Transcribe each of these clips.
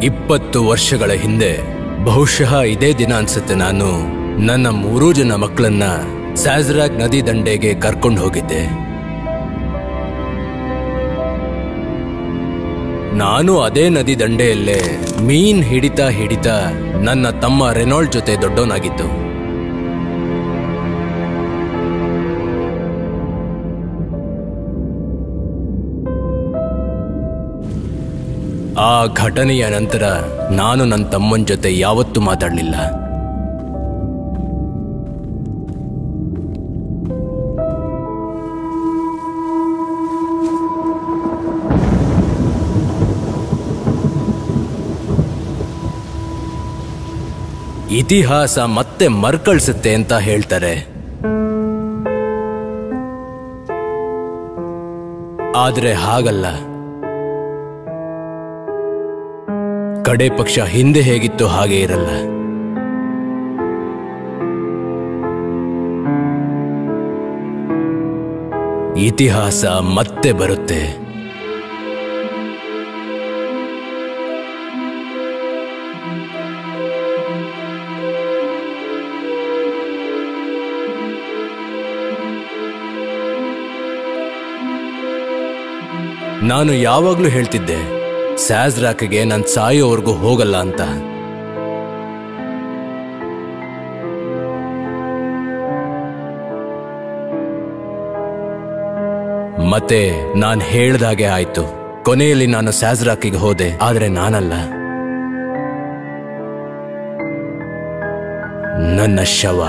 ಇಪ್ಪತ್ತು ವರ್ಷಗಳ ಹಿಂದೆ ಬಹುಶಃ ಇದೇ ದಿನ ಅನ್ಸುತ್ತೆ ನಾನು ನನ್ನ ಮೂರೂ ಜನ ಮಕ್ಕಳನ್ನ ಸ್ಯಾಜ್ರಾಗ್ ನದಿ ದಂಡೆಗೆ ಕರ್ಕೊಂಡು ಹೋಗಿದ್ದೆ ನಾನು ಅದೇ ನದಿ ದಂಡೆಯಲ್ಲೇ ಮೀನ್ ಹಿಡಿತಾ ಹಿಡಿತಾ ನನ್ನ ತಮ್ಮ ರೆನಾಲ್ಡ್ ಜೊತೆ ದೊಡ್ಡವನಾಗಿದ್ದು ಆ ಘಟನೆಯ ನಂತರ ನಾನು ನನ್ನ ತಮ್ಮನ ಜೊತೆ ಯಾವತ್ತೂ ಮಾತಾಡಲಿಲ್ಲ ಇತಿಹಾಸ ಮತ್ತೆ ಮರ್ಕಳಿಸುತ್ತೆ ಅಂತ ಹೇಳ್ತಾರೆ ಆದ್ರೆ ಹಾಗಲ್ಲ ಕಡೆ ಪಕ್ಷ ಹಿಂದೆ ಹೇಗಿತ್ತು ಹಾಗೆ ಇರಲ್ಲ ಇತಿಹಾಸ ಮತ್ತೆ ಬರುತ್ತೆ ನಾನು ಯಾವಾಗ್ಲೂ ಹೇಳ್ತಿದ್ದೆ ಸ್ಯಾಜ್ರಾಕ್ಗೆ ನಾನು ಸಾಯೋವರೆಗೂ ಹೋಗಲ್ಲ ಅಂತ ಮತ್ತೆ ನಾನು ಹೇಳ್ದಾಗೆ ಆಯ್ತು ಕೊನೆಯಲ್ಲಿ ನಾನು ಸ್ಯಾಜ್ರಾಕಿಗೆ ಹೋದೆ ಆದ್ರೆ ನಾನಲ್ಲ ನನ್ನ ಶವ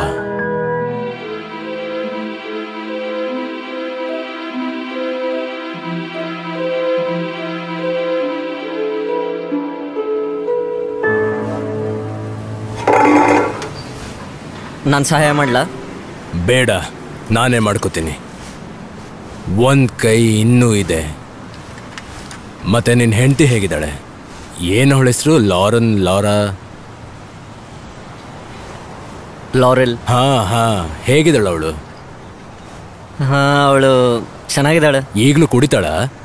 ನಾನು ಸಹಾಯ ಮಾಡ್ಲಾ ಬೇಡ ನಾನೇ ಮಾಡ್ಕೋತೀನಿ ಒಂದ್ ಕೈ ಇನ್ನೂ ಇದೆ ಮತ್ತೆ ನಿನ್ನ ಹೆಂಡತಿ ಹೇಗಿದ್ದಾಳೆ ಏನು ಅವಳ ಹೆಸರು ಲಾರನ್ ಲಾರಾ ಲಾರೆಲ್ ಹಾ ಹಾ ಹೇಗಿದ್ದಾಳು ಅವಳು ಹಾಂ ಅವಳು ಚೆನ್ನಾಗಿದ್ದಾಳೆ ಈಗಲೂ ಕುಡಿತಾಳ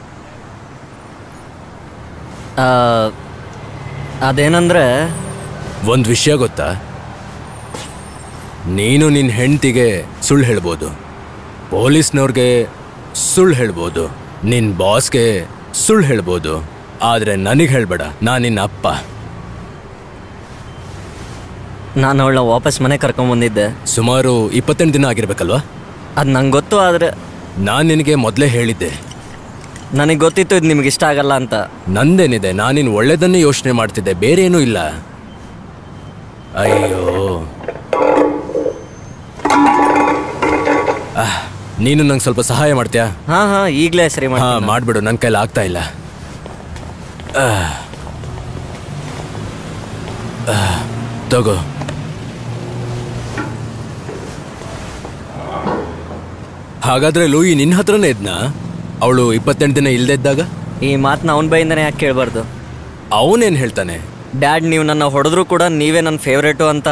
ಆ, ಅದೇನಂದ್ರೆ ಒಂದು ವಿಷಯ ಗೊತ್ತಾ ನೀನು ನಿನ್ನ ಹೆಂಡತಿಗೆ ಸುಳ್ಳು ಹೇಳ್ಬೋದು ಪೊಲೀಸ್ನವ್ರಿಗೆ ಸುಳ್ಳು ಹೇಳ್ಬೋದು ನಿನ್ನ ಬಾಸ್ಗೆ ಸುಳ್ಳು ಹೇಳ್ಬೋದು ಆದರೆ ನನಗೆ ಹೇಳ್ಬೇಡ ನಾನು ನಿನ್ನ ಅಪ್ಪ ನಾನು ಅವಳನ್ನ ವಾಪಸ್ ಮನೆ ಕರ್ಕೊಂಬಂದಿದ್ದೆ ಸುಮಾರು ಇಪ್ಪತ್ತೆಂಟು ದಿನ ಆಗಿರ್ಬೇಕಲ್ವಾ ಅದು ನಂಗೆ ಗೊತ್ತು ಆದರೆ ನಾನು ನಿನಗೆ ಮೊದಲೇ ಹೇಳಿದ್ದೆ ನನಗೆ ಗೊತ್ತಿತ್ತು ಇದು ನಿಮ್ಗೆ ಇಷ್ಟ ಆಗಲ್ಲ ಅಂತ ನಂದೇನಿದೆ ನಾನಿನ್ ಒಳ್ಳೇದನ್ನೇ ಯೋಚನೆ ಮಾಡ್ತಿದ್ದೆ ಬೇರೆ ಏನೂ ಇಲ್ಲ ಅಯ್ಯೋ ಆಹ್, ನೀನು ನಂಗೆ ಸ್ವಲ್ಪ ಸಹಾಯ ಮಾಡ್ತೀಯಾ ಹಾಂ ಹಾಂ ಈಗಲೇ ಸರಿ ಹಾ ಮಾಡಿ ಮಾಡ್ಬಿಡು ನನ್ನ ಕೈಲಿ ಆಗ್ತಾ ಇಲ್ಲ ಆಹ್. ಆಹ್, ತಗೋ ಹಾಗಾದ್ರೆ ಲೂಯಿ ನಿನ್ನ ಹತ್ರನೇ ಇದ್ನಾ ಅವಳು ಇಪ್ಪತ್ತೆಂಟು ದಿನ ಇಲ್ದೇ ಇದ್ದಾಗ ಈ ಮಾತನ್ನ ಅವನ ಬೈಯಿಂದನೇ ಯಾಕೆ ಕೇಳಬಾರ್ದು ಅವನೇನು ಹೇಳ್ತಾನೆ ಡ್ಯಾಡ್ ನೀವು ನನ್ನ ಹೊಡೆದ್ರು ಕೂಡ ನೀವೇ ನನ್ನ ಫೇವ್ರೇಟು ಅಂತ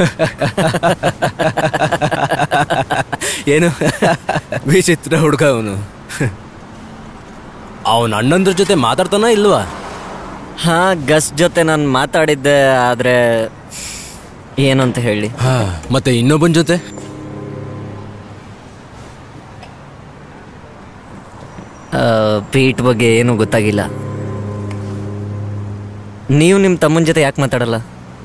ಏನು ವಿಚಿತ್ರ ಹುಡುಗ ಅವನು ಅವನ ಅಣ್ಣಂದ್ರ ಜೊತೆ ಮಾತಾಡ್ತಾನ ಇಲ್ವಾ ಹಾಂ ಗಸ್ ಜೊತೆ ನಾನು ಮಾತಾಡಿದ್ದೆ ಆದರೆ ಏನಂತ ಹೇಳಿ ಹಾ ಮತ್ತೆ ಇನ್ನೊಬ್ಬನ ಜೊತೆ ಆ, ಪೀಟ್ ಬಗ್ಗೆ ಏನೂ ಗೊತ್ತಾಗಿಲ್ಲ ನೀವು ನಿಮ್ಮ ತಮ್ಮನ ಜೊತೆ ಯಾಕೆ ಮಾತಾಡಲ್ಲ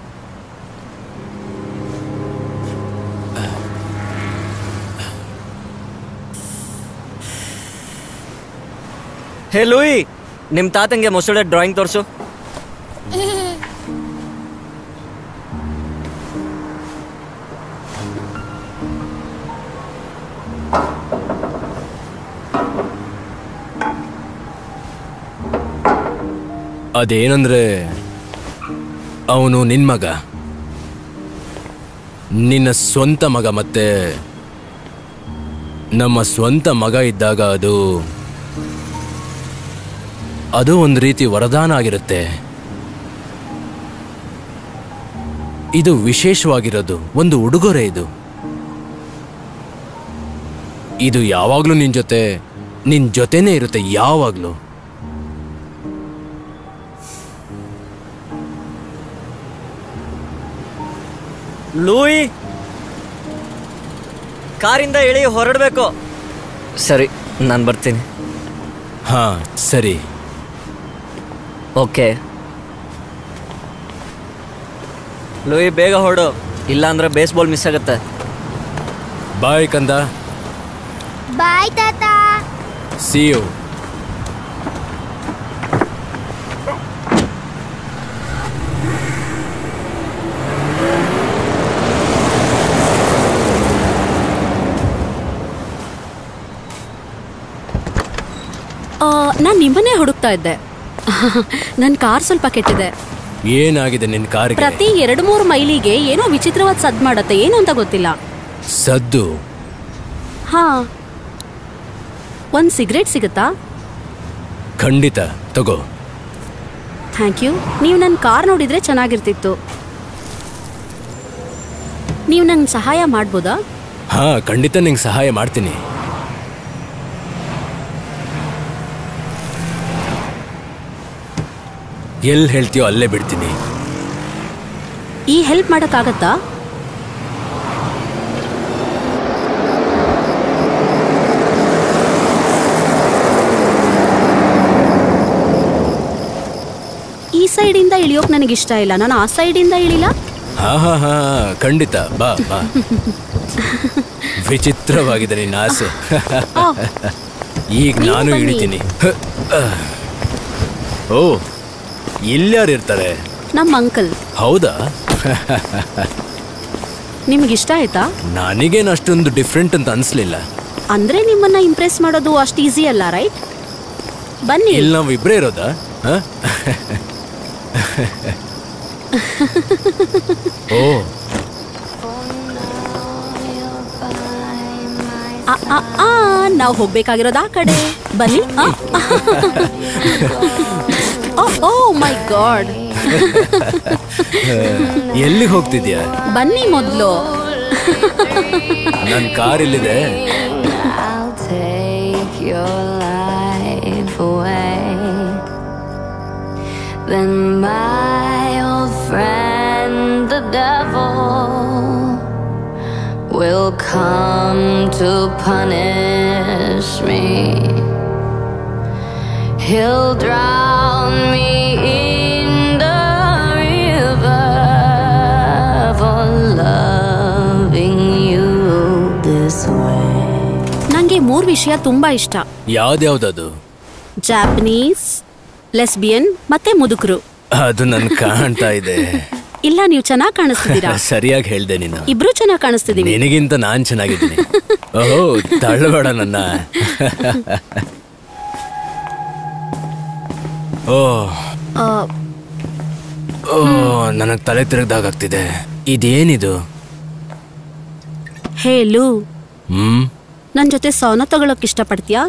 ಹೇ ಲೂಯಿ ನಿಮ್ಮ ತಾತಂಗೆ ಮೊಸಳೆ ಡ್ರಾಯಿಂಗ್ ತೋರಿಸು ಅದೇನಂದ್ರೆ ಅವನು ನಿನ್ ಮಗ ನಿನ್ನ ಸ್ವಂತ ಮಗ ಮತ್ತೆ ನಮ್ಮ ಸ್ವಂತ ಮಗ ಇದ್ದಾಗ ಅದು ಅದು ಒಂದು ರೀತಿ ವರದಾನ ಆಗಿರುತ್ತೆ ಇದು ವಿಶೇಷವಾಗಿರೋದು ಒಂದು ಉಡುಗೊರೆ ಇದು ಇದು ಯಾವಾಗ್ಲೂ ನಿನ್ ಜೊತೆ ನಿನ್ ಜೊತೆನೇ ಇರುತ್ತೆ ಯಾವಾಗ್ಲೂ ಲೂಯಿ ಕಾರಿಂದ ಇಳಿ ಹೊರಡಬೇಕು ಸರಿ ನಾನು ಬರ್ತೀನಿ ಹಾ ಸರಿ ಓಕೆ ಲೂಯಿ ಬೇಗ ಹೊರಡು ಇಲ್ಲ ಅಂದ್ರೆ ಬೇಸ್ಬಾಲ್ ಮಿಸ್ ಆಗುತ್ತೆ ಬಾಯ್ ಕಂದ ಬಾಯ್ ತಾತ ಸಿ ಯು ನಾನು ನಿಮ್ಮನ್ನೇ ಹುಡುಕ್ತಾ ಇದ್ದೆ ನನ್ನ ಕಾರ್ ಸ್ವಲ್ಪ ಕೆಟ್ಟಿದೆ ಏನಾಗಿದೆ ನಿನ್ ಕಾರ್ಗೆ ಪ್ರತಿ ಎರಡು ಮೂರು ಮೈಲಿಗೆ ಏನೋ ವಿಚಿತ್ರವಾದ ಸದ್ ಮಾಡತ್ತೆ ಏನು ಅಂತ ಗೊತ್ತಿಲ್ಲ ಸದ್ದು ಹಾ ಒಂದು ಸಿಗರೇಟ್ ಸಿಗುತ್ತಾ ಖಂಡಿತ ತಗೋ ಥ್ಯಾಂಕ್ ಯು ನೀವು ನನ್ನ ಕಾರ್ ನೋಡಿದ್ರೆ ಚೆನ್ನಾಗಿರ್ತಿತ್ತು ನೀವು ನಂಗೆ ಸಹಾಯ ಮಾಡ್ಬೋದಾ ಹಾ ಖಂಡಿತ ನಿಂಗೆ ಸಹಾಯ ಮಾಡ್ತೀನಿ ಎಲ್ಲಿ ಹೇಳ್ತೀಯೋ ಅಲ್ಲೇ ಬಿಡ್ತೀನಿ ಈ ಹೆಲ್ಪ್ ಮಾಡೋಕ್ಕಾಗತ್ತಾ ಈ ಸೈಡಿಂದ ಇಳಿಯೋಕ್ ನನಗೆ ಇಷ್ಟ ಇಲ್ಲ ನಾನು ಆ ಸೈಡಿಂದ ಇಳಿಲ್ಲ ಹಾ ಹಾ ಹಾ ಖಂಡಿತ ಬಾ ಬಾ ವಿಚಿತ್ರವಾಗಿದೆ ನಿನ್ನ ಆಸೆ ಆ, ಈಗ ನೀವು ನಾನು ಬನ್ನಿ. ಇಳಿತೀನಿ ಹ, ಅಹ್. ಓ ಇಲ್ಯಾರು ಇರ್ತಾರೆ ನಮ್ಮ ಅಂಕಲ್ ಹೌದಾ ನಿಮ್ಗೆ ಇಷ್ಟ ಆಯ್ತಾ ನನಗೇನು ಅಷ್ಟೊಂದು ಡಿಫ್ರೆಂಟ್ ಅಂತ ಅನ್ಸ್ಲಿಲ್ಲ ಅಂದ್ರೆ ನಿಮ್ಮನ್ನ ಇಂಪ್ರೆಸ್ ಮಾಡೋದು ಅಷ್ಟು ಈಸಿ ಅಲ್ಲ ರೈಟ್ ಬನ್ನಿ ಇಲ್ಲಿ ನಾವು ಇಬ್ಬರೇ ಇರೋದಾ ಹ? ಓ ಆ, ಆ, ಆ, ನಾವು ಹೋಗ್ಬೇಕಾಗಿರೋದು ಆ ಕಡೆ ಬನ್ನಿ ಆ, ಆ. ಓ, ಓ ಮೈ ಗಾಡ್ ಎಲ್ಲಿಗೆ ಹೋಗ್ತಿದ್ಯಾ ಬನ್ನಿ ಮೊದಲು ನನ್ನ ಕಾರ್ ಇಲ್ಲಿದೆ I'll take your life away. Then my old friend, the devil, will come to punish me. He'll drown me in the river for loving you this way. ನಂಗೆ ಮೂರ್ ವಿಷಯ ತುಂಬಾ ಇಷ್ಟ ಯಾವ್ದ್ಯಾವ್ದದು ಜಾಪನೀಸ್ ಲೆಸ್ಬಿಯನ್ ಮತ್ತೆ ಮುದುಕರು ಅದು ನನ್ ಕಾಣ್ತಾ ಇದೆ ಇಲ್ಲ ನೀವು ಚೆನ್ನಾಗಿ ಕಾಣಿಸ್ತಿದ್ದೀರಾ ಸರಿಯಾಗಿ ಹೇಳ್ದೆ ನೀನು ಇಬ್ರು ಚೆನ್ನಾಗಿ ಕಾಣಿಸ್ತಿದೀವಿ ನಿನಗಿಂತ ನಾನ್ ಚೆನ್ನಾಗಿದ್ದೀನಿ ಓಹೋ ತಳ್ಳಬೇಡ ನನ್ನ ಓ ಆ, ಓ ನನಗ್ ತಲೆ ತಿರುಗ್ದಾಗ್ತಿದೆ ಇದೇನಿದು ಹೇ ಲೂ ಹ್ಮ್ ನನ್ನ ಜೊತೆ ಸೌನ ತಗೊಳಕ್ ಇಷ್ಟಪಡ್ತೀಯಾ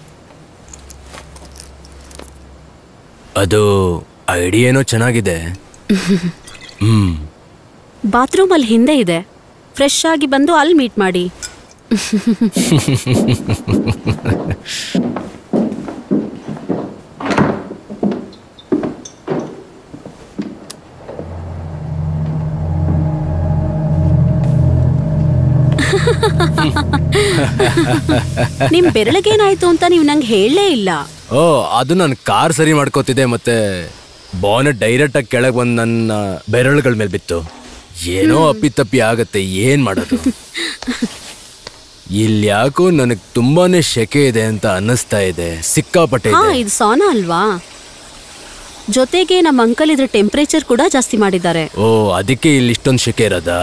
ಅದು ಐಡಿಯಾ ಏನೋ ಚೆನ್ನಾಗಿದೆ ಹ್ಮ್ ಬಾತ್ರೂಮ್ ಅಲ್ಲಿ ಹಿಂದೆ ಇದೆ ಫ್ರೆಶ್ ಆಗಿ ಬಂದು ಅಲ್ಲಿ ಮೀಟ್ ಮಾಡಿ ನಿಮ್ ಬೆರಳಿಗೇನಾಯ್ತು ಅಂತ ನೀವು ನಂಗೆ ಹೇಳಲೇ ಇಲ್ಲ ಓ ಅದು ನಾನು ಕಾರ್ ಸರಿ ಮಾಡ್ಕೋತಿದ್ದೆ ಮತ್ತೆ ಬಾನೆಟ್ ಡೈರೆಕ್ಟ್ ಆಗಿ ಕೆಳಗೆ ಬಂದು ನನ್ನ ಬೆರಳುಗಳ ಮೇಲೆ ಬಿತ್ತು ಏನೋ ಅಪ್ಪಿತಪ್ಪಿ ಆಗತ್ತೆ ಏನ್ ಮಾಡೋದು ಇಲ್ಲಿ ಯಾಕೋ ನನಗೆ ತುಂಬಾನೇ ಶೆಕೆ ಇದೆ ಅಂತ ಅನ್ನಿಸ್ತಾ ಇದೆ ಸಿಕ್ಕಾಪಟ್ಟೆ ಹಾ ಇದೆ ಇದು ಸೋನಾ ಅಲ್ವಾ ಜೊತೆಗೆ ನಮ್ಮ ಅಂಕಲ್ ಇದ್ರ ಟೆಂಪರೇಚರ್ ಕೂಡ ಜಾಸ್ತಿ ಮಾಡಿದ್ದಾರೆ ಓ ಅದಕ್ಕೆ ಇಲ್ಲಿ ಇಷ್ಟೊಂದು ಶೆಕೆ ಇರೋದಾ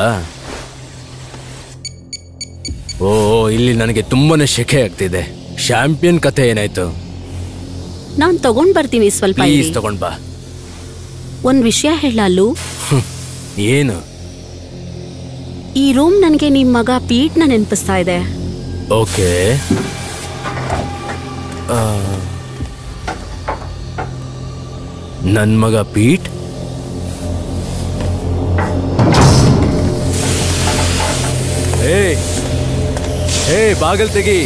ಓ ಓ, ಇಲ್ಲಿ ನನಗೆ ತುಂಬಾನೇ ಶೆಕೆ ಆಗ್ತಿದೆ ಚಾಂಪಿಯನ್ ಕಥೆ ಏನಾಯ್ತು ನಾನ್ ತಗೊಂಡ್ ಬರ್ತೀನಿ ಸ್ವಲ್ಪ ಪ್ಲೀಸ್ ಇರಿ. ತಗೊಂಡ್ ಬಾ ಒಂದ್ ವಿಷಯ ಹೇಳಲ್ಲು ಏನು ಈ ರೂಮ್ ನನಗೆ ನಿಮ್ ಮಗ ಪೀಟ್ನ ನೆನಪಿಸ್ತಾ ಇದೆ ಓಕೆ ನನ್ ಮಗ ಪೀಟ್ ಏ ಏ ಬಾಗಲ್ ತೆಗಿ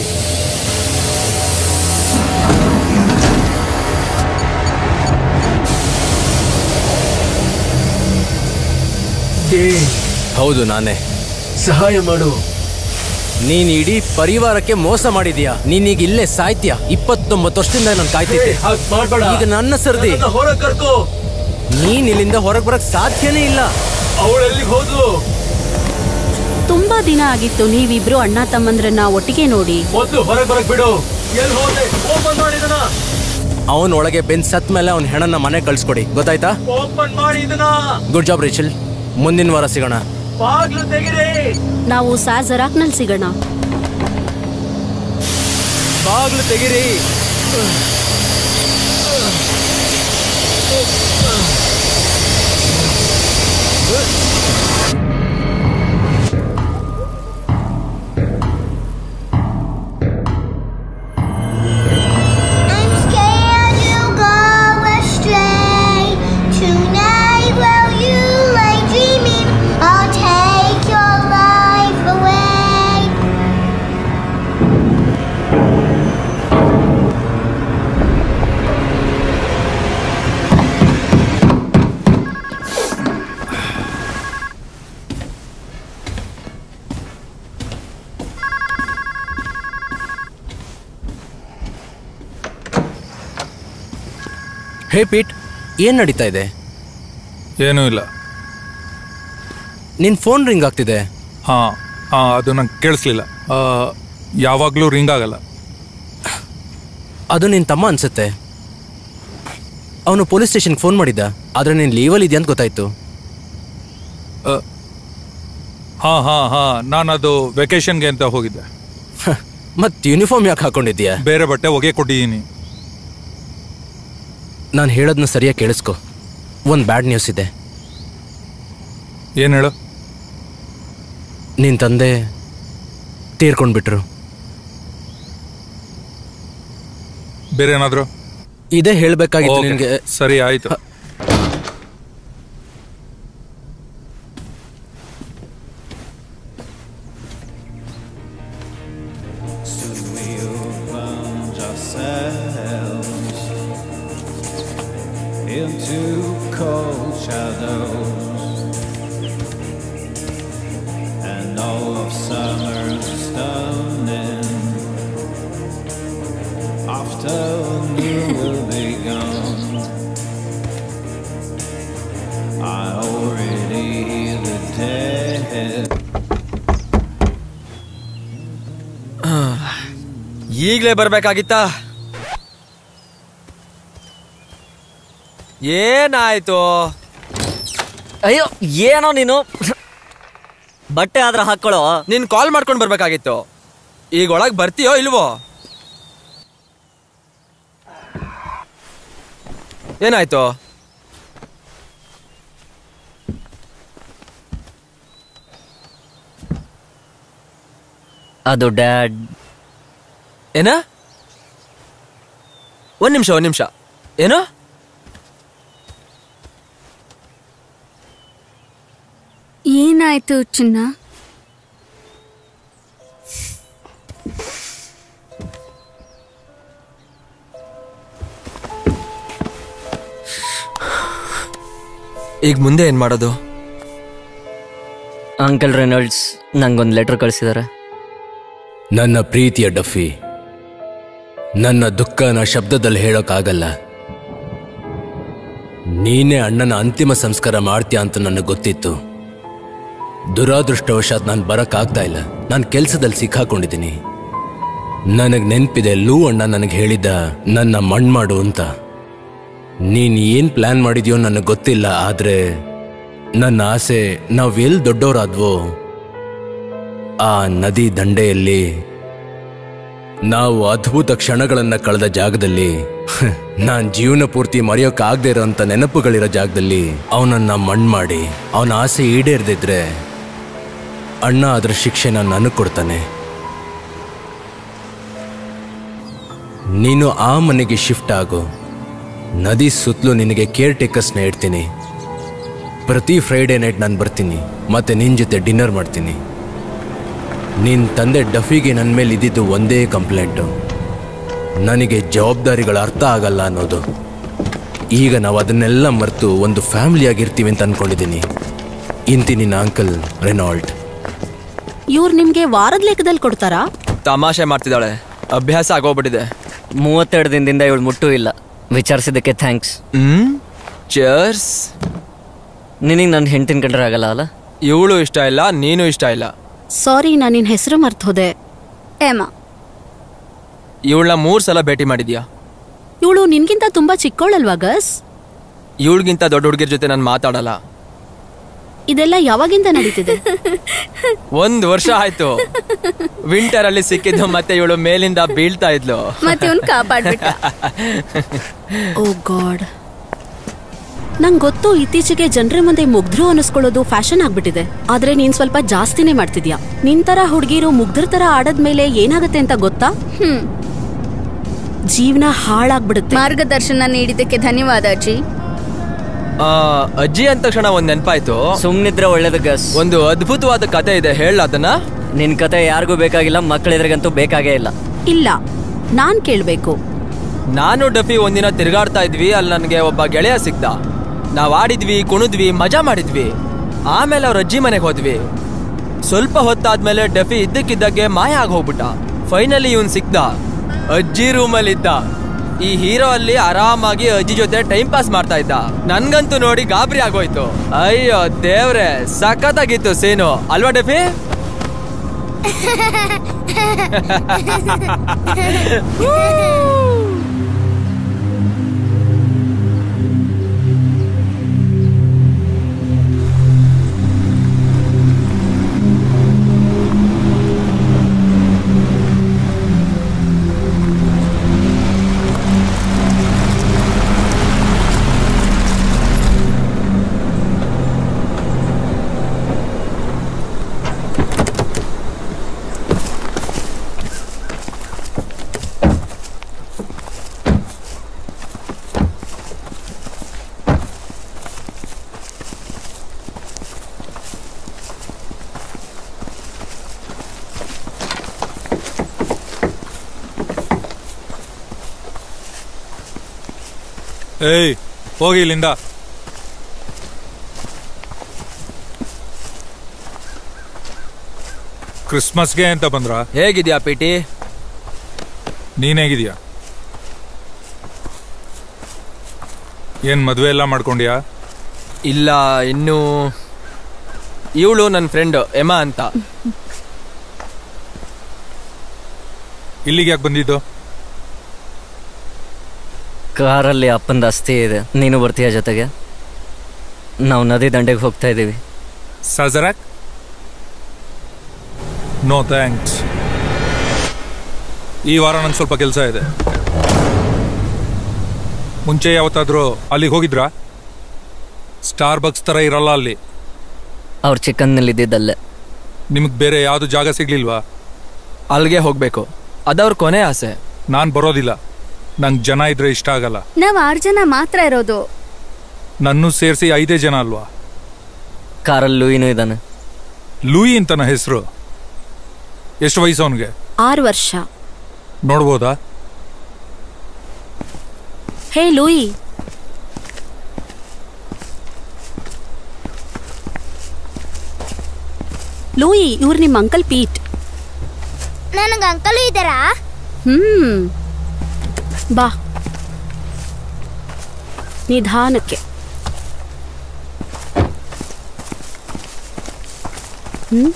ಏ ಹೌದು ನಾನೇ ಸಹಾಯ ಮಾಡು ನೀನ್ ಇಡೀ ಪರಿವಾರಕ್ಕೆ ಮೋಸ ಮಾಡಿದ್ಯಾ ನೀನೀಗ ಇಲ್ಲೇ ಸಾಯ್ತ್ಯಾ ಇಪ್ಪತ್ತೊಂಬತ್ತು ವರ್ಷದಿಂದ ನಾನು ಕಾಯ್ತಿದ್ದೆ ಹಾಗೆ ಮಾಡ್ಬೇಡ ಈಗ ನನ್ನ ಸರ್ದಿ ಹೊರ ಕರ್ಕೋ ನೀನ್ ಇಲ್ಲಿಂದ ಹೊರಗೆ ಬರಕ್ ಸಾಧ್ಯನೇ ಇಲ್ಲ ಅವಳೆಲ್ಲಿಗೆ ಹೋದ್ಲು ತುಂಬಾ ದಿನ ಆಗಿತ್ತು ನೀವಿಬ್ರು ಅಣ್ಣ ತಮ್ಮಂದ್ರನ್ನ ಒಟ್ಟಿಗೆ ನೋಡಿ ಮೊದ್ಲು ಹೊರಗೆ ಬರಕ್ ಬಿಡು ಎಲ್ಲಿ ಹೋದೆ ಓಪನ್ ಮಾಡಿದನ ಅವನ್ ಒಳಗೆ ಬೆನ್ ಸತ್ ಮೇಲೆ ಅವನ ಹೆಣನ ಮನೆ ಕಳ್ಸ್ಕೊಡಿ ಗೊತ್ತಾಯ್ತಾ ಓಪನ್ ಮಾಡಿ ಇದನ್ನ ಗುಡ್ ಜಾಬ್ ರಿಚಲ್ ಮುಂದಿನ ವಾರ ಸಿಗೋಣ ಬಾಗ್ಲು ತೆಗಿರಿ ನಾವು ಸಾಜರಾಕ್ನಲ್ಲಿ ಸಿಗೋಣ ಬಾಗ್ಲು ತೆಗಿರಿ I'm scared you'll go astray. Tonight, while you lay dreaming, I'll take your life away. Hey Pete ಏನ್ ನಡೀತಾ ಇದೆ ಏನೂ ಇಲ್ಲ ನಿನ್ ಫೋನ್ ರಿಂಗ್ ಆಗ್ತಿದೆ ಹಾಂ ಹಾಂ ಅದು ನಂಗೆ ಕೇಳಿಸ್ಲಿಲ್ಲ ಯಾವಾಗಲೂ ರಿಂಗ್ ಆಗಲ್ಲ ಅದು ನಿನ್ ತಮ್ಮ ಅನ್ಸುತ್ತೆ ಅವನು ಪೊಲೀಸ್ ಸ್ಟೇಷನ್ಗೆ ಫೋನ್ ಮಾಡಿದ್ದ ಆದ್ರೆ ನೀನ್ ಲೀವಲ್ಲಿ ಇದೆಯಾ ಅಂತ ಗೊತ್ತಾಯ್ತು ಹಾಂ ಹಾಂ ಹಾಂ ನಾನು ಅದು ವೆಕೇಷನ್ಗೆ ಅಂತ ಹೋಗಿದ್ದೆ ಮತ್ ಯೂನಿಫಾರ್ಮ್ ಯಾಕೆ ಹಾಕೊಂಡಿದ್ಯಾ ಬೇರೆ ಬಟ್ಟೆ ಒಗೆ ಕೊಟ್ಟಿದ್ದೀನಿ ನಾನು ಹೇಳೋದನ್ನ ಸರಿಯಾಗಿ ಕೇಳಿಸ್ಕೊ ಒಂದು ಬ್ಯಾಡ್ ನ್ಯೂಸ್ ಇದೆ ಏನು ಹೇಳು ನಿನ್ ತಂದೆ ತೀರ್ಕೊಂಡ್ಬಿಟ್ರು ಬೇರೆ ಏನಾದರೂ ಇದೇ ಹೇಳ್ಬೇಕಾಗಿತ್ತು ನಿನ್ಗೆ ಸರಿ ಆಯಿತು into cold shadows and all of summer's stunning afternoon will be gone I already hear the dead ಈಗ್ಲೇ ಬರ್ಬೇಕಾಗಿತ್ತಾ ಏನಾಯ್ತು ಅಯ್ಯೋ ಏನೋ ನೀನು ಬಟ್ಟೆ ಆದ್ರೆ ಹಾಕೊಳ್ಳೋ ನೀನ್ ಕಾಲ್ ಮಾಡ್ಕೊಂಡು ಬರ್ಬೇಕಾಗಿತ್ತು ಈಗ ಒಳಗ್ ಬರ್ತೀಯೋ ಇಲ್ವೋ ಏನಾಯ್ತು ಅದು ಡ್ಯಾಡ್ ಏನ ಒಂದ್ ನಿಮಿಷ ಒಂದ್ ನಿಮಿಷ ಏನು ಏನಾಯ್ತು ಚಿನ್ನ ಈಗ ಮುಂದೆ ಏನ್ ಮಾಡೋದು ಅಂಕಲ್ ರೆನಾಲ್ಡ್ಸ್ ನಂಗೊಂದು ಲೆಟರ್ ಕಳಿಸಿದ್ದಾರೆ ನನ್ನ ಪ್ರೀತಿಯ ಡಫಿ ನನ್ನ ದುಃಖನ ಶಬ್ದದಲ್ಲಿ ಹೇಳೋಕ್ಕಾಗಲ್ಲ ನೀನೇ ಅಣ್ಣನ ಅಂತಿಮ ಸಂಸ್ಕಾರ ಮಾಡ್ತೀಯ ಅಂತ ನನಗೆ ಗೊತ್ತಿತ್ತು ದುರಾದೃಷ್ಟವಶಾತ್ ನಾನು ಬರಕ್ಕಾಗ್ತಾ ಇಲ್ಲ ನಾನು ಕೆಲಸದಲ್ಲಿ ಸಿಕ್ಕಾಕೊಂಡಿದ್ದೀನಿ ನನಗೆ ನೆನಪಿದೆ ಲೂ ಅಣ್ಣ ನನಗೆ ಹೇಳಿದ್ದ ನನ್ನ ಮಣ್ ಮಾಡು ಅಂತ ನೀನ್ ಏನ್ ಪ್ಲಾನ್ ಮಾಡಿದ್ಯೋ ನನಗೆ ಗೊತ್ತಿಲ್ಲ ಆದ್ರೆ ನನ್ನ ಆಸೆ ನಾವ್ ಎಲ್ಲಿ ದೊಡ್ಡವರಾದ್ವೋ ಆ ನದಿ ದಂಡೆಯಲ್ಲಿ ನಾವು ಅದ್ಭುತ ಕ್ಷಣಗಳನ್ನ ಕಳೆದ ಜಾಗದಲ್ಲಿ ನಾನ್ ಜೀವನ ಪೂರ್ತಿ ಮರೆಯೋಕ್ಕಾಗದೇ ಇರೋಂಥ ನೆನಪುಗಳಿರೋ ಜಾಗದಲ್ಲಿ ಅವನನ್ನ ಮಣ್ ಮಾಡಿ ಅವನ ಆಸೆ ಈಡೇರ್ದಿದ್ರೆ ಅಣ್ಣ ಅದರ ಶಿಕ್ಷೆನ ನನಗೆ ಕೊಡ್ತಾನೆ ನೀನು ಆ ಮನೆಗೆ ಶಿಫ್ಟ್ ಆಗು ನದಿ ಸುತ್ತಲೂ ನಿನಗೆ ಕೇರ್ ಟೇಕರ್ಸ್ನ ಇಡ್ತೀನಿ ಪ್ರತಿ ಫ್ರೈಡೇ ನೈಟ್ ನಾನು ಬರ್ತೀನಿ ಮತ್ತೆ ನಿನ್ನ ಜೊತೆ ಡಿನ್ನರ್ ಮಾಡ್ತೀನಿ ನಿನ್ನ ತಂದೆ ಡಫಿಗೆ ನನ್ನ ಮೇಲೆ ಇದ್ದಿದ್ದು ಒಂದೇ ಕಂಪ್ಲೇಂಟು ನನಗೆ ಜವಾಬ್ದಾರಿಗಳ ಅರ್ಥ ಆಗಲ್ಲ ಅನ್ನೋದು ಈಗ ನಾವು ಅದನ್ನೆಲ್ಲ ಮರೆತು ಒಂದು ಫ್ಯಾಮಿಲಿ ಆಗಿರ್ತೀವಿ ಅಂತ ಅನ್ಕೊಂಡಿದ್ದೀನಿ ಇಂತಿ ನಿನ್ನ ಅಂಕಲ್ ರೆನಾಲ್ಡ್ ಇವ್ರು ನಿಮ್ಗೆ ವಾರದ ಲೆಕ್ಕದಲ್ಲಿ ಕೊಡ್ತಾರಾ ತಮಾಷೆ ಮಾಡ್ತಿದ್ದಾಳೆ ಅಭ್ಯಾಸ ಆಗೋಗ್ಬಿಟ್ಟಿದೆ ಮೂವತ್ತೆರಡು ದಿನದಿಂದ ಇವಳು ಮುಟ್ಟೂ ಇಲ್ಲ ವಿಚಾರಿಸಿದ್ದಕ್ಕೆ ಥ್ಯಾಂಕ್ಸ್ ಹ್ಮ್ ಚರ್ಸ್ ನಿನಗೆ ನನ್ನ ಹೆಂಡತಿನ ಕಂಡ್ರೆ ಆಗಲ್ಲ ಅಲ್ಲ ಇವಳು ಇಷ್ಟ ಇಲ್ಲ ನೀನು ಇಷ್ಟ ಇಲ್ಲ ಸಾರಿ ನಾನು ನಿನ್ನ ಹೆಸರು ಮರ್ತೋದೆ ಏಮ ಇವಳನ್ನ ಮೂರ್ ಸಲ ಭೇಟಿ ಮಾಡಿದ್ಯಾ ಇವಳು ನಿನ್ಗಿಂತ ತುಂಬಾ ಚಿಕ್ಕವಳಲ್ವಾ ಗಸ್ ಇವಳಿಗಿಂತ ದೊಡ್ಡ ಹುಡುಗಿರ್ ಜೊತೆ ನಾನು ಮಾತಾಡಲ್ಲ ಇದೆಲ್ಲ ಯಾವಾಗಿಂದ ನಡೀತಿದೆ ಒಂದ್ ವರ್ಷ ಆಯ್ತು ವಿಂಟರ್ ಅಲ್ಲಿ ಸಿಕ್ಕಿದ್ದು ಮತ್ತೆ ಇವಳು ಮೇಲಿಂದ ಬೀಳ್ತಾ ಇದ್ಲು ಮತ್ತೆ ಇವ್ನ್ ಕಾಪಾಡ್ಬಿಟ್ಟ ಓ ಗಾಡ್ ನಂಗೆ ಗೊತ್ತು ಇತ್ತೀಚೆಗೆ ಜನರ ಮುಂದೆ ಮುಗ್ಧರು ಅನಿಸ್ಕೊಳ್ಳೋದು ಫ್ಯಾಷನ್ ಆಗ್ಬಿಟ್ಟಿದೆ ಆದ್ರೆ ನೀನ್ ಸ್ವಲ್ಪ ಜಾಸ್ತಿನೇ ಮಾಡ್ತಿದ್ಯಾ ನಿನ್ ತರ ಹುಡುಗಿರು ಮುಗ್ಧರ ತರ ಆಡದ್ಮೇಲೆ ಏನಾಗುತ್ತೆ ಅಂತ ಗೊತ್ತಾ ಹ್ಮ್ ಜೀವನ ಹಾಳಾಗ್ಬಿಡುತ್ತೆ ಮಾರ್ಗದರ್ಶನ ನೀಡಿದ್ದಕ್ಕೆ ಧನ್ಯವಾದ ಅಜ್ಜಿ ಆ, ಅಜ್ಜಿ ಅಂದ ತಕ್ಷಣ ಒಂದ್ ನೆನಪಾಯ್ತು ಸುಮ್ಮನಿದ್ರೆ ಒಳ್ಳೇದು ಗಸ್ ಒಂದು ಅದ್ಭುತವಾದ ಕತೆ ಇದೆ ಹೇಳ ಅದನ್ನ ನಿನ್ ಕತೆ ಯಾರಿಗೂ ಬೇಕಾಗಿಲ್ಲ ಮಕ್ಕಳೆದ್ರಿಗಂತೂ ಬೇಕಾಗೇ ಇಲ್ಲ ಇಲ್ಲ ನಾನ್ ಕೇಳ್ಬೇಕು ನಾನು ಡಫಿ ಒಂದಿನ ತಿರುಗಾಡ್ತಾ ಇದ್ವಿ ಅಲ್ಲಿ ನನಗೆ ಒಬ್ಬ ಗೆಳೆಯ ಸಿಕ್ತ ನಾವ್ ಆಡಿದ್ವಿ ಕುಣಿದ್ವಿ ಮಜಾ ಮಾಡಿದ್ವಿ ಆಮೇಲೆ ಅವ್ರ ಅಜ್ಜಿ ಮನೆಗೆ ಹೋದ್ವಿ ಸ್ವಲ್ಪ ಹೊತ್ತಾದ್ಮೇಲೆ ಡಫಿ ಇದ್ದಕ್ಕಿದ್ದಾಗೆ ಮಾಯ ಆಗಿ ಹೋಗ್ಬಿಟ್ಟ ಫೈನಲಿ ಇವನ್ ಸಿಕ್ದ ಅಜ್ಜಿ ರೂಮಲ್ಲಿ ಇದ್ದ ಈ ಹೀರೋ ಅಲ್ಲಿ ಆರಾಮಾಗಿ ಅಜ್ಜಿ ಜೊತೆ ಟೈಮ್ ಪಾಸ್ ಮಾಡ್ತಾ ಇದ್ದ ನನ್ಗಂತೂ ನೋಡಿ ಗಾಬರಿ ಆಗೋಯ್ತು ಅಯ್ಯೋ ದೇವ್ರೆ ಸಖತ್ತಾಗಿತ್ತು ಸೀನು ಅಲ್ವಾ ಡಫಿ ಏಯ್ ಹೋಗಿ ಇಲ್ಲಿಂದ ಕ್ರಿಸ್ಮಸ್ಗೆ ಅಂತ ಬಂದ್ರ ಹೇಗಿದ್ಯಾ ಪಿಟಿ ನೀನ್ ಹೇಗಿದ್ಯಾ ಏನ್ ಮದ್ವೆ ಎಲ್ಲ ಮಾಡ್ಕೊಂಡ್ಯಾ ಇಲ್ಲ ಇನ್ನು ಇವಳು ನನ್ನ ಫ್ರೆಂಡ್ ಎಮಾ ಅಂತ ಇಲ್ಲಿಗೆ ಯಾಕೆ ಬಂದಿದ್ದು ಕಾರಲ್ಲಿ ಅಪ್ಪಂದ ಅಸ್ಥಿ ಇದೆ ನೀನು ಬರ್ತೀಯ ಜೊತೆಗೆ ನಾವು ನದಿ ದಂಡೆಗೆ ಹೋಗ್ತಾ ಇದ್ದೀವಿ ಸಜರಾಕ್ ನೋ ಥ್ಯಾಂಕ್ಸ್ ಈ ವಾರ ನಂಗೆ ಸ್ವಲ್ಪ ಕೆಲಸ ಇದೆ ಮುಂಚೆ ಯಾವತ್ತಾದ್ರೂ ಅಲ್ಲಿಗೆ ಹೋಗಿದ್ರಾ ಸ್ಟಾರ್ ಬಕ್ಸ್ ಥರ ಇರಲ್ಲ ಅಲ್ಲಿ ಅವ್ರ ಚಿಕ್ಕನ್ನಲ್ಲಿ ಇದ್ದಿದ್ದಲ್ಲೇ ನಿಮಗೆ ಬೇರೆ ಯಾವುದು ಜಾಗ ಸಿಗ್ಲಿಲ್ವಾ ಅಲ್ಲಿಗೆ ಹೋಗ್ಬೇಕು ಅದವ್ರ ಕೊನೆ ಆಸೆ ನಾನು ಬರೋದಿಲ್ಲ ನಂಗೆ ಜನ ಇದ್ರೆ ಇಷ್ಟ ಆಗಲ್ಲ ನಾವ್ ಆರ್ ಜನ ಮಾತ್ರ ಇರೋದು ನನ್ನೂ ಸೇರಿಸಿ ಐದೇ ಜನ ಅಲ್ವಾ ಕಾರಲ್ಲಿ ಲೂಯಿನೂ ಇದ್ದಾನೆ ಲೂಯಿ ಅಂತನ ಹೆಸರು ಎಷ್ಟು ವಯಸ್ಸು ಅವನಿಗೆ ಆರು ವರ್ಷ ನೋಡ್ಬೋದಾ ಹೇ ಲೂಯಿ ಲೂಯಿ ಇವ್ರು ನಿಮ್ಮ ಅಂಕಲ್ ಪೀಟ್ ನನಗ ಅಂಕಲು ಇದ್ದಾರಾ ಹ್ಮ್ ಬಾ ನಿಧಾನಕ್ಕೆ ಹ್ಮ್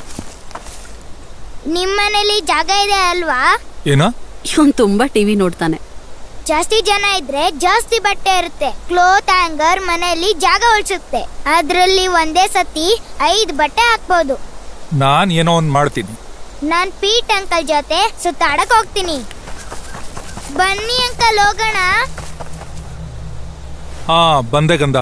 ನಿಮ್ಮನೇಲಿ ಜಾಗ ಇದೆ ಅಲ್ವಾ ಏನ ಇವನ್ ತುಂಬಾ ಟಿವಿ ನೋಡ್ತಾನೆ ಜಾಸ್ತಿ ಜನ ಇದ್ರೆ ಜಾಸ್ತಿ ಬಟ್ಟೆ ಇರುತ್ತೆ ಕ್ಲೋತ್ ಹ್ಯಾಂಗರ್ ಮನೆಯಲ್ಲಿ ಜಾಗ ಉಳಿಸುತ್ತೆ ಅದ್ರಲ್ಲಿ ಒಂದೇ ಸತಿ ಐದ್ ಬಟ್ಟೆ ಹಾಕ್ಬೋದು ನಾನು ಏನೋ ಒಂದು ಮಾಡ್ತೀನಿ ನಾನ್ ಪೀಟ್ ಅಂಕಲ್ ಜೊತೆ ಸುತ್ತಾಡಕ್ ಹೋಗ್ತೀನಿ ಬನ್ನಿ ಅಂಕಲ್ ಹೋಗೋಣ ಹಾ ಬಂದೆ ಗಂಧ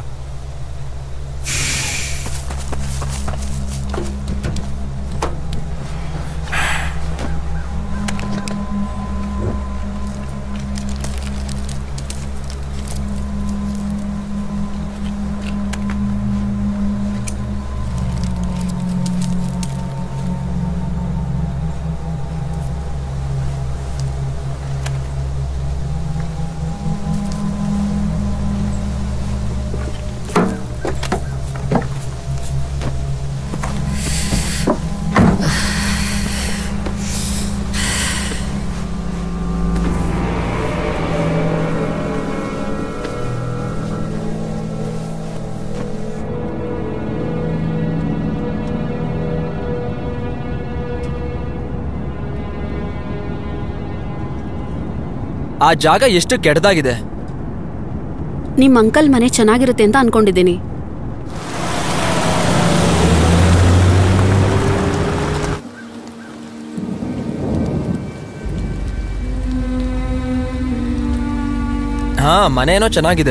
ಆ ಜಾಗ ಎಷ್ಟು ಕೆಟ್ಟದಾಗಿದೆ ನಿಮ್ ಅಂಕಲ್ ಮನೆ ಚೆನ್ನಾಗಿರುತ್ತೆ ಅಂತ ಅನ್ಕೊಂಡಿದ್ದೀನಿ ಹಾ ಮನೆ ಏನೋ ಚೆನ್ನಾಗಿದೆ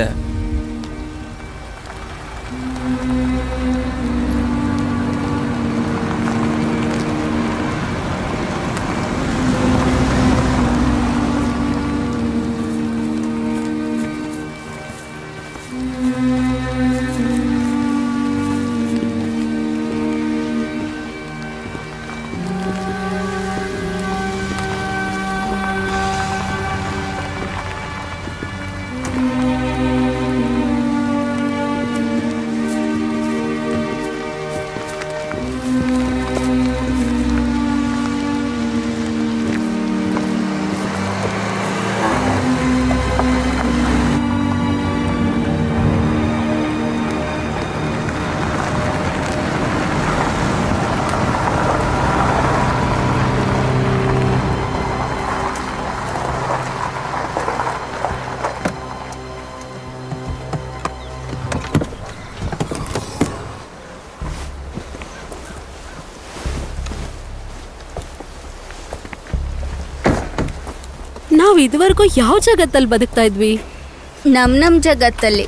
ನಾವ್ ಇದುವರೆಗೂ ಯಾವ ಜಗತ್ತಲ್ಲಿ ಬದುಕ್ತಾ ಇದ್ವಿ ನಮ್ ನಮ್ ಜಗತ್ತಲ್ಲಿ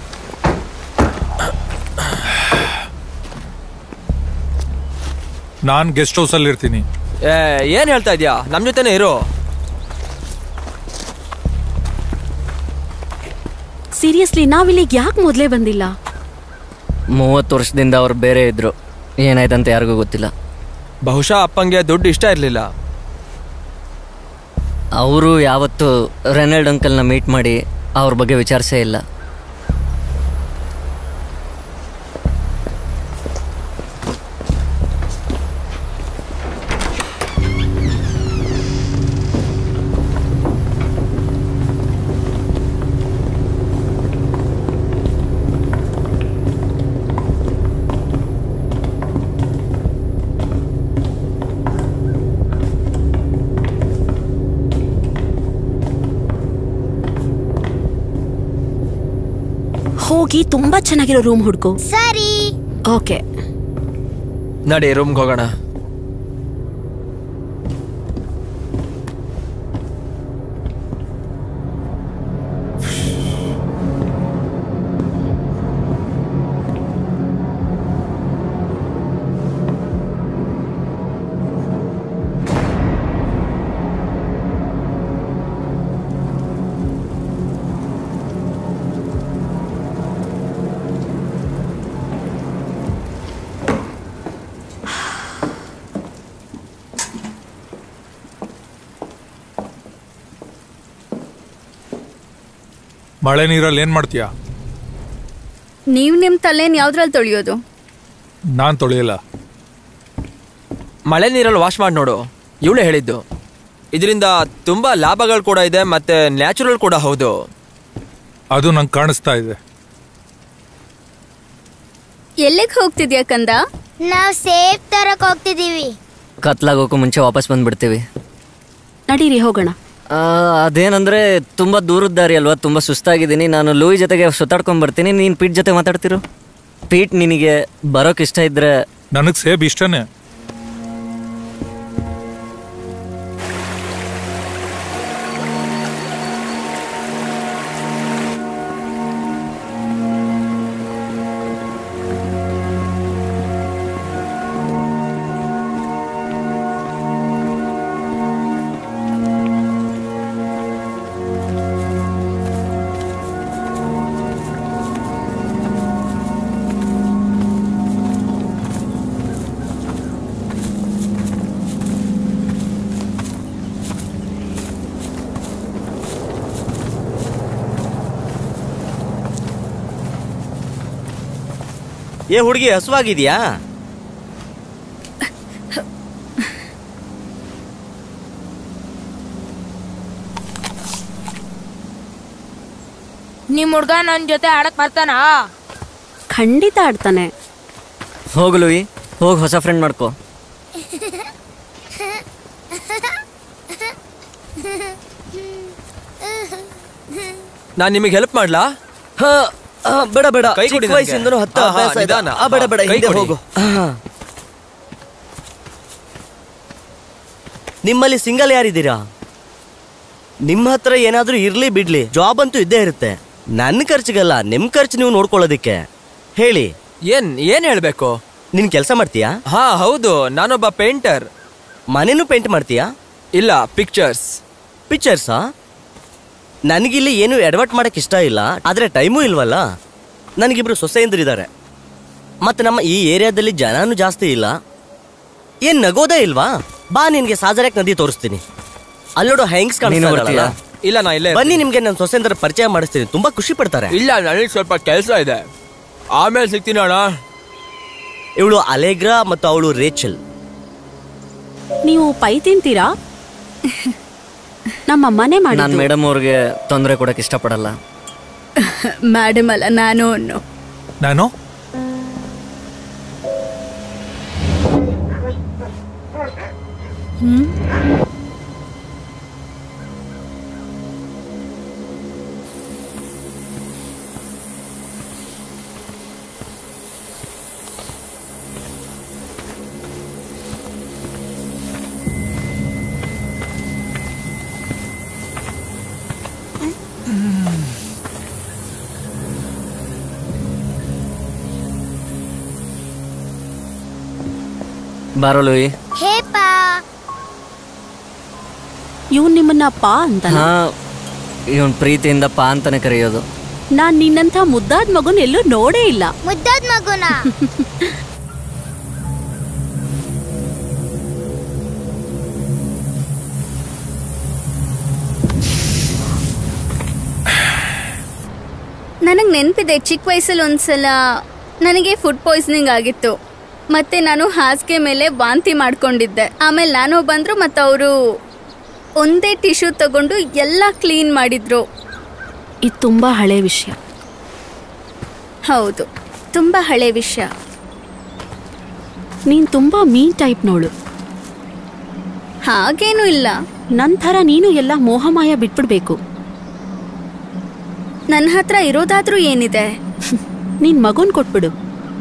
ನಾನ್ ಗೆಸ್ಟ್ ಹೌಸ್ ಅಲ್ಲಿ ಇರ್ತೀನಿ ಏ ಏನ್ ಹೇಳ್ತಾ ಇದ್ಯಾ ನಮ್ ಜೊತೆನೆ ಇರು ಸೀರಿಯಸ್ಲಿ ನಾವಿಲ್ಲಿಗೆ ಯಾಕೆ ಮೊದಲೇ ಬಂದಿಲ್ಲ ಮೂವತ್ತು ವರ್ಷದಿಂದ ಅವ್ರು ಬೇರೆ ಇದ್ರು ಏನಾಯ್ತಂತ ಯಾರಿಗೂ ಗೊತ್ತಿಲ್ಲ ಬಹುಶಃ ಅಪ್ಪಂಗೆ ದುಡ್ಡು ಇಷ್ಟ ಇರ್ಲಿಲ್ಲ ಅವರು ಯಾವತ್ತು ರೆನಾಲ್ಡ್ ಅಂಕಲ್ನ ಮೀಟ್ ಮಾಡಿ ಅವ್ರ ಬಗ್ಗೆ ವಿಚಾರಿಸೇ ಇಲ್ಲ ಹೋಗಿ ತುಂಬಾ ಚೆನ್ನಾಗಿರೋ ರೂಮ್ ಹುಡ್ಕು ಸರಿ ಓಕೆ ನಡಿ ರೂಮ್ಗೆ ಹೋಗೋಣ ಮಳೆ ನೀರಲ್ಲಿ ಏನ್ ಮಾಡ್ತೀಯಾ ನೀವ್ ನಿಮ್ ತಲೆನ್ ಯಾವ್ದ್ರಲ್ಲಿ ತೊಳೆಯೋದು ನಾನ್ ತೊಳೆಯಲ್ಲ ಮಳೆ ನೀರಲ್ಲಿ ವಾಶ್ ಮಾಡಿ ನೋಡು ಇವಳೇ ಹೇಳಿದ್ದು ಇದರಿಂದ ತುಂಬಾ ಲಾಭಗಳು ಕೂಡ ಇದೆ ಮತ್ತೆ ನ್ಯಾಚುರಲ್ ಕೂಡ ಹೌದು ಅದು ನಂಗೆ ಕಾಣಿಸ್ತಾ ಇದೆ ಎಲ್ಲಿಗ್ ಹೋಗ್ತಿದ್ಯಾ ಕಂದ ನಾವ್ ಸೇಫ್ ತರಕ್ ಹೋಗ್ತಿದೀವಿ ಕತ್ಲಾಗೋಕ್ಕೂ ಮುಂಚೆ ವಾಪಸ್ ಬಂದ್ಬಿಡ್ತೀವಿ ನಡೀರಿ ಹೋಗೋಣ ಆ, ಅದೇನಂದ್ರೆ ತುಂಬಾ ದೂರದ ದಾರಿ ಅಲ್ವಾ ತುಂಬಾ ಸುಸ್ತಾಗಿದ್ದೀನಿ ನಾನು ಲೂಯಿ ಜೊತೆಗೆ ಸುತ್ತಾಡ್ಕೊಂಡ್ ಬರ್ತೀನಿ ನೀನ್ ಪೀಟ್ ಜೊತೆ ಮಾತಾಡ್ತಿರು ಪೀಟ್ ನಿನಗೆ ಬರೋಕ್ ಇಷ್ಟ ಇದ್ರೆ ನನಗ್ ಸೇಬ್ ಇಷ್ಟನೇ ಏ ಹುಡುಗಿ ಹಸುವಾಗಿದ್ಯಾ ನಿಮ್ ಹುಡ್ಗ ನನ್ ಜೊತೆ ಆಡಕ್ ಬರ್ತಾನಾ ಖಂಡಿತ ಆಡ್ತಾನೆ ಹೋಗು ಲೂಯಿ ಹೋಗಿ ಹೊಸ ಫ್ರೆಂಡ್ ಮಾಡ್ಕೋ ನಾನ್ ನಿಮಗೆ ಹೆಲ್ಪ್ ಮಾಡ್ಲಾ ಹಾ ಆ, ಬೇಡ ಬೇಡ ಕೈ ಚಿಕ್ಕ ಕೊಡಿ ನಂಗೆ. ವಯಸ್ಸಿಂದನೂ ಹತ್ತು ಹಾ, ಹಾ, ಅಭ್ಯಾಸ ಇದೆ. ನಿಧಾನ. ಆ, ಬೇಡ ಬೇಡ ಕೈ ಹಿಂದೆ ಕೊಡಿ. ಹೋಗು ಹಾ. ನಿಮ್ಮಲ್ಲಿ ಸಿಂಗಲ್ ಯಾರಿದ್ದೀರಾ ನಿಮ್ಮ ಹತ್ರ ಏನಾದ್ರೂ ಇರ್ಲಿ ಬಿಡ್ಲಿ ಜಾಬ್ ಅಂತೂ ಇದ್ದೇ ಇರುತ್ತೆ ನನ್ನ ಖರ್ಚಿಗಲ್ಲ ನಿಮ್ ಖರ್ಚು ನೀವು ನೋಡ್ಕೊಳ್ಳೋದಿಕ್ಕೆ ಹೇಳಿ ಏನ್ ಏನ್ ಹೇಳ್ಬೇಕು ನೀನ್ ಕೆಲಸ ಮಾಡ್ತೀಯಾ ಹಾ ಹೌದು ನಾನೊಬ್ಬ ಪೇಂಟರ್ ಮನೇನು ಪೇಂಟ್ ಮಾಡ್ತೀಯಾ ಇಲ್ಲ ಪಿಕ್ಚರ್ಸ್ ಪಿಕ್ಚರ್ಸಾ ನನಗಿಲ್ಲಿ ಏನು ಎಡವಟ್ ಮಾಡಕ್ ಇಷ್ಟ ಇಲ್ಲ ಆದ್ರೆ ಟೈಮೂ ಇಲ್ವಲ್ಲ ನನಗಿಬ್ರು ಸೊಸೆಯಂದ್ರಿದ್ದಾರೆ ಮತ್ತೆ ನಮ್ಮ ಈ ಏರಿಯಾದಲ್ಲಿ ಜನನೂ ಜಾಸ್ತಿ ಇಲ್ಲ ಏನ್ ನಗೋದೇ ಇಲ್ವಾ ಬಾ ನಿನ್ಗೆ ಸಾಜರ್ಯಾಕ್ ನದಿ ತೋರಿಸ್ತೀನಿ ಅಲ್ಲೋಡು ಹೆಂಗ್ಸ್ ನೀನು ಕಾಣಿಸ್ತಾ ಬರ್ತೀಯಾ? ಇಲ್ಲ ನಾ ಇಲ್ಲೇ ಬನ್ನಿ ನಿಮ್ಗೆ ನನ್ನ ಸೊಸೆಂದ್ರ ಪರಿಚಯ ಮಾಡಿಸ್ತೀನಿ ತುಂಬಾ ಖುಷಿ ಪಡ್ತಾರೆ ಇಲ್ಲ ನನಗೆ ಸ್ವಲ್ಪ ಕೆಲಸ ಇದೆ ಆಮೇಲೆ ಸಿಗ್ತೀನಿ ಅಣ್ಣ ಇವಳು ಅಲೆಗ್ರಾ ಮತ್ತು ಅವಳು ರೇಚಲ್ ನೀವು ಪೈ ತಿಂತೀರಾ ನಮ್ಮ ಮನೆ ನಾನು ಮಾಡಿ ಮೇಡಮ್ ಅವ್ರಿಗೆ ತೊಂದರೆ ಕೊಡಕ್ಕೆ ಇಷ್ಟಪಡಲ್ಲ ಮೇಡಮ್ ಅಲ್ಲ ನಾನು ಅನ್ನು ನಾನು ಬಾರೋ ಲೂಯಿ ಹೇ ಪಾ ಇವ್ನು ನಿಮ್ಮನ್ನ ಪಾ ಅಂತ ಹಾ ಇವನ್ ಪ್ರೀತಿಯಿಂದ ಪಾ ಅಂತಾನೆ ಕರೆಯೋದು ನಾನ್ ನಿನ್ನಂಥ ಮುದ್ದಾದ ಮಗುನ್ ಎಲ್ಲೂ ನೋಡೇ ಇಲ್ಲ ಮುದ್ದಾದ ಮಗುನ ನನಗೆ ನೆನಪಿದೆ ಚಿಕ್ಕ ವಯಸ್ಸಲ್ಲಿ ಒಂದ್ಸಲ ನನಗೆ ಫುಡ್ ಪಾಯ್ಸನಿಂಗ್ ಆಗಿತ್ತು ಮತ್ತೆ ನಾನು ಹಾಸಿಗೆ ಮೇಲೆ ವಾಂತಿ ಮಾಡ್ಕೊಂಡಿದ್ದೆ ಆಮೇಲೆ ನಾನು ಬಂದ್ರು ಮತ್ತೆ ಅವರು ಒಂದೇ ಟಿಶ್ಯೂ ತಗೊಂಡು ಎಲ್ಲ ಕ್ಲೀನ್ ಮಾಡಿದ್ರು ಇದು ತುಂಬಾ ಹಳೆ ವಿಷಯ ಹೌದು ತುಂಬ ಹಳೆ ವಿಷಯ ನೀನ್ ತುಂಬಾ ಮೀನ್ ಟೈಪ್ ನೋಳು ಹಾಗೇನೂ ಇಲ್ಲ ನನ್ ಥರ ನೀನು ಎಲ್ಲ ಮೋಹಮಾಯ ಬಿಟ್ಬಿಡ್ಬೇಕು ನನ್ನ ಹತ್ರ ಇರೋದಾದ್ರೂ ಏನಿದೆ ನೀನ್ ಮಗುನ್ ಕೊಟ್ಬಿಡು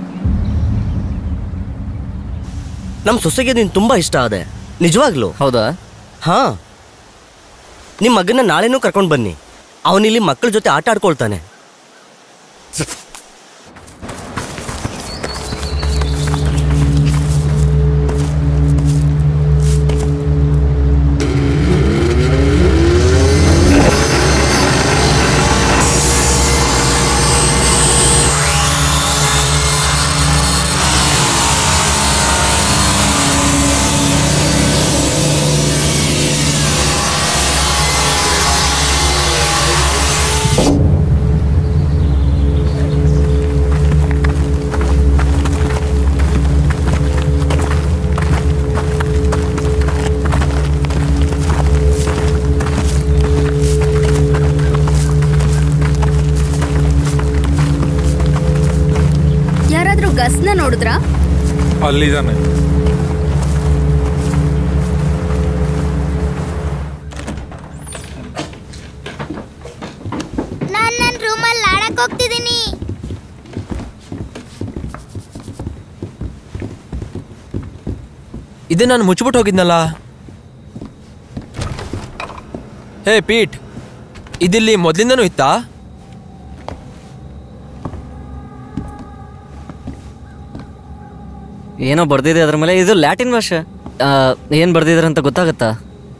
ನಮ್ ಸೊಸೆಗೆ ನೀನ್ ತುಂಬಾ ಇಷ್ಟ ಆದೆ ನಿಜವಾಗ್ಲು ಹೌದಾ ಹಾ ನಿಮ್ ಮಗನ ನಾಳೆನೂ ಕರ್ಕೊಂಡ್ ಬನ್ನಿ ಅವನಿಲ್ಲಿ ಮಕ್ಕಳ ಜೊತೆ ಆಟ ಆಡ್ಕೊಳ್ತಾನೆ ಯಾರಾದ್ರೂ ಗಸ್ನ ನೋಡಿದ್ರಾ ಅಲ್ಲಿದ್ದಾನೆ ನಾನ್ ನನ್ನ ರೂಮಲ್ಲಿ ಆಡಕ್ ಹೋಗ್ತಿದ್ದೀನಿ ಇದು ನಾನು ಮುಚ್ಚಿಬಿಟ್ಟು ಹೋಗಿದ್ನಲ್ಲ ಹೇ ಪೀಟ್ ಇದಿಲ್ಲಿ ಮೊದ್ಲಿಂದನೂ ಇತ್ತಾ ಏನೋ ಬರ್ದಿದೆ ಅದ್ರ ಮೇಲೆ ಇದು ಲ್ಯಾಟಿನ್ ಭಾಷೆ ಆ, ಏನ್ ಬರ್ದಿದಾರೆ ಅಂತ ಗೊತ್ತಾಗತ್ತಾ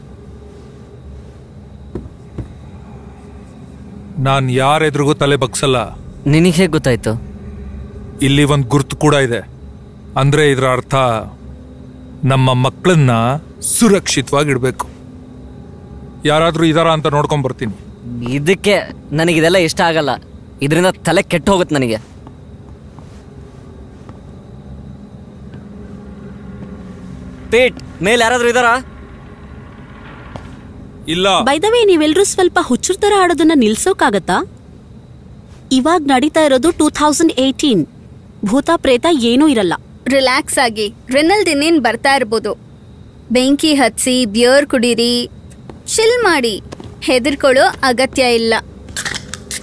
ನಾನ್ ಯಾರ ಎದುರಿಗೂ ತಲೆ ಬಗ್ಸಲ್ಲ ನಿನಗೆ ಹೇಗೆ ಗೊತ್ತಾಯ್ತು ಇಲ್ಲಿ ಒಂದು ಗುರ್ತು ಕೂಡ ಇದೆ ಅಂದ್ರೆ ಇದರ ಅರ್ಥ ನಮ್ಮ ಮಕ್ಕಳನ್ನ ಸುರಕ್ಷಿತವಾಗಿಡ್ಬೇಕು ಯಾರಾದ್ರೂ ಇದಾರ ಅಂತ ನೋಡ್ಕೊಂಡ್ ಬರ್ತೀನಿ ಇದಕ್ಕೆ ನನಗಿದೆಲ್ಲ ಇಷ್ಟ ಆಗಲ್ಲ ಇದರಿಂದ ತಲೆ ಕೆಟ್ಟು ಹೋಗುತ್ತೆ ನನಗೆ ಪೀಟ್ ಮೇಲೆ ಯಾರಾದ್ರೂ ಇದಾರಾ ಇಲ್ಲ ಬೈದವೇ ನೀವೆಲ್ರೂ ಸ್ವಲ್ಪ ಹುಚ್ಚರ ತರ ಆಡೋದನ್ನ ನಿಲ್ಸೋಕಾಗತ್ತಾ ಇವಾಗ ನಡೀತಾ ಇರೋದು ಟೂ ಥೌಸಂಡ್ ಏಯ್ಟೀನ್ ಭೂತ ಪ್ರೇತ ಏನೂ ಇರಲ್ಲ ರಿಲ್ಯಾಕ್ಸ್ ಆಗಿ ರೆನಲ್ದ್ ಇನ್ನೇನ್ ಬರ್ತಾ ಇರ್ಬೋದು ಬೆಂಕಿ ಹಚ್ಚಿ ಬಿಯರ್ ಕುಡೀರಿ ಶಿಲ್ ಮಾಡಿ ಹೆದರ್ಕೊಳ್ಳೋ ಅಗತ್ಯ ಇಲ್ಲ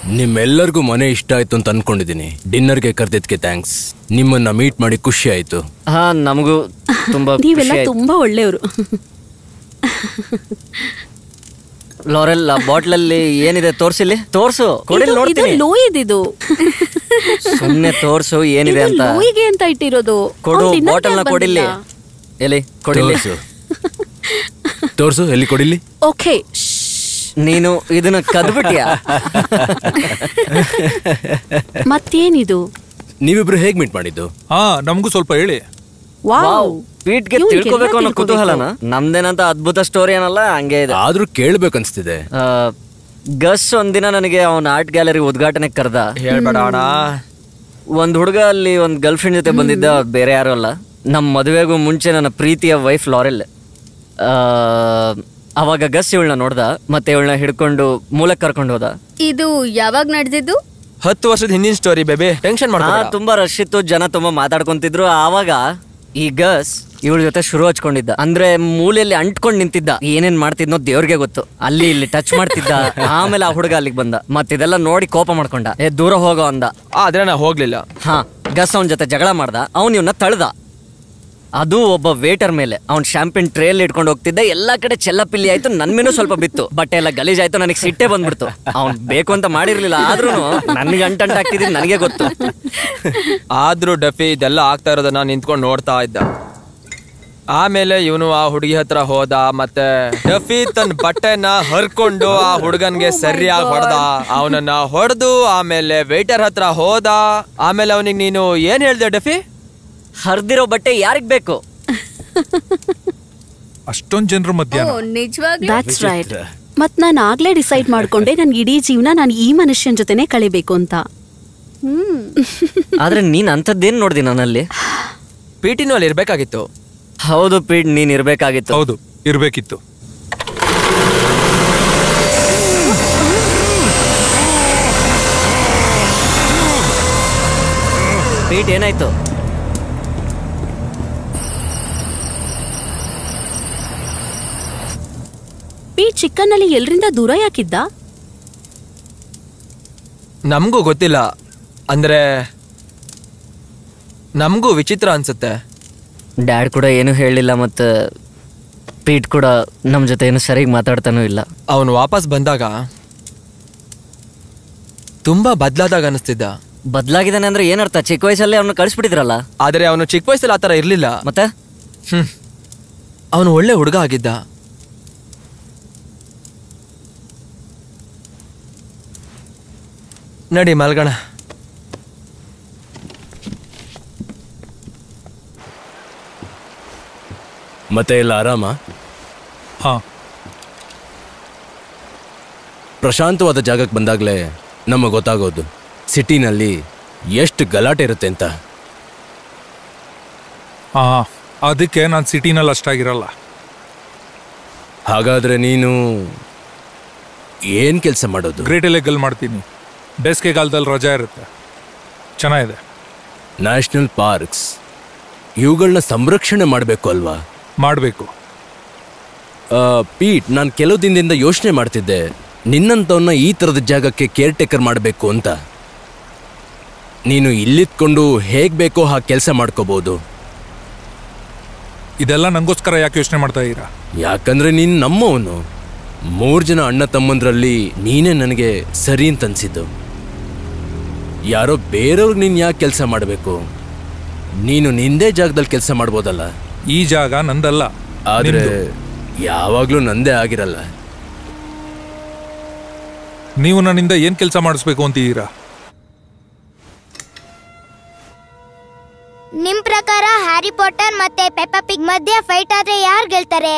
ನಿಮ್ಮೆಲ್ಲರಿಗೂ ಮನೆ ಇಷ್ಟ ಆಯ್ತು ಅಂತ ಅನ್ಕೊಂಡಿದ್ದೀನಿ ಡಿನ್ನರ್ಗೆ ಕರೆದಿದ್ದಕ್ಕೆ ಥ್ಯಾಂಕ್ಸ್ ನಿಮ್ಮನ್ನ ಮೀಟ್ ಮಾಡಿ ಖುಷಿ ಆಯ್ತು ಹಾ ನಮಗೂ ತುಂಬಾ ನೀವೆಲ್ಲ ಖುಷಿ ಆಯ್ತು. ತುಂಬಾ ಒಳ್ಳೆಯವರು ಲಾರೆಲ್ ಆ ಬಾಟ್ಲಲ್ಲಿ ಏನಿದೆ ತೋರ್ಸಿಲ್ಲಿ ತೋರ್ಸು ಕೊಡಿಲ್ ಇದು ನೋಡ್ತೀನಿ ಲೋಯಿದಿದು ಸುಮ್ನೆ ತೋರ್ಸು ಏನಿದೆ ಇದು ಅಂತ ಲೋಯಿಗೆ ಅಂತ ಇಟ್ಟಿರೋದು ಕೊಡು ಅವ್ನ್ ತಿನ್ನಕ್ಕೆ ಬಾಟಲ್ನ ಯಾಕ್ ಕೊಡಿಲ್ಲಿ ಬಂದಿಲ್ಲ? ಎಲ್ಲಿ ಕೊಡಿಲ್ಲಿ ತೋರ್ಸು ತೋರ್ಸು ಎಲ್ಲಿ ಕೊಡಿಲಿ ಓಕೆ ನೀನು ಇದನ್ನ ಕದ್ಬಿಟ್ಯಾ ಮತ್ತೇನಿದು ನೀವಿಬ್ರು ಹೇಗ್ ಮೀಟ್ ಮಾಡಿದ್ದು ಹಾ ನಮಗೂ ಸ್ವಲ್ಪ ಹೇಳಿ ವಾವ್ ಪೀಟ್ಗೆ ಇವ್ನಿಗೆಲ್ಲ ತಿಳ್ಕೊಬೇಕು ಅನ್ನೋ ತಿಳ್ಕೊಬೇಕು. ಕುತೂಹಲನ ನಮ್ದೇನಂತ ಅದ್ಭುತ ಸ್ಟೋರಿ ಏನಲ್ಲ ಹಂಗೆ ಇದೆ ಆದ್ರೂ ಕೇಳ್ಬೇಕನ್ಸ್ತಿದೆ ಆ, ಗಸ್ ಒಂದಿನ ನನಗೆ ಅವನ ಆರ್ಟ್ ಗ್ಯಾಲರಿ ಉದ್ಘಾಟನೆ ಕರ್ದ ಹೇಳ್ಬೇಡ ಅಣ್ಣ ಒಂದ್ ಹುಡುಗ ಅಲ್ಲಿ ಒಂದ್ ಗರ್ಲ್ ಫ್ರೆಂಡ್ ಜೊತೆ ಬಂದಿದ್ದ ಅವ್ರು ಬೇರೆ ಯಾರು ಅಲ್ಲ ನಮ್ಮ ಮದುವೆಗೂ ಮುಂಚೆ ನನ್ನ ಪ್ರೀತಿಯ ವೈಫ್ ಲಾರೆಲ್ ಆ, ಅವಾಗ ಗಸ್ ಇವಳನ್ನ ನೋಡ್ದ ಮತ್ತೆ ಇವಳನ್ನ ಹಿಡ್ಕೊಂಡು ಮೂಲಕ್ ಕರ್ಕೊಂಡು ಹೋದ ಇದು ಯಾವಾಗ ನಡೆದಿದ್ದು ಹತ್ತು ವರ್ಷದ ಹಿಂದಿನ ಸ್ಟೋರಿ ಬೇಬಿ ಟೆನ್ಷನ್ ಹಾ ಮಾಡ್ಬೇಡ ತುಂಬಾ ರಶ್ ಇತ್ತು ಜನ ತುಂಬಾ ಮಾತಾಡ್ಕೊಂತಿದ್ರು ಆವಾಗ ಈ ಗಸ್ ಇವಳ ಜೊತೆ ಶುರು ಹಚ್ಕೊಂಡಿದ್ದ ಅಂದ್ರೆ ಮೂಲೆಯಲ್ಲಿ ಅಂಟ್ಕೊಂಡ್ ನಿಂತಿದ್ದ ಏನೇನ್ ಮಾಡ್ತಿದ್ನೋ ದೇವ್ರಿಗೆ ಗೊತ್ತು ಅಲ್ಲಿ ಇಲ್ಲಿ ಟಚ್ ಮಾಡ್ತಿದ್ದ ಆಮೇಲೆ ಆ ಹುಡುಗ ಅಲ್ಲಿಗೆ ಬಂದ ಮತ್ತಿದೆಲ್ಲ ನೋಡಿ ಕೋಪ ಮಾಡ್ಕೊಂಡ ಏ ದೂರ ಹೋಗೋ ಅಂದ ಆದ್ರೆ ನಾ ಹೋಗ್ಲಿಲ್ಲ ಹಾ ಗಸ್ ಅವನ ಜೊತೆ ಜಗಳ ಮಾಡ್ದ ಅವನ್ ಇವನ್ನ ತಳ್ದ ಅದು ಒಬ್ಬ ವೇಟರ್ ಮೇಲೆ ಅವ್ನ್ ಶಾಂಪಿನ್ ಟ್ರೇಲ್ ಇಟ್ಕೊಂಡು ಹೋಗ್ತಿದ್ದ ಎಲ್ಲಾ ಕಡೆ ಚೆಲ್ಲಪಿಲ್ಲಿ ಆಯ್ತು ನನ್ ಮೇನೂ ಸ್ವಲ್ಪ ಬಿತ್ತು ಬಟ್ಟೆ ಎಲ್ಲ ಗಲೀಜ್ ಆಯ್ತು ನನಗೆ ಸಿಟ್ಟೆ ಬಂದ್ಬಿಡ್ತು ಅವ್ನ್ ಬೇಕು ಅಂತ ಮಾಡಿರ್ಲಿಲ್ಲ ಆದ್ರೂ ನನ್ಗೆ ಅಂಟಂಟಾಗ್ತಿದ್ದು ನನಗೆ ಗೊತ್ತು ಆದ್ರೂ ಡಫಿ ಇದೆಲ್ಲ ಆಗ್ತಾ ಇರೋದನ್ನ ನಿಂತ್ಕೊಂಡು ನೋಡ್ತಾ ಇದ್ದ ಆಮೇಲೆ ಇವನು ಆ ಹುಡುಗಿ ಹತ್ರ ಹೋದ ಮತ್ತೆ ಡಫಿ ತನ್ನ ಬಟ್ಟೆನ ಹರ್ಕೊಂಡು ಆ ಹುಡುಗನ್ಗೆ ಸರಿಯಾಗಿ ಹೊಡೆದ ಅವನನ್ನ ಹೊಡೆದು ಆಮೇಲೆ ವೇಟರ್ ಹತ್ರ ಹೋದ ಆಮೇಲೆ ಅವನಿಗೆ ನೀನು ಏನ್ ಹೇಳ್ದೆ ಡಫಿ ಹರ್ದಿರೋ ಬಟ್ಟೆ ಯಾರಿಗ್ ಬೇಕು ಅಷ್ಟೊಂದ್ ಜನರ ಮಧ್ಯ ಓ ನಿಜವಾಗ್ಲೂ ದಟ್ಸ್ ರೈಟ್ ಮತ್ ನಾನು ಆಗ್ಲೇ ಡಿಸೈಡ್ ಮಾಡ್ಕೊಂಡೆ ನನ್ ಇಡೀ ಜೀವನ ನಾನು ಈ ಮನುಷ್ಯನ್ ಜೊತೆನೆ ಕಳಿಬೇಕು ಅಂತ ಹ್ಮ್ ಆದ್ರೆ ನೀನ್ ಅಂಥದ್ದೇನ್ ನೋಡ್ದಿ ನನ್ನಲ್ಲಿ ಪಿ ಟಿನೂ ಅಲ್ಲಿ ಇರ್ಬೇಕಾಗಿತ್ತು ಹೌದು ಪೀಡ್ ನೀನ್ ಇರ್ಬೇಕಾಗಿತ್ತು ಹೌದು ಇರ್ಬೇಕಿತ್ತು ಪೀಟ್ ಏನಾಯ್ತು ಈ ಚಿಕನ್ ಅಲ್ಲಿ ಎಲ್ರಿಂದ ದೂರ ಯಾಕಿದ್ದ ನಮಗೂ ಗೊತ್ತಿಲ್ಲ ಅಂದ್ರೆ ನಮಗೂ ವಿಚಿತ್ರ ಅನ್ಸುತ್ತೆ ಡ್ಯಾಡ್ ಕೂಡ ಏನು ಹೇಳಿಲ್ಲ ಮತ್ತೆ ಪೀಟ್ ಕೂಡ ನಮ್ ಜೊತೆ ಏನು ಸರಿಯಾಗಿ ಮಾತಾಡ್ತಾನೂ ಇಲ್ಲ ಅವನು ವಾಪಸ್ ಬಂದಾಗ ತುಂಬಾ ಬದ್ಲಾದಾಗ ಅನಿಸ್ತಿದ್ದ ಬದ್ಲಾಗಿದ್ದಾನೆ ಅಂದ್ರೆ ಏನರ್ಥ ಚಿಕ್ಕ ವಯಸ್ಸಲ್ಲೇ ಅವ್ನ ಕಳಿಸ್ಬಿಟ್ಟಿದ್ರಲ್ಲ ಆದ್ರೆ ಅವನು ಚಿಕ್ಕ ವಯಸ್ಸಲ್ಲಿ ಆತರ ಇರ್ಲಿಲ್ಲ ಮತ್ತೆ ಹ್ಮ್ ಅವನು ಒಳ್ಳೆ ಹುಡುಗ ಆಗಿದ್ದ ನಡಿ ಮಲ್ಗಣ ಮತ್ತೆ ಎಲ್ಲ ಆರಾಮ ಹಾ ಪ್ರಶಾಂತವಾದ ಜಾಗಕ್ಕೆ ಬಂದಾಗಲೇ ನಮಗೆ ಗೊತ್ತಾಗೋದು ಸಿಟಿನಲ್ಲಿ ಎಷ್ಟು ಗಲಾಟೆ ಇರುತ್ತೆ ಅಂತ ಹಾ ಅದಕ್ಕೆ ನಾನು ಸಿಟಿನಲ್ಲಿ ಅಷ್ಟಾಗಿರಲ್ಲ ಹಾಗಾದ್ರೆ ನೀನು ಏನ್ ಕೆಲಸ ಮಾಡೋದು ಗ್ರೇಟ್ ಎಲೆಗಲ್ ಮಾಡ್ತೀನಿ ಬೇಸಿಗೆಗಾಲದಲ್ಲಿ ರಜಾ ಇರುತ್ತೆ ಚೆನ್ನಾಗಿದೆ ನ್ಯಾಷನಲ್ ಪಾರ್ಕ್ಸ್ ಇವುಗಳನ್ನ ಸಂರಕ್ಷಣೆ ಮಾಡಬೇಕು ಅಲ್ವಾ ಮಾಡಬೇಕು ಆ, ಪೀಟ್ ನಾನು ಕೆಲವು ದಿನದಿಂದ ಯೋಚನೆ ಮಾಡ್ತಿದ್ದೆ ನಿನ್ನಂತವನ್ನ ಈ ಥರದ ಜಾಗಕ್ಕೆ ಕೇರ್ ಟೇಕರ್ ಮಾಡಬೇಕು ಅಂತ ನೀನು ಇಲ್ಲಿದ್ಕೊಂಡು ಹೇಗ್ ಬೇಕೋ ಹಾಗೆ ಕೆಲಸ ಮಾಡ್ಕೋಬಹುದು ಇದೆಲ್ಲ ನಂಗೋಸ್ಕರ ಯಾಕೆ ಯೋಚನೆ ಮಾಡ್ತಾ ಇದ್ದೀರಾ ಯಾಕಂದ್ರೆ ನೀನು ನಮ್ಮವನು ಮೂರು ಜನ ಅಣ್ಣ ತಮ್ಮಂದ್ರಲ್ಲಿ ನೀನೇ ನನಗೆ ಸರಿ ಅಂತ ಅನ್ಸಿದ್ದು ಯಾರೋ ಬೇರೆಯವ್ರಿಗೆ ನೀನು ಯಾಕೆ ಕೆಲಸ ಮಾಡಬೇಕು ನೀನು ನಿಂದೇ ಜಾಗದಲ್ಲಿ ಕೆಲಸ ಮಾಡ್ಬೋದಲ್ಲ ಈ ಜಾಗ ನಂದಲ್ಲ ಆದ್ರೆ ನಿಮ್ದು. ಯಾವಾಗ್ಲೂ ನಂದೇ ಆಗಿರಲ್ಲ ನೀವು ನನ್ನಿಂದ ಏನ್ ಕೆಲಸ ಮಾಡಿಸ್ಬೇಕು ಅಂತಿದ್ದೀರಾ ನಿಮ್ ಪ್ರಕಾರ ಹ್ಯಾರಿ ಪಾಟರ್ ಮತ್ತೆ ಪೆಪ್ಪಾ ಪಿಗ್ ಮಧ್ಯೆ ಫೈಟ್ ಆದ್ರೆ ಯಾರು ಗೆಲ್ತಾರೆ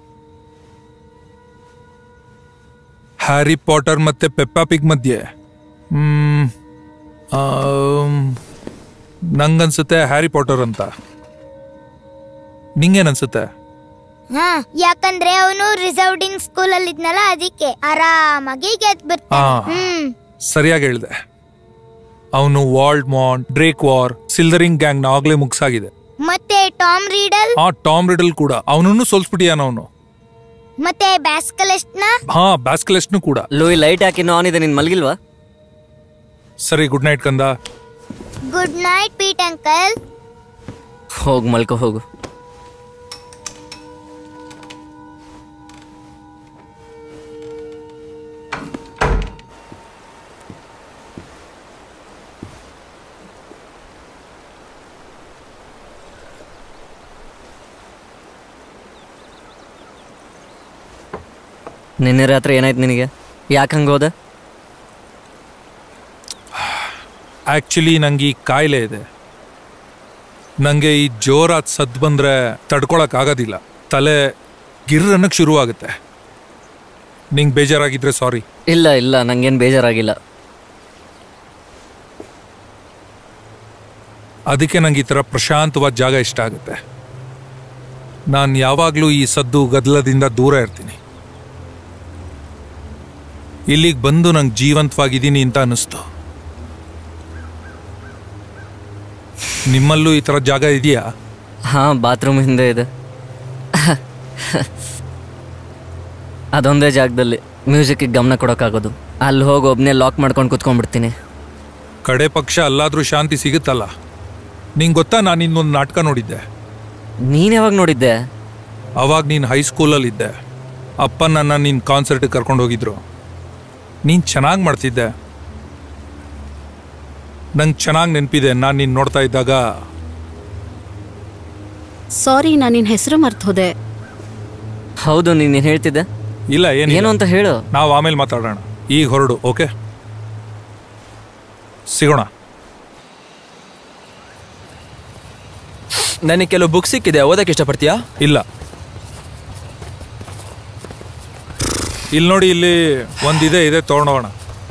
ಹ್ಯಾರಿ ಪಾಟರ್ ಮತ್ತೆ ಪೆಪ್ಪಾ ಪಿಗ್ ಮಧ್ಯೆ ಹ್ಮ್ ಆಮ್, ನಂಗನ್ಸುತ್ತೆ ಹ್ಯಾರಿ ಪಾಟರ್ ಅಂತ ನಿಂಗೇನನ್ಸುತ್ತೆ ಹಾ ಯಾಕಂದ್ರೆ ಅವನು ರಿಸರ್ವ್ಡಿಂಗ್ ಸ್ಕೂಲ್ ಅಲ್ಲಿ ಇದ್ನಲ್ಲ ಅದಕ್ಕೆ ಆರಾಮಾಗಿ ಗೆದ್ ಹಾ ಬಿಡ್ತಾನೆ ಹ್ಮ್ ಸರಿಯಾಗಿ ಹೇಳಿದೆ ಅವನು ವಾಲ್ಡ್ ಮಾಂಟ್ ಡ್ರೇಕ್ ವಾರ್ ಸಿಲ್ದರಿಂಗ್ ಗ್ಯಾಂಗ್ ನ ಆಗ್ಲೇ ಮುಗ್ಸಾಗಿದೆ ಮತ್ತೆ ಟಾಮ್ ರೀಡಲ್ ಆ ಟಾಮ್ ರಿಡಲ್ ಕೂಡ ಅವನನ್ನು ಸೋಲ್ಸ್ಬಿಟ್ಟಿಯಾನ ಅವನು ಮತ್ತೆ ಬ್ಯಾಸ್ಕಲೆಸ್ಟ್ ನ ಹಾ ಬ್ಯಾಸ್ಕಲೆಸ್ನು ಕೂಡ ಲೂಯಿ ಲೈಟ್ ಹಾಕಿನೂ ಆನ್ ಇದೆ ನಿನ್ ಮಲ್ಗಿಲ್ವಾ ಸರಿ ಗುಡ್ ನೈಟ್ ಕಂದ ಗುಡ್ ನೈಟ್ ಪೀಟ್ ಅಂಕಲ್ ಹೋಗು ಮಲ್ಕೋ ಹೋಗು ನಿನ್ನೆ ರಾತ್ರಿ ಏನಾಯ್ತು ನಿನಗೆ ಯಾಕೆ ಹಂಗೆ ಹೋದ ಆಕ್ಚುಲಿ ನಂಗೆ ಈ ಕಾಯಿಲೆ ಇದೆ ನನಗೆ ಈ ಜೋರಾದ ಸದ್ದು ಬಂದರೆ ತಡ್ಕೊಳಕ್ ಆಗೋದಿಲ್ಲ ತಲೆ ಗಿರ್ ಅನ್ನಕ್ಕೆ ಶುರುವಾಗುತ್ತೆ ನಿಂಗೆ ಬೇಜಾರಾಗಿದ್ರೆ ಸಾರಿ ಇಲ್ಲ ಇಲ್ಲ ನಂಗೇನು ಬೇಜಾರಾಗಿಲ್ಲ ಅದಕ್ಕೆ ನಂಗೆ ಈ ಥರ ಪ್ರಶಾಂತವಾದ ಜಾಗ ಇಷ್ಟ ಆಗುತ್ತೆ ನಾನು ಯಾವಾಗಲೂ ಈ ಸದ್ದು ಗದ್ದಲದಿಂದ ದೂರ ಇರ್ತೀನಿ ಇಲ್ಲಿಗೆ ಬಂದು ನಂಗೆ ಜೀವಂತವಾಗಿದ್ದೀನಿ ಅಂತ ಅನ್ನಿಸ್ತು ನಿಮ್ಮಲ್ಲೂ ಈ ಥರ ಜಾಗ ಇದೆಯಾ ಹಾಂ ಬಾತ್ರೂಮ್ ಹಿಂದೆ ಇದೆ ಅದೊಂದೇ ಜಾಗದಲ್ಲಿ ಮ್ಯೂಸಿಕ್ಕಿಗೆ ಗಮನ ಕೊಡೋಕ್ಕಾಗೋದು ಅಲ್ಲಿ ಹೋಗಿ ಒಬ್ಬನೇ ಲಾಕ್ ಮಾಡ್ಕೊಂಡು ಕುತ್ಕೊಂಡ್ಬಿಡ್ತೀನಿ ಕಡೆ ಪಕ್ಷ ಅಲ್ಲಾದ್ರೂ ಶಾಂತಿ ಸಿಗುತ್ತಲ್ಲ ನಿಂಗೆ ಗೊತ್ತಾ ನಾನು ಇನ್ನೊಂದು ನಾಟಕ ನೋಡಿದ್ದೆ ನೀನು ಯಾವಾಗ ನೋಡಿದ್ದೆ ಅವಾಗ ನೀನು ಹೈಸ್ಕೂಲಲ್ಲಿದ್ದೆ ಅಪ್ಪ ನನ್ನ ನಿನ್ನ ಕಾನ್ಸರ್ಟಿಗೆ ಕರ್ಕೊಂಡು ಹೋಗಿದ್ರು ನೀನು ಚೆನ್ನಾಗಿ ಮಾಡ್ತಿದ್ದೆ ನಂಗೆ ಚೆನ್ನಾಗಿ ನೆನಪಿದೆ ನಾನು ನೀನು ನೋಡ್ತಾ ಇದ್ದಾಗ ಸಾರಿ ನಾನು ನಿನ್ನ ಹೆಸರು ಮರ್ತು ಹೋದೆ ಹೌದು ನೀನು ಹೇಳ್ತಿದ್ದೆ ಇಲ್ಲ ಏನು ಏನು ಅಂತ ಹೇಳು ನಾವು ಆಮೇಲೆ ಮಾತಾಡೋಣ ಈಗ ಹೊರಡು ಓಕೆ ಸಿಗೋಣ ನನಗೆ ಕೆಲವು ಬುಕ್ ಸಿಕ್ಕಿದೆ ಓದಕ್ಕೆ ಇಷ್ಟಪಡ್ತೀಯಾ ಇಲ್ಲ ಇಲ್ಲಿ ನೋಡಿ ಇಲ್ಲಿ ಒಂದಿದೆ ಇದೆ ತೊಗೊಂಡೋಗೋಣ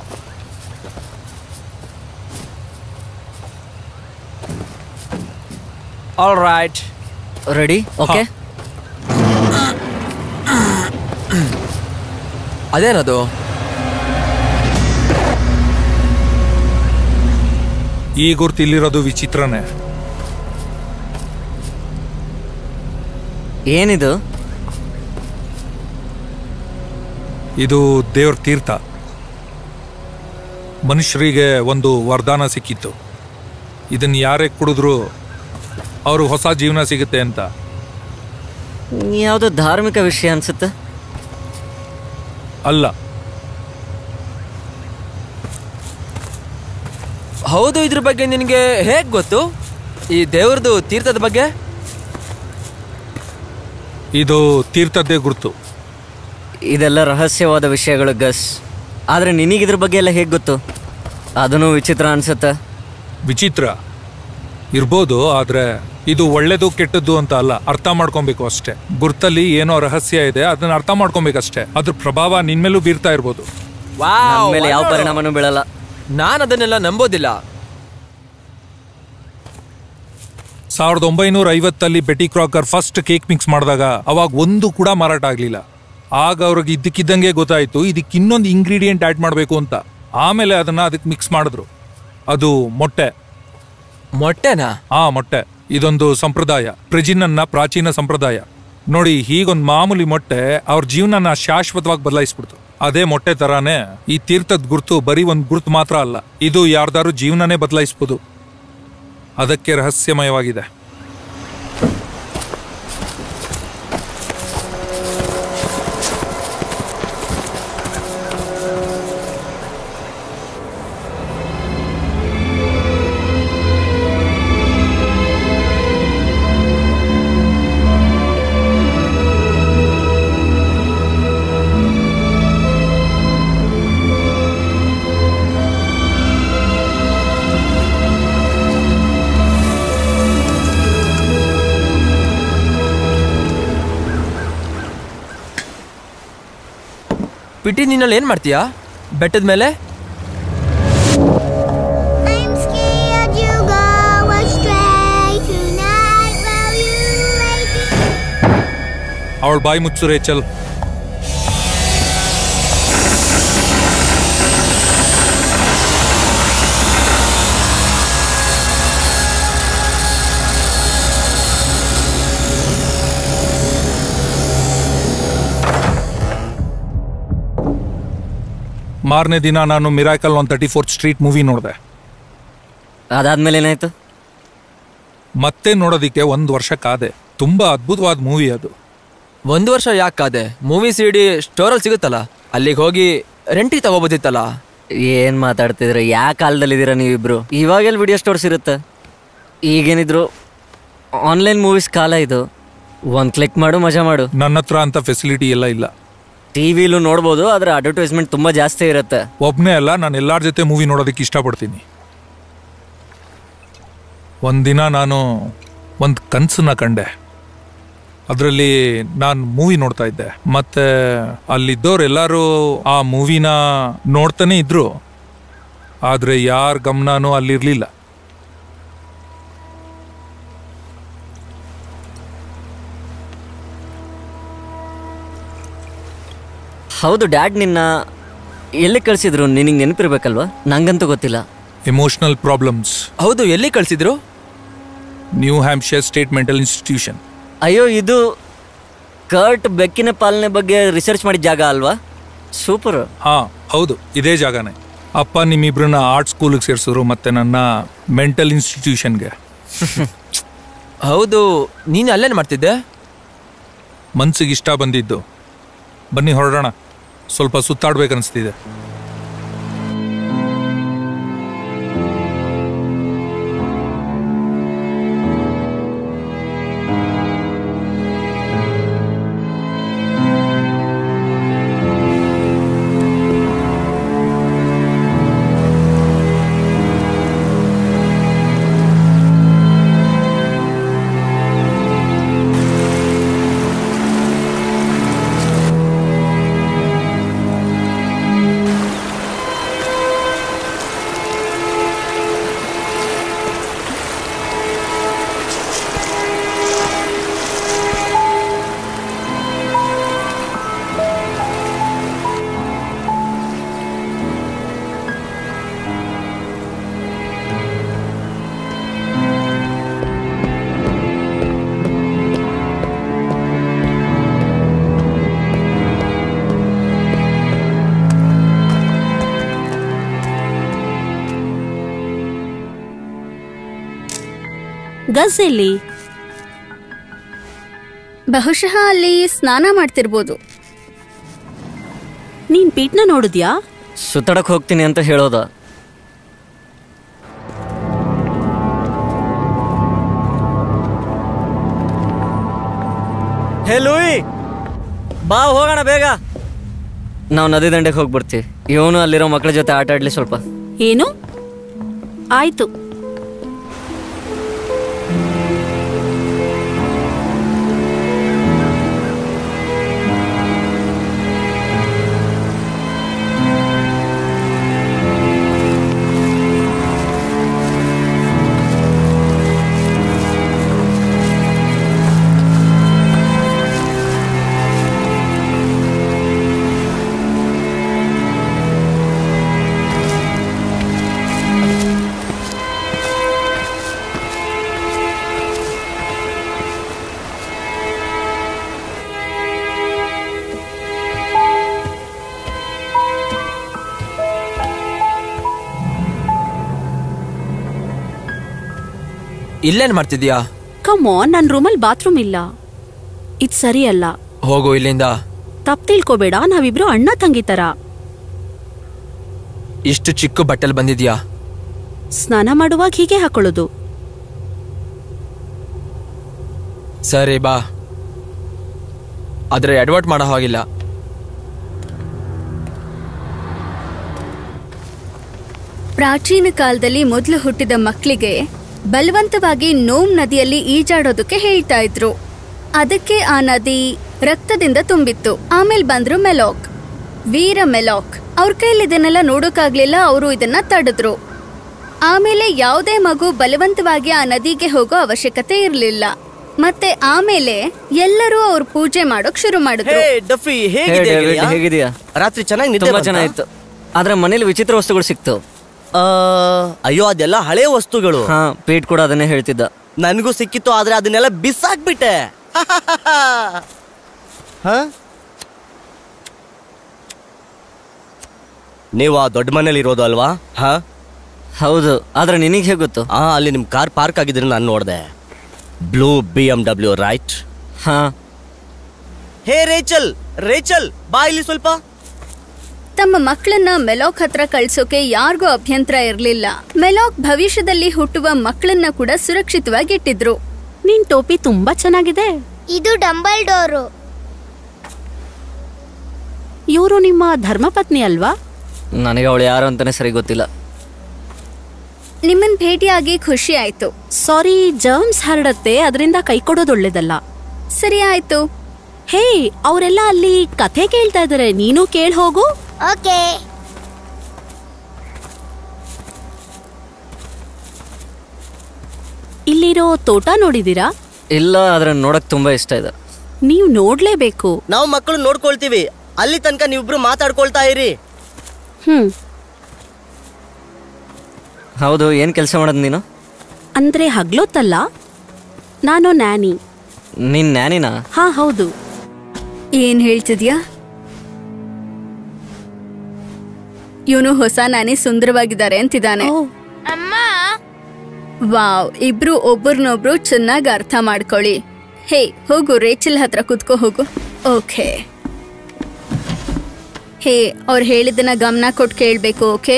ಆಲ್ ರೈಟ್ ರೆಡಿ ಓಕೆ ಅದೇನದು ಈ ಗುರ್ತು ಇಲ್ಲಿರೋದು ವಿಚಿತ್ರನೇ ಏನಿದು ಇದು ದೇವ್ರ ತೀರ್ಥ ಮನುಷ್ಯರಿಗೆ ಒಂದು ವರದಾನ ಸಿಕ್ಕಿತ್ತು ಇದನ್ನ ಯಾರೇ ಕುಡಿದ್ರು ಅವರು ಹೊಸ ಜೀವನ ಸಿಗುತ್ತೆ ಅಂತ ಯಾವುದೋ ಧಾರ್ಮಿಕ ವಿಷಯ ಅನ್ಸುತ್ತೆ ಅಲ್ಲ ಹೌದು ಇದ್ರ ಬಗ್ಗೆ ನಿನಗೆ ಹೇಗ್ ಗೊತ್ತು ಈ ದೇವ್ರದ್ದು ತೀರ್ಥದ ಬಗ್ಗೆ ಇದು ತೀರ್ಥದ್ದೇ ಗುರುತು ಇದೆಲ್ಲ ರಹಸ್ಯವಾದ ವಿಷಯಗಳು ಗಸ್ ಆದರೆ ನಿನಗಿದ್ರ ಬಗ್ಗೆ ಎಲ್ಲ ಹೇಗೆ ಗೊತ್ತು ಅದನ್ನು ವಿಚಿತ್ರ ಅನ್ಸುತ್ತೆ ವಿಚಿತ್ರ ಇರ್ಬೋದು ಆದ್ರೆ ಇದು ಒಳ್ಳೇದು ಕೆಟ್ಟದ್ದು ಅಂತ ಅಲ್ಲ ಅರ್ಥ ಮಾಡ್ಕೊಬೇಕು ಅಷ್ಟೇ ಗುರ್ತಲ್ಲಿ ಏನೋ ರಹಸ್ಯ ಇದೆ ಅದನ್ನ ಅರ್ಥ ಮಾಡ್ಕೊಬೇಕಷ್ಟೇ ಅದ್ರ ಪ್ರಭಾವ ನಿನ್ ಮೇಲೂ ಬೀರ್ತಾ ಇರ್ಬೋದು ನನ್ ಮೇಲೆ ಯಾವ ಪರಿಣಾಮನೂ ಬೀಳಲ್ಲ ನಾನು ಅದನ್ನೆಲ್ಲ ನಂಬೋದಿಲ್ಲ ಸಾವಿರದ ಒಂಬೈನೂರ ಐವತ್ತಲ್ಲಿ Betty Crocker first cake mix ಮಾಡಿದಾಗ ಅವಾಗ ಒಂದು ಕೂಡ ಮಾರಾಟ ಆಗ್ಲಿಲ್ಲ ಆಗ ಅವ್ರಿಗೆ ಇದ್ದಕ್ಕಿದ್ದಂಗೆ ಗೊತ್ತಾಯ್ತು ಇದಕ್ಕೆ ಇನ್ನೊಂದು ಇಂಗ್ರೀಡಿಯೆಂಟ್ ಆಡ್ ಮಾಡಬೇಕು ಅಂತ ಆಮೇಲೆ ಅದನ್ನ ಅದಕ್ಕೆ ಮಿಕ್ಸ್ ಮಾಡಿದ್ರು ಅದು ಮೊಟ್ಟೆ ಮೊಟ್ಟೆನಾ ಆ ಮೊಟ್ಟೆ ಇದೊಂದು ಸಂಪ್ರದಾಯ ಪ್ರೆಜಿನನ್ನ ಪ್ರಾಚೀನ ಸಂಪ್ರದಾಯ ನೋಡಿ ಹೀಗೊಂದು ಮಾಮೂಲಿ ಮೊಟ್ಟೆ ಅವ್ರ ಜೀವನನ ಶಾಶ್ವತವಾಗಿ ಬದಲಾಯಿಸ್ಬಿಡ್ತು ಅದೇ ಮೊಟ್ಟೆ ತರಾನೇ ಈ ತೀರ್ಥದ ಗುರುತು ಬರೀ ಒಂದು ಗುರುತು ಮಾತ್ರ ಅಲ್ಲ ಇದು ಯಾರ್ದಾರು ಜೀವನನೇ ಬದಲಾಯಿಸ್ಬೋದು ಅದಕ್ಕೆ ರಹಸ್ಯಮಯವಾಗಿದೆ ಪಿಟಿ ನೀನಲ್ಲಿ ಏನ್ ಮಾಡ್ತೀಯಾ ಬೆಟ್ಟದ ಮೇಲೆ I'm scared you go astray tonight while you waiting. ಅವಳ ಬಾಯಿ ಮುಚ್ಚು ರೇಚಲ್ ಮಾರನೇ ದಿನ ನಾನು miracle on thirty fourth street movie ನೋಡಿದೆ ಅದಾದ್ಮೇಲೆ ಏನಾಯ್ತು ಮತ್ತೆ ನೋಡೋದಿಕ್ಕೆ ಒಂದು ವರ್ಷ ಕಾದೆ ತುಂಬಾ ಅದ್ಭುತವಾದ ಮೂವಿ ಅದು ಒಂದು ವರ್ಷ ಯಾಕೆ ಕಾದೆ ಮೂವಿ ಸಿ ಡಿ ಸ್ಟೋರಲ್ಲಿ ಸಿಗುತ್ತಲ್ಲ ಅಲ್ಲಿಗೆ ಹೋಗಿ ರೆಂಟಿಗೆ ತಗೋಬೋದಿತ್ತಲ್ಲ ಏನ್ ಮಾತಾಡ್ತಿದ್ರ ಯಾ ಕಾಲದಲ್ಲಿದ್ದೀರಾ ನೀವಿಬ್ರು ಇವಾಗೆಲ್ಲ ವಿಡಿಯೋ ಸ್ಟೋರ್ಸ್ ಇರುತ್ತೆ ಈಗೇನಿದ್ರು ಆನ್ಲೈನ್ ಮೂವೀಸ್ ಕಾಲ ಇದು ಒಂದ್ ಕ್ಲಿಕ್ ಮಾಡು ಮಜಾ ಮಾಡು ನನ್ನ ಹತ್ರ ಅಂತ ಫೆಸಿಲಿಟಿ ಎಲ್ಲ ಇಲ್ಲ ಟಿವಿಲೂ ನೋಡ್ಬೋದು ಆದ್ರೆ ಅಡ್ವರ್ಟೈಸ್ಮೆಂಟ್ ತುಂಬಾ ಜಾಸ್ತಿ ಇರುತ್ತೆ ಒಬ್ಬನೇ ಅಲ್ಲ ನಾನು ಎಲ್ಲಾರ ಜೊತೆ ಮೂವಿ ನೋಡೋದಕ್ಕೆ ಇಷ್ಟಪಡ್ತೀನಿ ಒಂದಿನ ನಾನು ಒಂದು ಕನಸನ್ನ ಕಂಡೆ ಅದರಲ್ಲಿ ನಾನು ಮೂವಿ ನೋಡ್ತಾ ಇದ್ದೆ ಮತ್ತೆ ಅಲ್ಲಿದ್ದವ್ರು ಎಲ್ಲರೂ ಆ ಮೂವಿನ ನೋಡ್ತಾನೆ ಇದ್ರು ಆದರೆ ಯಾರ ಗಮನನೂ ಅಲ್ಲಿರಲಿಲ್ಲ ಹೌದು ಡ್ಯಾಡ್ ನಿನ್ನ ಎಲ್ಲಿ ಕಳ್ಸಿದ್ರು ನಿನಗೆ ನೆನಪಿರ್ಬೇಕಲ್ವಾ ನಂಗಂತೂ ಗೊತ್ತಿಲ್ಲ ಎಮೋಷನಲ್ ಪ್ರಾಬ್ಲಮ್ಸ್ ಹೌದು ಎಲ್ಲಿ ಕಳ್ಸಿದ್ರು New Hampshire state mental institution ಅಯ್ಯೋ ಇದು ಕರ್ಟ್ ಬೆಕ್ಕಿನ ಪಾಲನೆ ಬಗ್ಗೆ ರಿಸರ್ಚ್ ಮಾಡಿದ ಜಾಗ ಅಲ್ವಾ ಸೂಪರ್ ಹಾ ಹೌದು ಇದೇ ಜಾಗನೇ ಅಪ್ಪ ನಿಮ್ಮಿಬ್ರನ್ನ ಆರ್ಟ್ ಸ್ಕೂಲಿಗೆ ಸೇರಿಸಿದ್ರು ಮತ್ತೆ ನನ್ನ ಮೆಂಟಲ್ ಇನ್ಸ್ಟಿಟ್ಯೂಷನ್ಗೆ ಹೌದು ನೀನು ಅಲ್ಲೇನು ಮಾಡ್ತಿದ್ದೆ ಮನ್ಸಿಗೆ ಇಷ್ಟ ಬಂದಿದ್ದು ಬನ್ನಿ ಹೊರಡೋಣ ಸ್ವಲ್ಪ ಸುತ್ತಾಡ್ಬೇಕನ್ನಿಸ್ತಿದೆ ಗಜ್ ಎಲ್ಲಿ ಬಹುಶಃ ಅಲ್ಲಿ ಸ್ನಾನ ಮಾಡ್ತಿರ್ಬೋದು ನೀನ್ ಪೀಟ್ನ ನೋಡಿದ್ಯಾ ಸುತ್ತಾಡಕ್ ಹೋಗ್ತೀನಿ ಅಂತ ಹೇಳೋದ ಹೇ ಲೂಯಿ ಬಾ ಹೋಗೋಣ ಬೇಗ ನಾವು ನದಿ ದಂಡೆಗೆ ಹೋಗ್ಬಿಡ್ತೀವಿ ಇವನು ಅಲ್ಲಿರೋ ಮಕ್ಕಳ ಜೊತೆ ಆಟ ಆಡ್ಲಿ ಸ್ವಲ್ಪ ಏನು ಆಯ್ತು ಇಲ್ಲೇನ್ ಮಾಡ್ತಿದ್ಯಾ ಕಮ್ ಆನ್ ನನ್ನ ರೂಮಲ್ಲಿ ಬಾತ್ರೂಮ್ ಇಲ್ಲ ಇದ್ ಸರಿ ಅಲ್ಲ ಹೋಗು ಇಲ್ಲಿಂದ ತಪ್ಪು ತಿಳ್ಕೊಬೇಡ ನಾವಿಬ್ರು ಅಣ್ಣ ತಂಗಿ ತರ ಇಷ್ಟು ಚಿಕ್ಕ ಬಟ್ಟೆಲ್ ಬಂದಿದ್ಯಾ ಸ್ನಾನ ಮಾಡುವಾಗ ಹೀಗೆ ಹಾಕೊಳ್ಳೋದು ಸರಿ ಬಾ ಆದ್ರೆ ಅಡ್ವರ್ಟ್ ಮಾಡೋ ಹಾಗಿಲ್ಲ ಪ್ರಾಚೀನ ಕಾಲದಲ್ಲಿ ಮೊದಲು ಹುಟ್ಟಿದ ಮಕ್ಕಳಿಗೆ ಬಲವಂತವಾಗಿ ನೋಮ್ ನದಿಯಲ್ಲಿ ಈಜಾಡೋದಕ್ಕೆ ಹೇಳ್ತಾ ಇದ್ರು ಅದಕ್ಕೆ ಆ ನದಿ ರಕ್ತದಿಂದ ತುಂಬಿತ್ತು ಆಮೇಲೆ ಬಂದ್ರು ಮೆಲಾಕ್ ವೀರ ಮೆಲಾಕ್ ಅವ್ರ ಕೈಲಿ ಇದನ್ನೆಲ್ಲ ನೋಡೋಕ್ಕಾಗ್ಲಿಲ್ಲ ಅವರು ಇದನ್ನ ತಡೆದ್ರು ಆಮೇಲೆ ಯಾವುದೇ ಮಗು ಬಲವಂತವಾಗಿ ಆ ನದಿಗೆ ಹೋಗೋ ಅವಶ್ಯಕತೆ ಇರಲಿಲ್ಲ ಮತ್ತೆ ಆಮೇಲೆ ಎಲ್ಲರೂ ಅವ್ರ ಪೂಜೆ ಮಾಡೋಕ್ ಶುರು ಹೇ ಮಾಡಿದ್ರು ಡಫಿ ಹೇ ಹೇಗಿದೆ ಡೇವಿಡ್, ಗೆಳೆಯ? ಹೇಗಿದ್ಯಾ ರಾತ್ರಿ ಚೆನ್ನಾಗಿ ನಿದ್ದೆ ತುಂಬಾ ಬಂತಾ? ಚೆನ್ನಾಗಿತ್ತು ಆದ್ರೆ ಮನೇಲಿ ವಿಚಿತ್ರ ವಸ್ತುಗಳು ಸಿಕ್ತು ಆ, ಅಯ್ಯೋ ಅದೆಲ್ಲ ಹಳೆ ವಸ್ತುಗಳು ಹಾ ಪೀಟ್ ಕೂಡ ಅದನ್ನೇ ಹೇಳ್ತಿದ್ದ ನನಗೂ ಸಿಕ್ಕಿತ್ತು ಆದ್ರೆ ಅದನ್ನೆಲ್ಲ ಬಿಸಾಕ್ಬಿಟ್ಟೆ ಹ ನೀವು ಆ ದೊಡ್ಡ ಮನೇಲಿ ಇರೋದು ಅಲ್ವಾ ಹಾ ಹೌದು ಆದ್ರೆ ನಿನಗೆ ಹೇಗೆ ಗೊತ್ತು ಹಾ ಅಲ್ಲಿ ನಿಮ್ ಕಾರ್ ಪಾರ್ಕ್ ಆಗಿದ್ರೆ ನಾನು ನೋಡಿದೆ blue B M W right ಹಾ ಹೇ ರೇಚಲ್ ರೇಚಲ್ ಬಾ ಇಲ್ಲಿ ಸ್ವಲ್ಪ ತಮ್ಮ ಮಕ್ಕಳನ್ನ ಮೆಲಾಕ್ ಹತ್ರ ಕಳ್ಸೋಕೆ ಯಾರಿಗೂ ಅಭ್ಯಂತರ ಇರಲಿಲ್ಲ ಮೆಲಾಕ್ ಭವಿಷ್ಯದಲ್ಲಿ ಹುಟ್ಟುವ ಮಕ್ಕಳನ್ನ ಕೂಡ ಸುರಕ್ಷಿತವಾಗಿ ಇಟ್ಟಿದ್ರು ನಿನ್ ಟೋಪಿ ತುಂಬಾ ಚೆನ್ನಾಗಿದೆ ಇದು ಡಂಬಲ್ ಡೋರು ಇವರು ನಿಮ್ಮ ಧರ್ಮಪತ್ನಿ ಅಲ್ವಾ ನನಗೆ ಅವಳು ಯಾರು ಅಂತಾನೆ ಸರಿ ಗೊತ್ತಿಲ್ಲ ನಿಮ್ಮನ್ ಭೇಟಿಯಾಗಿ ಖುಷಿ ಆಯ್ತು ಸಾರಿ ಜರ್ಮ್ಸ್ ಹರಡತ್ತೆ ಅದರಿಂದ ಕೈ ಕೊಡೋದು ಒಳ್ಳೇದಲ್ಲ ಸರಿ ಆಯ್ತು ಹೇ ಅವರೆಲ್ಲ ಅಲ್ಲಿ ಕಥೆ ಕೇಳ್ತಾ ಇದಾರೆ ನೀನು ಕೇಳ್ ಹೋಗು ಓಕೆ ಇಲ್ಲಿರೋ ತೋಟ ನೋಡಿದೀರಾ ಇಲ್ಲ ಆದ್ರೆ ನೋಡಕ್ ತುಂಬಾ ಇಷ್ಟ ಇದೆ ನೀವು ನೋಡ್ಲೇಬೇಕು ನಾವು ಮಕ್ಕಳು ನೋಡ್ಕೊಳ್ತೀವಿ ಅಲ್ಲಿ ತನಕ ನೀವಿಬ್ರು ಮಾತಾಡ್ಕೊಳ್ತಾ ಇರಿ ಹ್ಮ್ ಹೌದು ಏನ್ ಕೆಲಸ ಮಾಡೋದು ನೀನು ಅಂದ್ರೆ ಹಗ್ಲೊತ್ತಲ್ಲ ನಾನು ನ್ಯಾನಿ ನೀನ್ ನ್ಯಾನಿನಾ ಹಾ ಹೌದು ಏನ್ ಹೇಳ್ತಿದ್ಯಾ ಇವನು ಹೊಸ ನಾನಿ ಸುಂದರವಾಗಿದ್ದಾರೆ ಅಂತಿದ್ದಾನೆ ಅಮ್ಮ ವಾವ್ ಇಬ್ರು ಒಬ್ಬರನ್ನೊಬ್ರು ಚೆನ್ನಾಗಿ ಅರ್ಥ ಮಾಡ್ಕೊಳ್ಳಿ ಹೇ ಹೋಗು ರೇಚಲ್ ಹತ್ರ ಕುತ್ಕೋ ಹೋಗು ಓಕೆ ಹೇ ಅವ್ರು ಹೇಳಿದ್ದನ್ನ ಗಮನ ಕೊಟ್ಟು ಕೇಳಬೇಕು ಓಕೆ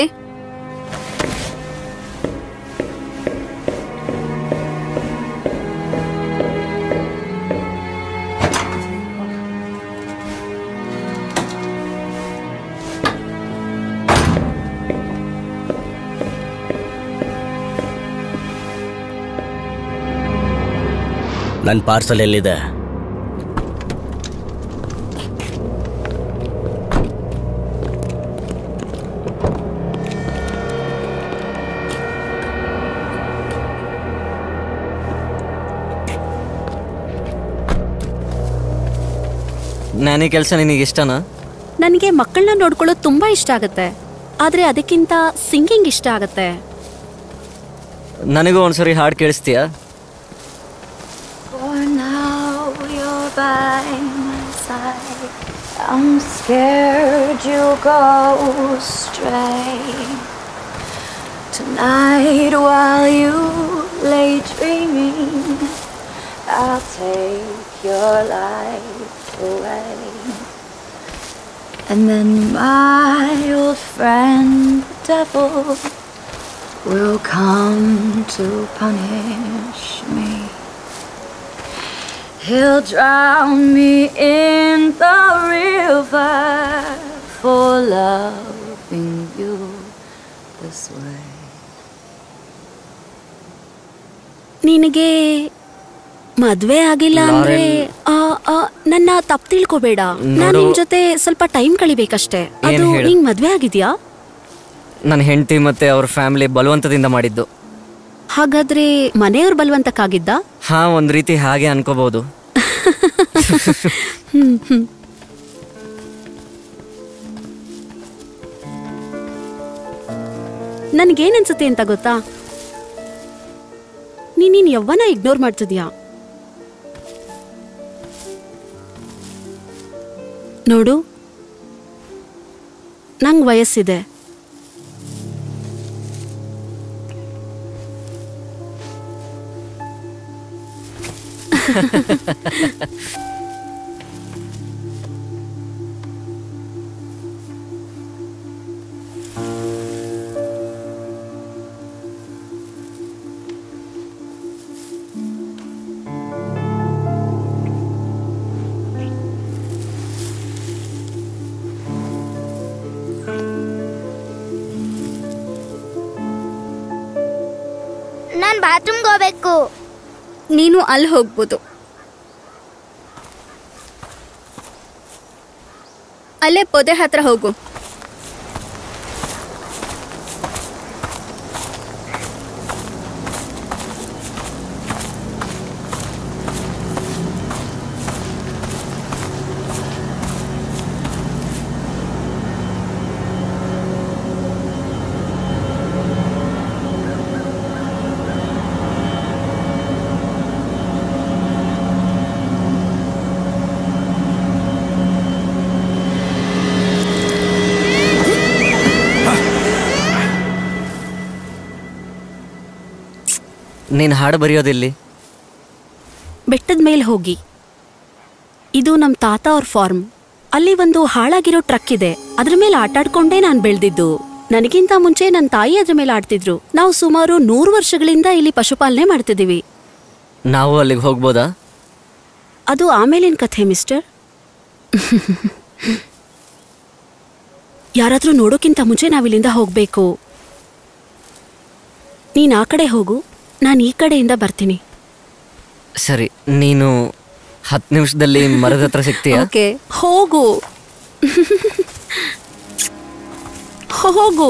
ನನ್ನ ಪಾರ್ಸಲ್ ಎಲ್ಲಿದೆ ನ್ಯಾನಿ ಕೆಲಸ ನಿನಗೆ ಇಷ್ಟನಾ ನನಗೆ ಮಕ್ಕಳನ್ನ ನೋಡ್ಕೊಳ್ಳೋದು ತುಂಬಾ ಇಷ್ಟ ಆಗತ್ತೆ ಆದ್ರೆ ಅದಕ್ಕಿಂತ ಸಿಂಗಿಂಗ್ ಇಷ್ಟ ಆಗತ್ತೆ ನನಗೂ ಒಂದ್ಸರಿ ಹಾಡು ಕೇಳಿಸ್ತೀಯಾ For now you're by my side. I'm scared you'll go astray. Tonight, while you lay dreaming, I'll take your life away. And then my old friend, the devil, will come to punish me. He'll drown me in the river for loving you this way. ನಿನಗೆ ಮದ್ವೆ ಆಗಿಲ್ಲ ಅಂದ್ರೆ ಆ, ಆ, ನನ್ನ ತಪ್ಪು ತಿಳ್ಕೊಬೇಡ ನಾನ್ ನಿಮ್ ನೋಡು- ಜೊತೆ ಸ್ವಲ್ಪ ಟೈಮ್ ಕಳಿಬೇಕಷ್ಟೇ ಅದು ಹೇಳು? ನಿಂಗ್ ಮದ್ವೆ ಆಗಿದ್ಯಾ ನನ್ನ ಹೆಂಡತಿ ಮತ್ತೆ ಅವ್ರ ಫ್ಯಾಮಿಲಿ ಬಲವಂತದಿಂದ ಮಾಡಿದ್ದು ಹಾಗಾದ್ರೆ ಮನೆಯವ್ರ ಬಲವಂತಕ್ಕಾಗಿದ್ದ ಹಾ ಒಂದ್ ರೀತಿ ಹಾಗೆ ಅನ್ಕೋಬಹುದು ಹ್ಮ್ ಹ್ಮ್ ನನ್ಗೇನನ್ಸುತ್ತೆ ಅಂತ ಗೊತ್ತಾ ನೀನ್ ನಿನ್ ಯವ್ವನ ಇಗ್ನೋರ್ ಮಾಡ್ತಿದ್ಯಾ ನೋಡು ನಂಗ್ ವಯಸ್ಸಿದೆ ನಾನ್ ಬಾತ್ರೂಮ್ಗೆ ಹೋಗ್ಬೇಕು ನೀನು ಅಲ್ಲಿ ಹೋಗ್ಬೋದು ಅಲ್ಲೇ ಪೊದೆ ಹತ್ರ ಹೋಗು ನೀನು ಹಾಡು ಬರೆಯೋದಿಲ್ಲಿ ಬೆಟ್ಟದ ಮೇಲೆ ಹೋಗಿ ಇದು ನಮ್ಮ ತಾತ ಅವ್ರ ಫಾರ್ಮ್ ಅಲ್ಲಿ ಒಂದು ಹಾಳಾಗಿರೋ ಟ್ರಕ್ ಇದೆ ಅದ್ರ ಮೇಲೆ ಆಟಾಡ್ಕೊಂಡೇ ನಾನು ಬೆಳೆದಿದ್ದು ನನಗಿಂತ ಮುಂಚೆ ನನ್ನ ತಾಯಿ ಅದ್ರ ಮೇಲೆ ಆಡ್ತಿದ್ರು ನಾವು ಸುಮಾರು ನೂರು ವರ್ಷಗಳಿಂದ ಇಲ್ಲಿ ಪಶುಪಾಲನೆ ಮಾಡ್ತಿದ್ದೀವಿ ನಾವು ಅಲ್ಲಿಗೆ ಹೋಗ್ಬೋದಾ ಅದು ಆಮೇಲಿನ ಕಥೆ ಮಿಸ್ಟರ್ ಯಾರಾದ್ರೂ ನೋಡೋಕ್ಕಿಂತ ಮುಂಚೆ ನಾವಿಲ್ಲಿಂದ ಹೋಗ್ಬೇಕು ನೀನ್ ಆ ಕಡೆ ಹೋಗು ನಾನು ಈ ಕಡೆಯಿಂದ ಬರ್ತೀನಿ ಸರಿ ನೀನು ಹತ್ತು ನಿಮಿಷದಲ್ಲಿ ಮರದ ಹತ್ರ ಸಿಗ್ತೀಯಾ ಓಕೆ ಹೋಗು ಹೋಗು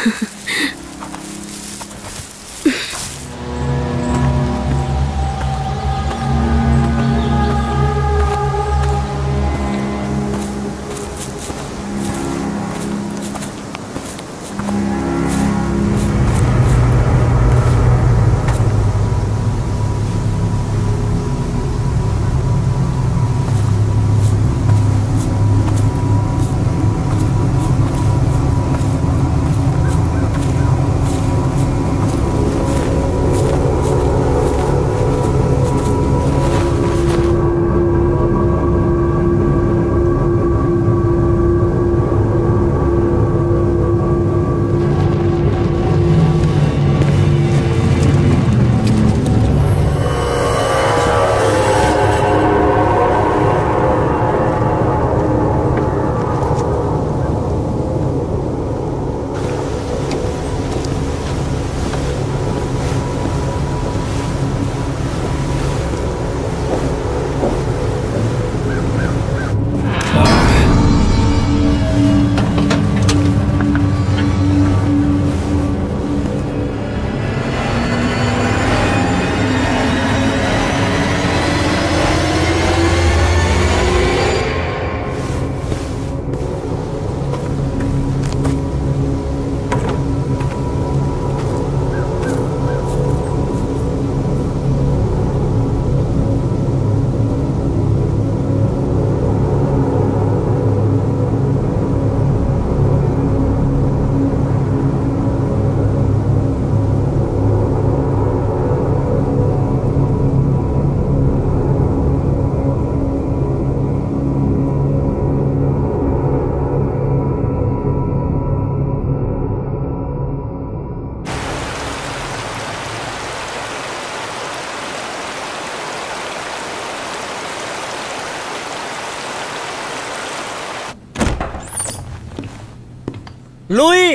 ಲೂಯಿ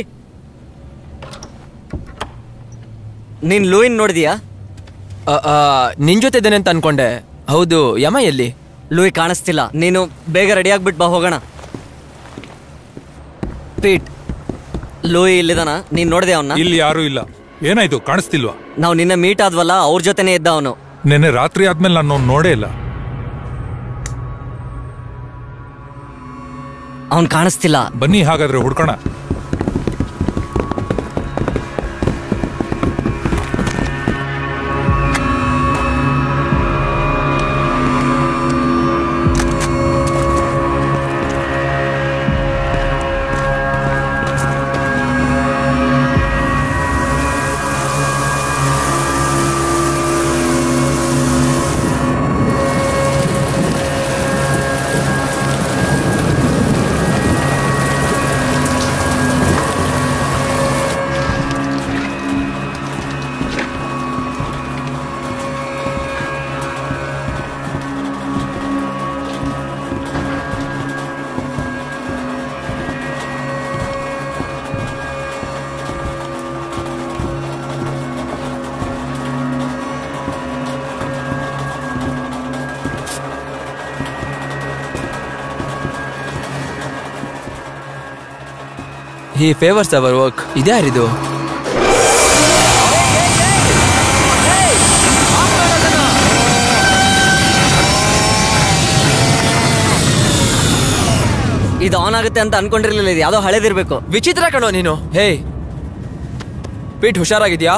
ನೀನ್ ಲೂಯಿನ್ ನೋಡಿದ್ಯಾ ನಿನ್ ಜೊತೆ ಇದ್ದೇನೆ ಅಂತ ಅನ್ಕೊಂಡೆ ಹೌದು ಯಮ ಎಲ್ಲಿ ಲೂಯಿ ಕಾಣಿಸ್ತಿಲ್ಲ ನೀನು ಬೇಗ ರೆಡಿ ಆಗ್ಬಿಟ್ಟು ಬಾ ಹೋಗೋಣ ಪೀಟ್ ಲೂಯಿ ಇಲ್ಲಿದಾನ ನೀನ್ ನೋಡಿದೆ ಅವನ್ನ ಇಲ್ಲಿ ಯಾರೂ ಇಲ್ಲ ಏನಾಯ್ತು ಕಾಣಿಸ್ತಿಲ್ವಾ ನಾವು ನಿನ್ನೆ ಮೀಟ್ ಆದ್ವಲ್ಲ ಅವ್ರ ಜೊತೆನೇ ಇದ್ದ ಅವನು ನೆನ್ನೆ ರಾತ್ರಿ ಆದ್ಮೇಲೆ ನಾನು ಅವ್ನ್ ನೋಡೇ ಇಲ್ಲ ಅವ್ನ್ ಕಾಣಿಸ್ತಿಲ್ಲ ಬನ್ನಿ ಹಾಗಾದ್ರೆ ಹುಡ್ಕೋಣ ಹಿ ಫೇವರ್ಸ್ ಅವರ್ ವರ್ಕ್ ಇದ್ಯಾರಿದು ಇದು ಆನ್ ಆಗುತ್ತೆ ಅಂತ ಅನ್ಕೊಂಡಿರ್ಲಿಲ್ಲ ಇದು ಯಾವ್ದೋ ಹಳೇದಿರ್ಬೇಕು ವಿಚಿತ್ರ ಕಣೋ ನೀನು ಹೇ ಪೀಟ್ ಹುಷಾರಾಗಿದ್ಯಾ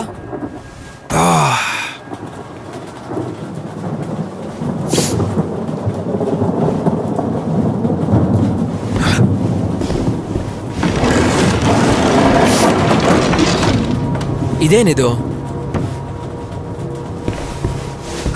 ಇದೇನಿದು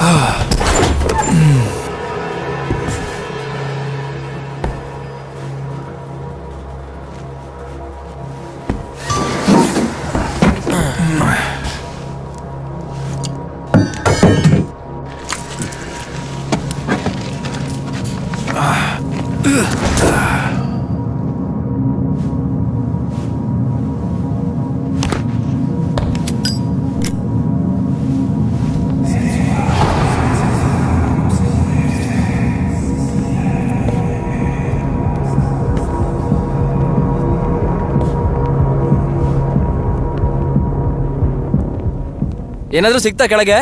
ಏನಾದ್ರೂ ಸಿಗ್ತಾ ಕೆಳಗೆ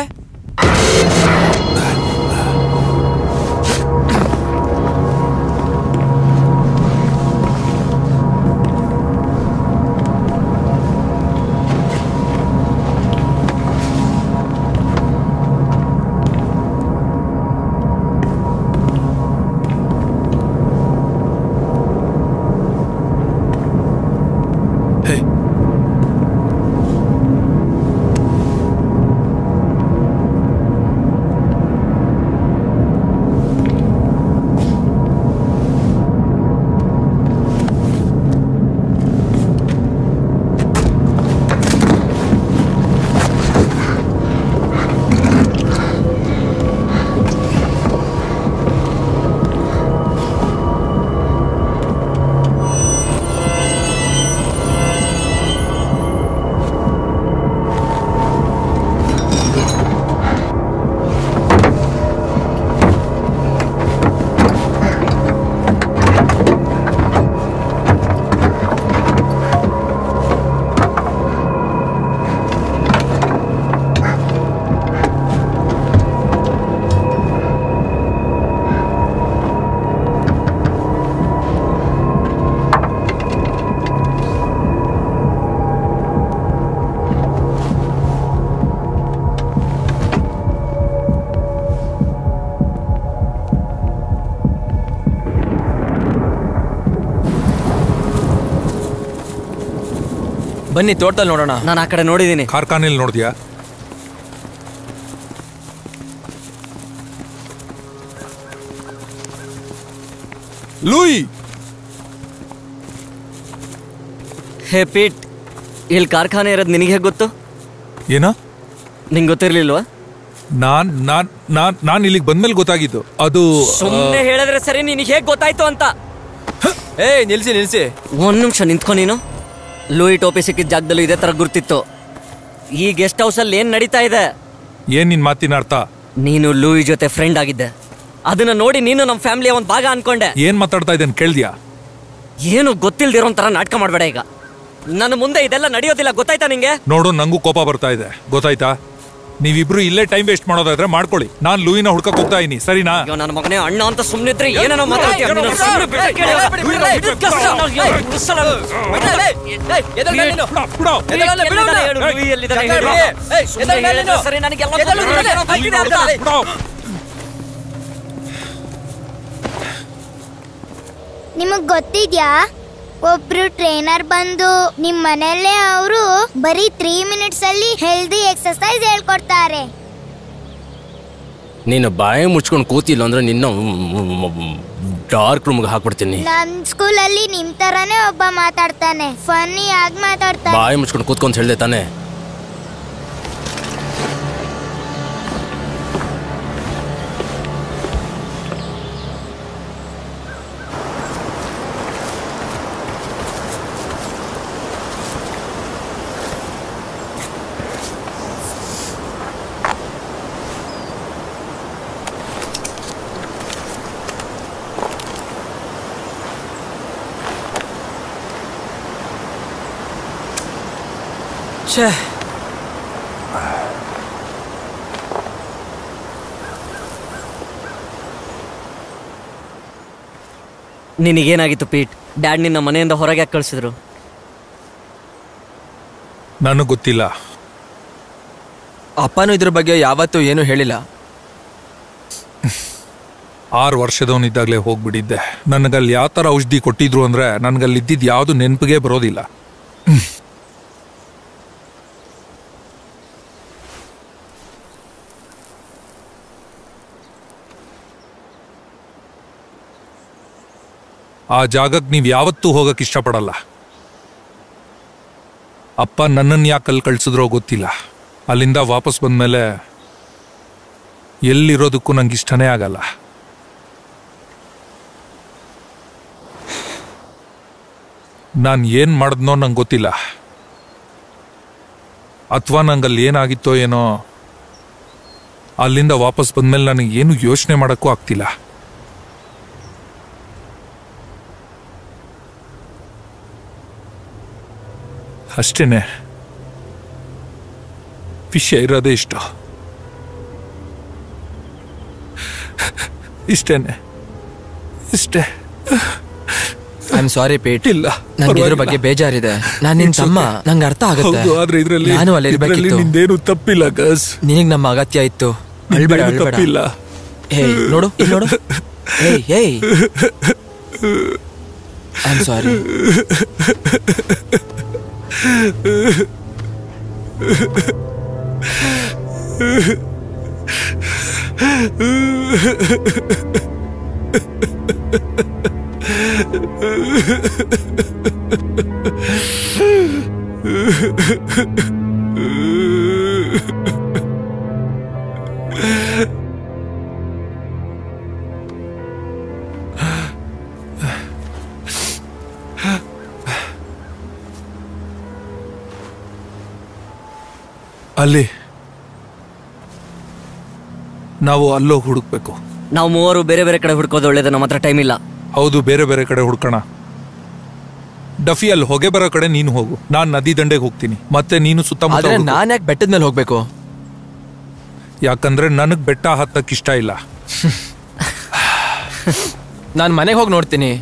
ಬನ್ನಿ ತೋಟದಲ್ಲಿ ನೋಡೋಣ ನಾನು ಆ ಕಡೆ ನೋಡಿದ್ದೀನಿ ಕಾರ್ಖಾನೆಯಲ್ಲಿ ನೋಡಿದ್ಯಾ ಲೂಯಿ ಹೇ ಪೀಟ್ ಇಲ್ಲಿ ಕಾರ್ಖಾನೆ ಇರೋದು ನಿನಗೆ ಹೇಗೆ ಗೊತ್ತು ಏನ ನಿಂಗೆ ಗೊತ್ತಿರ್ಲಿಲ್ವಾ ನಾನ್ ನಾನ್ ನಾನ್ ನಾನ್ ಇಲ್ಲಿಗೆ ಬಂದ್ಮೇಲೆ ಗೊತ್ತಾಗಿದ್ದು ಅದು ಆ, ಸುಮ್ಮನೆ ಹೇಳಿದ್ರೆ ಸರಿ ನಿನಗೆ ಹೇಗೆ ಗೊತ್ತಾಯ್ತು ಅಂತ ಏ ನಿಲ್ಸಿ ನಿಲ್ಸಿ ಒಂದ್ ನಿಮಿಷ ನಿಂತ್ಕೊ ನೀನು ಲೂಯಿ ಟೋಪಿ ಸಿಕ್ಕಿದ ಜಾಗದಲ್ಲೂ ಇದೇ ತರ ಗುರ್ತಿತ್ತು ಈ ಗೆಸ್ಟ್ ಹೌಸ್ ಅಲ್ಲಿ ಏನ್ ನಡೀತಾ ಇದೆ ಏನ್ ನಿನ್ ಮಾತಿನ ಅರ್ಥ ನೀನು ಲೂಯಿ ಜೊತೆ ಫ್ರೆಂಡ್ ಆಗಿದ್ದೆ ಅದನ್ನ ನೋಡಿ ನೀನು ನಮ್ಮ ಫ್ಯಾಮಿಲಿಯ ಒಂದು ಭಾಗ ಅನ್ಕೊಂಡೆ ಏನ್ ಮಾತಾಡ್ತಾ ಇದ್ದೇನೆ ಕೇಳ್ದ್ಯಾ ಏನು ಗೊತ್ತಿಲ್ದಿರೋ ತರ ನಾಟಕ ಮಾಡಬೇಡ ಈಗ ನನ್ನ ಮುಂದೆ ಇದೆಲ್ಲ ನಡೆಯೋದಿಲ್ಲ ಗೊತ್ತಾಯ್ತಾ ನಿಂಗೆ ನೋಡು ನಂಗೂ ಕೋಪ ಬರ್ತಾ ಇದೆ ಗೊತ್ತಾಯ್ತಾ ನೀವಿಬ್ರು ಇಲ್ಲೇ ಟೈಮ್ ವೇಸ್ಟ್ ಮಾಡೋದಾದ್ರೆ ಮಾಡ್ಕೊಳ್ಳಿ ನಾನ್ ಲೂಯಿನ ಹುಡ್ಕಕ್ ಹೋಗ್ತಾ ಇದೀನಿ ಸರಿನಾ ಅಯ್ಯೋ ನನ್ನ ಮಗನೇ ಅಣ್ಣ ಅಂತ ಸುಮ್ಮನಿದ್ರೆ ಏನೇನೋ ಮಾತಾಡ್ತೀಯ ನೀನು ಸುಮ್ನೆ ಬಿಟ್ಟು ಕೇಳು. ಬಿಡು ಕಷ್ಟ, ಅಯ್ಯೋ, ಬಿಡಿಸಲ್ಲ. ಎಲ್ಲಿದ್ದಾನೆ ಹೇಳು, ಲೂಯಿ ಎಲ್ಲಿದ್ದಾನೆ ಹೇಳು. ಸುಮ್ನೆ ಹೇಳಿದ್ರೆ ಸರಿ, ನನಗೆಲ್ಲ ಗೊತ್ತಿದೆ. ಗೊತ್ತಿದೆ ಅಂತ. ನಿಮಗ್ ಗೊತ್ತಿದ್ಯಾ ಒಬ್ರು ಟ್ರೈನರ್ ಬಂದು ನಿಮ್ ಮನೆಯಲ್ಲೇ ಅವರು ಬರೀ ತ್ರೀ ಮಿನಿಟ್ಸ್ ಅಲ್ಲಿ ಹೆಲ್ದಿ ಎಕ್ಸರ್ಸೈಸ್ ಹೇಳ್ಕೊಡ್ತಾರೆ ನೀನು ಬಾಯಿ ಮುಚ್ಕೊಂಡು ಕೂತಿಲ್ಲ ಅಂದ್ರೆ ನಿನ್ನ ಡಾರ್ಕ್ ರೂಮ್ಗೆ ಹಾಕ್ಬಿಡ್ತೀನಿ ನಮ್ ಸ್ಕೂಲಲ್ಲಿ ನಿಮ್ ತರಾನೇ ಒಬ್ಬ ಮಾತಾಡ್ತಾನೆ ಫನ್ನಿ ಆಗಿ ಮಾತಾಡ್ತಾನೆ ಬಾಯಿ ಮುಚ್ಕೊಂಡು ಕೂತ್ಕೊಂತ ಹೇಳ್ದೆ ತಾನೆ ಛೇ ನಿನಗೇನಾಗಿತ್ತು ಪೀಟ್ ಡ್ಯಾಡ್ ನಿನ್ನ ಮನೆಯಿಂದ ಹೊರಗೆ ಯಾಕೆ ಕಳ್ಸಿದ್ರು ನನಗ್ ಗೊತ್ತಿಲ್ಲ ಅಪ್ಪನೂ ಇದ್ರ ಬಗ್ಗೆ ಯಾವತ್ತೂ ಏನೂ ಹೇಳಿಲ್ಲ ಆರು ವರ್ಷದವನಿದ್ದಾಗಲೇ ಹೋಗ್ಬಿಟ್ಟಿದ್ದೆ ನನಗಲ್ಲಿ ಯಾವ ಥರ ಔಷಧಿ ಕೊಟ್ಟಿದ್ರು ಅಂದ್ರೆ ನನಗಲ್ಲಿ ಇದ್ದಿದ್ದು ಯಾವುದು ನೆನಪಿಗೆ ಬರೋದಿಲ್ಲ ಹ್ಮ್. ಆ ಜಾಗಕ್ಕೆ ನೀವು ಯಾವತ್ತೂ ಹೋಗಕ್ ಇಷ್ಟಪಡಲ್ಲ ಅಪ್ಪ ನನ್ನನ್ನು ಯಾಕೆ ಅಲ್ಲಿ ಕಳ್ಸಿದ್ರೋ ಗೊತ್ತಿಲ್ಲ ಅಲ್ಲಿಂದ ವಾಪಸ್ ಬಂದ್ಮೇಲೆ ಎಲ್ಲಿರೋದಕ್ಕೂ ನಂಗೆ ಇಷ್ಟನೇ ಆಗಲ್ಲ ನಾನು ಏನು ಮಾಡಿದ್ನೋ ನಂಗೆ ಗೊತ್ತಿಲ್ಲ ಅಥವಾ ನಂಗೆ ಅಲ್ಲಿ ಏನಾಗಿತ್ತೋ ಏನೋ ಅಲ್ಲಿಂದ ವಾಪಸ್ ಬಂದ್ಮೇಲೆ ನನಗೆ ಏನು ಯೋಚನೆ ಮಾಡೋಕ್ಕೂ ಆಗ್ತಿಲ್ಲ ಅಷ್ಟೇನೆ ವಿಷಯ ಇರೋದೇ ಇಷ್ಟು ಇಷ್ಟೇನೆ ಇಷ್ಟೇ ಐ ಆಮ್ ಸಾರಿ ಪೇಟ್ ಇಲ್ಲ ನಂಗೆ ಇದ್ರ ಪರವಾಗಿಲ್ಲ. ಬಗ್ಗೆ ಬೇಜಾರಿದೆ ನಾನು ನಿನ್ It's ತಮ್ಮ okay. ನಂಗೆ ಅರ್ಥ ಆಗುತ್ತೆ ಹೌದು ಆದ್ರೆ ಇದ್ರಲ್ಲಿ ನಾನು ಅಲ್ಲಿ ಇದ್ರಲ್ಲಿ ಇರ್ಬೇಕಿತ್ತು ನಿಂದೇನು ತಪ್ಪಿಲ್ಲ ಗಸ್ ನಿನಗ್ ನಮ್ಮ ಅಗತ್ಯ ಇತ್ತು ಅಳ್ಬೇಡ ನಿಂದೇನು ಅಳ್ಬೇಡ ತಪ್ಪಿಲ್ಲ ಹೇಯ್ ನೋಡು ಇಲ್ಲಿ ನೋಡು ಹೇಯ್ ಹೇಯ್ ಐ ಆಮ್ ಸಾರಿ ಅಲ್ಲಿ ನಾವು ಅಲ್ಲೋಗಿ ಹುಡುಕ್ಬೇಕು ನಾವು ಮೂವರು ಬೇರೆ ಬೇರೆ ಕಡೆ ಹುಡ್ಕೋದು ಒಳ್ಳೇದು ನಮ್ಮ ಹತ್ರ ಟೈಮ್ ಇಲ್ಲ ಹೌದು ಬೇರೆ ಬೇರೆ ಕಡೆ ಹುಡ್ಕೋಣ ಡಫಿ ಅಲ್ಲಿ ಹೊಗೆ ಬರೋ ಕಡೆ ನೀನು ಹೋಗು ನಾನ್ ನದಿ ದಂಡೆಗೆ ಹೋಗ್ತೀನಿ ಮತ್ತೆ ನೀನು ಸುತ್ತಮುತ್ತ ಆದ್ರೆ ಹುಡುಕು. ನಾನ್ ಯಾಕೆ ಬೆಟ್ಟದ ಮೇಲೆ ಹೋಗ್ಬೇಕು ಯಾಕಂದ್ರೆ ನನಗ್ ಬೆಟ್ಟ ಹತ್ತಕ್ ಇಷ್ಟ ಇಲ್ಲ ನಾನು ಮನೆಗೆ ಹೋಗಿ ನೋಡ್ತೀನಿ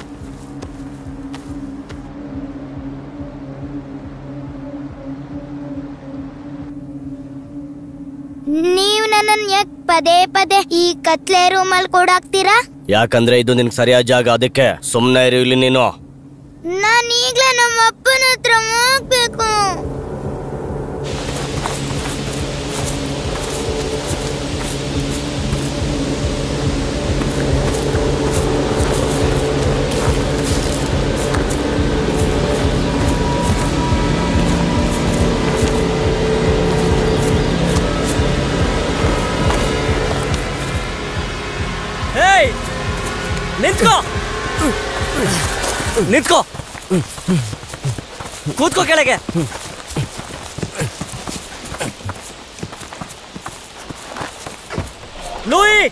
ನೀವ್ ನನ್ನನ್ ಯಾಕ್ ಪದೇ ಪದೇ ಈ ಕತ್ಲೆ ರೂಮಲ್ಲಿ ಕೂಡಾಕ್ತೀರಾ ಯಾಕಂದ್ರೆ ಇದು ನಿನ್ಗೆ ಸರಿಯಾದ ಜಾಗ ಅದಕ್ಕೆ ಸುಮ್ಮನೆ ಇರು ಇಲ್ಲಿ ನೀನು ನಾನ್ ಈಗ್ಲೇ ನಮ್ಮ ಅಪ್ಪನ ಹತ್ರ ಹೋಗ್ಬೇಕು ಹೇಯ್ ನಿಂತ್ಕೋ ನಿಂತ್ಕೋ ಕೂತ್ಕೋ ಕೆಳಗೆ ಲೂಯಿ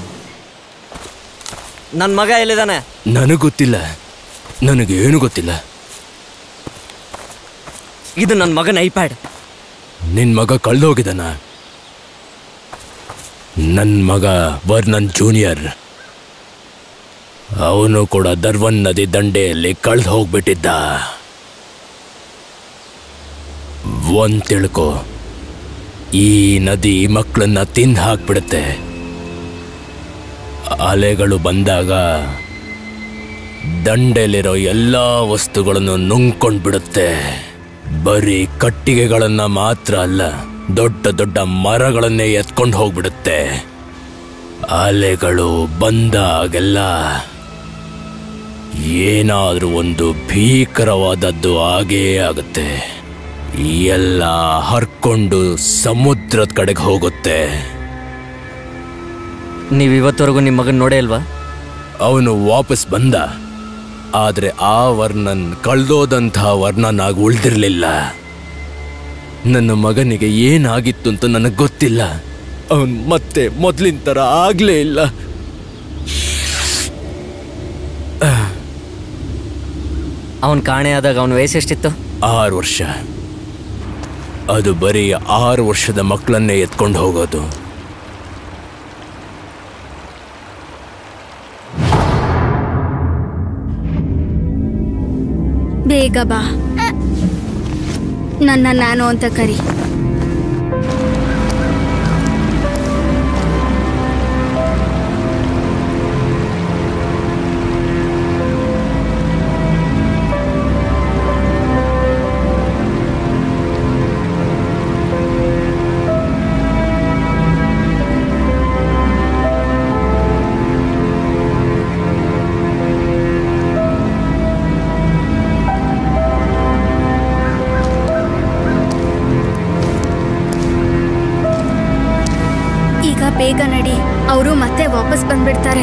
ನನ್ ಮಗ ಎಲ್ಲಿದ್ದಾನೆ ನನಗ್ ಗೊತ್ತಿಲ್ಲ ನನಗೇನು ಗೊತ್ತಿಲ್ಲ ಇದು ನನ್ನ ಮಗನ ಐಪ್ಯಾಡ್ ನಿನ್ ಮಗ ಕಳ್ದೋಗಿದಾನ ನನ್ ಮಗ ವರ್ನನ್ ಜೂನಿಯರ್ ಅವನು ಕೂಡ ದರ್ವನ್ ನದಿ ದಂಡೆಯಲ್ಲಿ ಕಳ್ದು ಹೋಗ್ಬಿಟ್ಟಿದ್ದ ಒಂದ್ ತಿಳ್ಕೊ ಈ ನದಿ ಮಕ್ಕಳನ್ನ ತಿಂದು ಹಾಕ್ಬಿಡುತ್ತೆ ಅಲೆಗಳು ಬಂದಾಗ ದಂಡೆಲಿರೋ ಎಲ್ಲ ವಸ್ತುಗಳನ್ನು ನುಂಗ್ಕೊಂಡ್ಬಿಡುತ್ತೆ ಬರೀ ಕಟ್ಟಿಗೆಗಳನ್ನ ಮಾತ್ರ ಅಲ್ಲ ದೊಡ್ಡ ದೊಡ್ಡ ಮರಗಳನ್ನೇ ಎತ್ಕೊಂಡು ಹೋಗ್ಬಿಡುತ್ತೆ ಅಲೆಗಳು ಬಂದಾಗೆಲ್ಲ ಏನಾದ್ರೂ ಒಂದು ಭೀಕರವಾದದ್ದು ಆಗೇ ಆಗುತ್ತೆ ಎಲ್ಲ ಹರ್ಕೊಂಡು ಸಮುದ್ರದ ಕಡೆಗೆ ಹೋಗುತ್ತೆ ನೀವು ಇವತ್ತವರೆಗೂ ನಿಮ್ಮ ಮಗನ್ ನೋಡೇ ಇಲ್ವಾ ಅವನು ವಾಪಸ್ ಬಂದ ಆದ್ರೆ ಆ ವರ್ಣನ್ ಕಳ್ದೋದಂಥ ವರ್ಣನ್ ಆಗಿ ಉಳ್ದಿರ್ಲಿಲ್ಲ ನನ್ನ ಮಗನಿಗೆ ಏನಾಗಿತ್ತು ಅಂತ ನನಗೆ ಗೊತ್ತಿಲ್ಲ ಅವನ್ ಮತ್ತೆ ಮೊದ್ಲಿನ ತರ ಆಗ್ಲೇ ಇಲ್ಲ ಅವನ್ ಕಾಣೆ ಆದಾಗ ಅವನ ವಯಸ್ಸು ಎಷ್ಟಿತ್ತು ಆರು ವರ್ಷ ಅದು ಬರೀ ಆರು ವರ್ಷದ ಮಕ್ಕಳನ್ನೇ ಎತ್ಕೊಂಡು ಹೋಗೋದು ಬೇಗ ಬಾ ನನ್ನ ನಾನು ಅಂತ ಕರಿ ಬೇಗ ನಡಿ ಅವರು ಮತ್ತೆ ವಾಪಸ್ ಬಂದ್ಬಿಡ್ತಾರೆ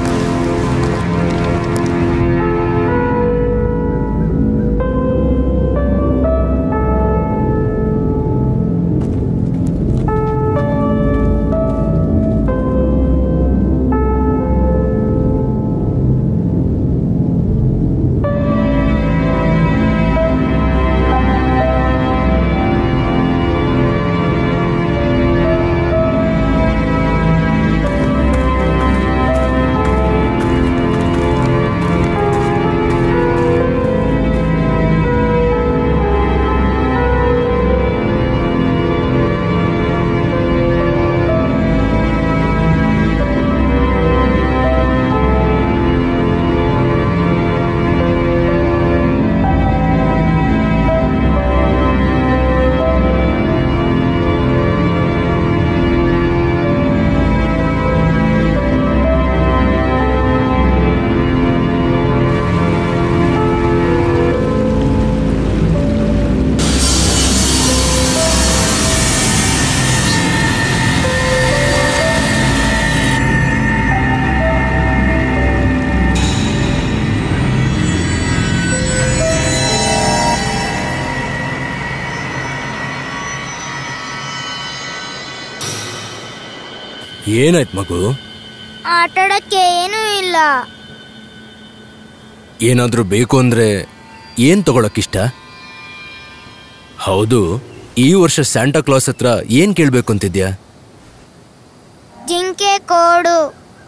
ಏನಾಯ್ತು ಮಗು ಆಟಾಡಕ್ಕೆ ಏನೂ ಇಲ್ಲ ಏನಾದ್ರೂ ಬೇಕು ಅಂದ್ರೆ ಏನ್ ತಗೊಳಕ್ಕಿಷ್ಟ ಹೌದು ಈ ವರ್ಷ ಸ್ಯಾಂಟಾ ಕ್ಲಾಸ್ ಹತ್ರ ಏನ್ ಕೇಳ್ಬೇಕು ಅಂತಿದ್ಯಾ ಜಿಂಕೆ ಕೋಡು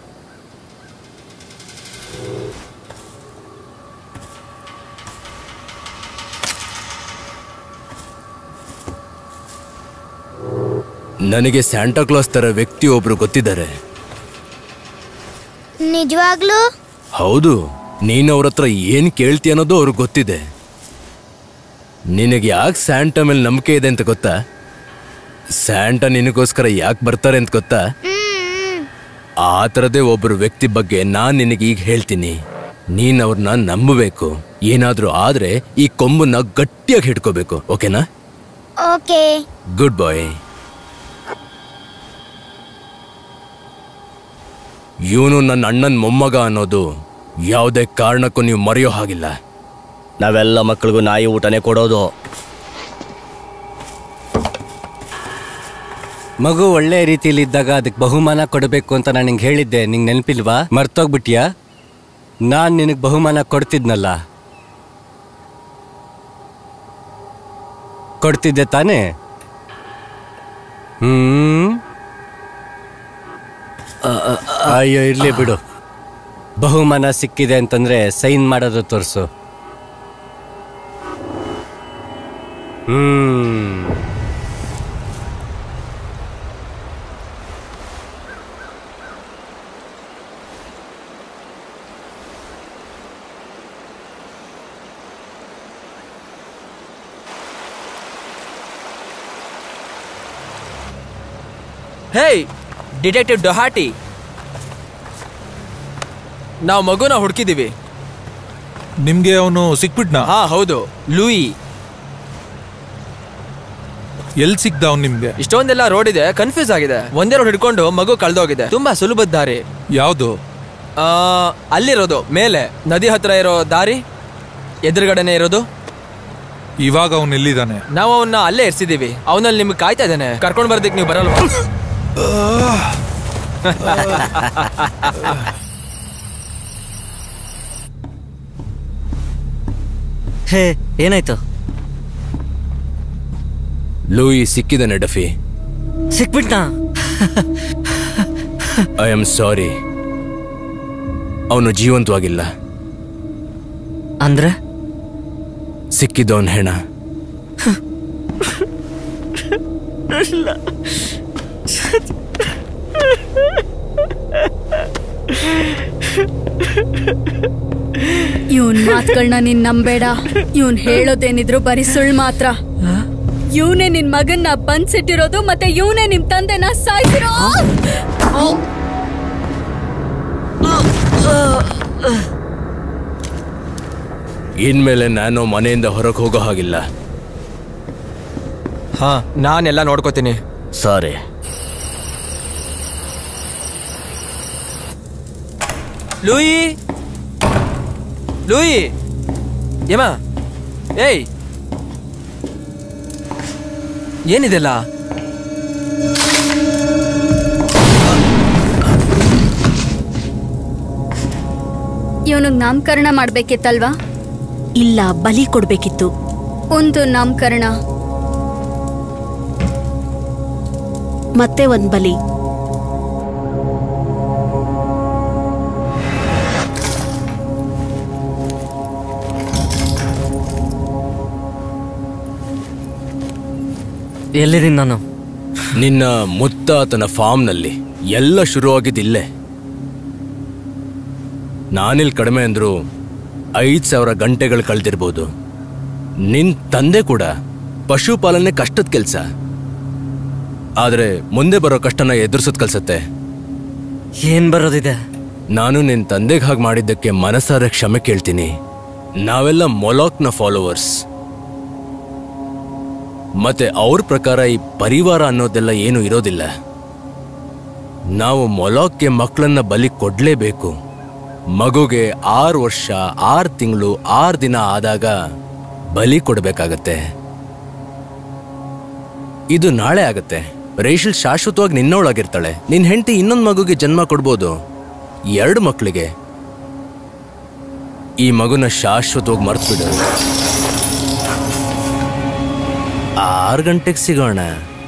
ನನಗೆ ಸ್ಯಾಂಟಾ ಕ್ಲಾಸ್ ತರ ವ್ಯಕ್ತಿ ಒಬ್ರು ಗೊತ್ತಿದ್ದಾರೆ ನಿಜವಾಗ್ಲೂ ಹೌದು ನೀನು ಅವ್ರ ಹತ್ರ ಏನ್ ಕೇಳ್ತಿ ಅನ್ನೋದು ಅವ್ರಿಗೆ ಗೊತ್ತಿದೆ ನಿನಗೆ ಯಾಕೆ ಸ್ಯಾಂಟಾ ಮೇಲೆ ನಂಬಿಕೆ ಇದೆ ಅಂತ ಗೊತ್ತಾ ಸ್ಯಾಂಟಾ ನಿನಗೋಸ್ಕರ ಯಾಕೆ ಬರ್ತಾರೆ ಅಂತ ಗೊತ್ತಾ ಆ ಥರದೇ ಒಬ್ಬರು ವ್ಯಕ್ತಿ ಬಗ್ಗೆ ನಾನ್ ನಿನಗೆ ಈಗ ಹೇಳ್ತೀನಿ ನೀನ್ ಅವ್ರನ್ನ ನಂಬಬೇಕು ಏನಾದ್ರೂ ಆದ್ರೆ ಈ ಕೊಂಬನ್ನ ಗಟ್ಟಿಯಾಗಿ ಹಿಡ್ಕೋಬೇಕು ಓಕೆನಾ ಓಕೆ ಗುಡ್ ಬಾಯ್ ಇವನು ನನ್ನ ಅಣ್ಣನ ಮೊಮ್ಮಗ ಅನ್ನೋದು ಯಾವುದೇ ಕಾರಣಕ್ಕೂ ನೀವು ಮರೆಯೋ ಹಾಗಿಲ್ಲ ನಾವೆಲ್ಲ ಮಕ್ಕಳಿಗೂ ನಾಯಿ ಊಟನೇ ಕೊಡೋದು ಮಗು ಒಳ್ಳೆ ರೀತಿಯಲ್ಲಿ ಇದ್ದಾಗ ಅದಕ್ಕೆ ಬಹುಮಾನ ಕೊಡಬೇಕು ಅಂತ ನಾನು ನಿಂಗೆ ಹೇಳಿದ್ದೆ ನಿಂಗೆ ನೆನಪಿಲ್ವಾ ಮರ್ತೋಗ್ಬಿಟ್ಯಾ ನಾನು ನಿನಗೆ ಬಹುಮಾನ ಕೊಡ್ತಿದ್ನಲ್ಲ ಕೊಡ್ತಿದ್ದೆ ತಾನೇ ಹ್ಮ್ ಅ, ಅ, ಅಯ್ಯೋ ಇರ್ಲಿ ಬಿಡು ಬಹುಮಾನ ಸಿಕ್ಕಿದೆ ಅಂತಂದ್ರೆ ಸೈನ್ ಮಾಡೋದು ತೋರಿಸು ಹ್ಮ್ ಹೇಯ್ ಡಿಟೆಕ್ಟಿವ್ ಡೊಹಾಟಿ ನಾವು ಮಗುನ ಹುಡುಕಿದೀವಿ ನಿಮ್ಗೆ ಅವನು ಸಿಕ್ಬಿಟ್ನಾ ಹಾ ಹೌದು ಲೂಯಿ ಎಲ್ ಸಿಕ್ದ ಅವ್ನು ನಿಮ್ಗೆ ಇಷ್ಟೊಂದೆಲ್ಲ ರೋಡ್ ಇದೆ ಕನ್ಫ್ಯೂಸ್ ಆಗಿದೆ ಒಂದೇ ರೋಡ್ ಹಿಡ್ಕೊಂಡು ಮಗು ಕಳ್ದೋಗಿದೆ ತುಂಬಾ ಸುಲಭದ ದಾರಿ ಯಾವುದು ಆ, ಅಲ್ಲಿರೋದು ಮೇಲೆ ನದಿ ಹತ್ರ ಇರೋ ದಾರಿ ಎದುರುಗಡೆನೆ ಇರೋದು ಇವಾಗ ಅವನು ಎಲ್ಲಿದ್ದಾನೆ ನಾವು ಅವನ್ನ ಅಲ್ಲೇ ಇರ್ಸಿದೀವಿ ಅವನಲ್ಲಿ ನಿಮ್ಗೆ ಕಾಯ್ತಾ ಇದ್ದಾನೆ ಕರ್ಕೊಂಡ್ ಬರ್ದಿಕ್ ನೀವು ಬರಲ್ವಾ ಹೇ ಏನಾಯ್ತು ಲೂಯಿ ಸಿಕ್ಕಿದ್ದಾನೆ ಡಫಿ ಸಿಕ್ಬಿಟ್ನಾ ಐ ಆಮ್ ಸಾರಿ ಅವನು ಜೀವಂತವಾಗಿಲ್ಲ ಅಂದ್ರೆ ಸಿಕ್ಕಿದ್ದವನ್ ಹೆಣ ಇವನ್ ಮಾತುಗಳನ್ನ ನೀನ್ ನಂಬೇಡ ಇವನ್ ಹೇಳೋದೇನಿದ್ರು ಬರೀ ಸುಳ್ಳು ಮಾತ್ರ ಇವನೇ ನಿನ್ ಮಗನ್ನ ಬಂದ್ಸಿಟ್ಟಿರೋದು ಮತ್ತೆ ಇವನೇ ನಿಮ್ ತಂದೆನ ಸಾಯ್ತಿರೋ ಇನ್ಮೇಲೆ ನಾನು ಮನೆಯಿಂದ ಹೊರಗೆ ಹೋಗೋ ಹಾಗಿಲ್ಲ ಹಾ ನಾನೆಲ್ಲ ನೋಡ್ಕೋತೀನಿ ಸಾರಿ ಲೂಯಿ ಲೂಯಿ ಏಮ ಏಯ್ ಏನಿದೆಲ್ಲ ಇವನಿಗೆ ನಾಮಕರಣ ಮಾಡ್ಬೇಕಿತ್ತಲ್ವಾ ಇಲ್ಲ ಬಲಿ ಕೊಡ್ಬೇಕಿತ್ತು ಒಂದು ನಾಮಕರಣ ಮತ್ತೆ ಒಂದ್ ಬಲಿ ಎಲ್ಲಿದ್ದೀನಿ ನಾನು ನಿನ್ನ ಮುತ್ತಾತನ ಫಾರ್ಮ್ನಲ್ಲಿ ಎಲ್ಲ ಶುರುವಾಗಿದ್ದಿಲ್ಲೇ ನಾನಿಲ್ ಕಡಿಮೆ ಅಂದ್ರು ಐದ್ ಸಾವಿರ ಗಂಟೆಗಳು ಕಳೆದಿರ್ಬೋದು ನಿನ್ ತಂದೆ ಕೂಡ ಪಶುಪಾಲನೆ ಕಷ್ಟದ ಕೆಲಸ ಆದ್ರೆ ಮುಂದೆ ಬರೋ ಕಷ್ಟನ ಎದುರಿಸೋದ್ ಕಲ್ಸತ್ತೆ ಏನ್ ಬರೋದಿದೆ ನಾನು ನಿನ್ ತಂದೆಗೆ ಹಾಗೆ ಮಾಡಿದ್ದಕ್ಕೆ ಮನಸಾರೆ ಕ್ಷಮೆ ಕೇಳ್ತೀನಿ ನಾವೆಲ್ಲ ಮೊಲಾಕ್ನ ಫಾಲೋವರ್ಸ್ ಮತ್ತೆ ಅವ್ರ ಪ್ರಕಾರ ಈ ಪರಿವಾರ ಅನ್ನೋದೆಲ್ಲ ಏನು ಇರೋದಿಲ್ಲ ನಾವು ಮೊಲಾಕ್ಗೆ ಮಕ್ಕಳನ್ನ ಬಲಿ ಕೊಡ್ಲೇಬೇಕು ಮಗುಗೆ ಆರು ವರ್ಷ ಆರು ತಿಂಗಳು ಆರು ದಿನ ಆದಾಗ ಬಲಿ ಕೊಡಬೇಕಾಗತ್ತೆ ಇದು ನಾಳೆ ಆಗತ್ತೆ ರೇಷಲ್ ಶಾಶ್ವತವಾಗಿ ನಿನ್ನವಳಾಗಿರ್ತಾಳೆ ನಿನ್ ಹೆಂಡತಿ ಇನ್ನೊಂದು ಮಗುಗೆ ಜನ್ಮ ಕೊಡ್ಬೋದು ಎರಡು ಮಕ್ಕಳಿಗೆ ಈ ಮಗುನ ಶಾಶ್ವತವಾಗಿ ಮರ್ತ್ಬಿಡು ಆರು ಗಂಟೆಗೆ ಸಿಗೋಣ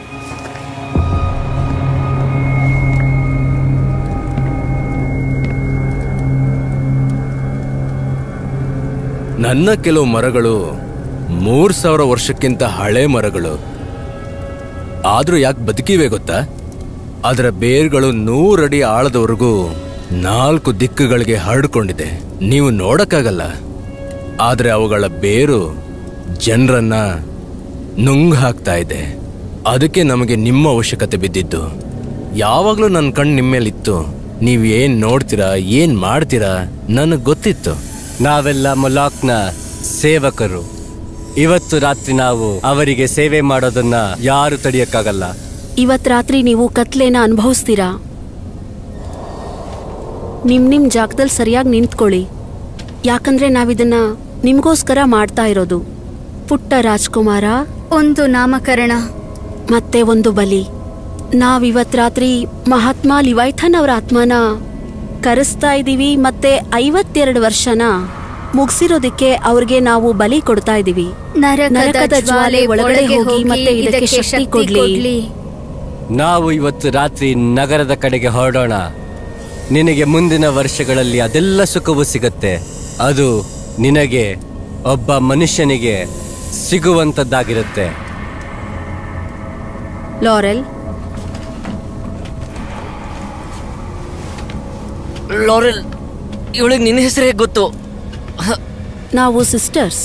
ನನ್ನ ಕೆಲವು ಮರಗಳು ಮೂರ್ ಸಾವಿರ ವರ್ಷಕ್ಕಿಂತ ಹಳೆ ಮರಗಳು ಆದ್ರೂ ಯಾಕೆ ಬದುಕಿವೆ ಗೊತ್ತಾ ಅದರ ಬೇರ್ಗಳು ನೂರಡಿ ಆಳದವರೆಗೂ ನಾಲ್ಕು ದಿಕ್ಕುಗಳಿಗೆ ಹರಡ್ಕೊಂಡಿದೆ ನೀವು ನೋಡಕ್ಕಾಗಲ್ಲ ಆದ್ರೆ ಅವುಗಳ ಬೇರು ಜನರನ್ನ ನುಂಗ್ ಹಾಕ್ತಾ ಇದೆ ಅದಕ್ಕೆ ನಮಗೆ ನಿಮ್ಮ ಅವಶ್ಯಕತೆ ಬಿದ್ದಿದ್ದು ಯಾವಾಗಲೂ ನನ್ನ ಕಣ್ಣು ನಿಮ್ಮ ಮೇಲಿತ್ತು ನೀವು ಏನ್ ನೋಡ್ತೀರಾ ಏನ್ ಮಾಡ್ತೀರಾ ನನಗೆ ಗೊತ್ತಿತ್ತು ನಾವೆಲ್ಲ ಮೊಲಾಕ್ನ ಸೇವಕರು ಇವತ್ತು ರಾತ್ರಿ ನಾವು ಅವರಿಗೆ ಸೇವೆ ಮಾಡೋದನ್ನ ಯಾರು ತಡೆಯಕ್ಕಾಗಲ್ಲ ಇವತ್ ರಾತ್ರಿ ನೀವು ಕತ್ಲೇನ ಅನುಭವಿಸ್ತೀರಾ ನಿಮ್ ನಿಮ್ ಜಾಗದಲ್ಲಿ ಸರಿಯಾಗಿ ನಿಂತ್ಕೊಳ್ಳಿ ಯಾಕಂದ್ರೆ ನಾವಿದನ್ನ ನಿಮ್ಗೋಸ್ಕರ ಮಾಡ್ತಾ ಇರೋದು ಪುಟ್ಟ ರಾಜ್ಕುಮಾರ ಒಂದು ನಾಮಕರಣ ಮತ್ತೆ ಒಂದು ಬಲಿ ನಾವಿವತ್ ರಾತ್ರಿ ಮಹಾತ್ಮ ಲಿವೈಥನ್ ಅವರ ಆತ್ಮನ ಕರೆಸ್ತಾ ಇದೀವಿ ಮತ್ತೆ ಐವತ್ತೆರಡು ವರ್ಷನ ಮುಗಿಸಿರೋದಕ್ಕೆ ಅವ್ರಿಗೆ ನಾವು ಬಲಿ ಕೊಡ್ತಾ ಇದೀವಿ ನರಕದ ಜ್ವಾಲೆ ಒಳಗಡೆ ಹೋಗಿ ಮತ್ತೆ ಇದಕ್ಕೆ ಶಕ್ತಿ ಕೊಡ್ಲಿ ನಾವು ಇವತ್ತು ರಾತ್ರಿ ನಗರದ ಕಡೆಗೆ ಹೊರಡೋಣ ನಿನಗೆ ಮುಂದಿನ ವರ್ಷಗಳಲ್ಲಿ ಅದೆಲ್ಲ ಸುಖವೂ ಸಿಗತ್ತೆ ಅದು ನಿನಗೆ ಒಬ್ಬ ಮನುಷ್ಯನಿಗೆ ಸಿಗುವಂತದ್ದಾಗಿರುತ್ತೆ ಲಾರೆಲ್ ಲಾರೆಲ್ ಇವಳಿಗೆ ನಿನ್ನ ಹೆಸರೇ ಗೊತ್ತು ನಾವು ಸಿಸ್ಟರ್ಸ್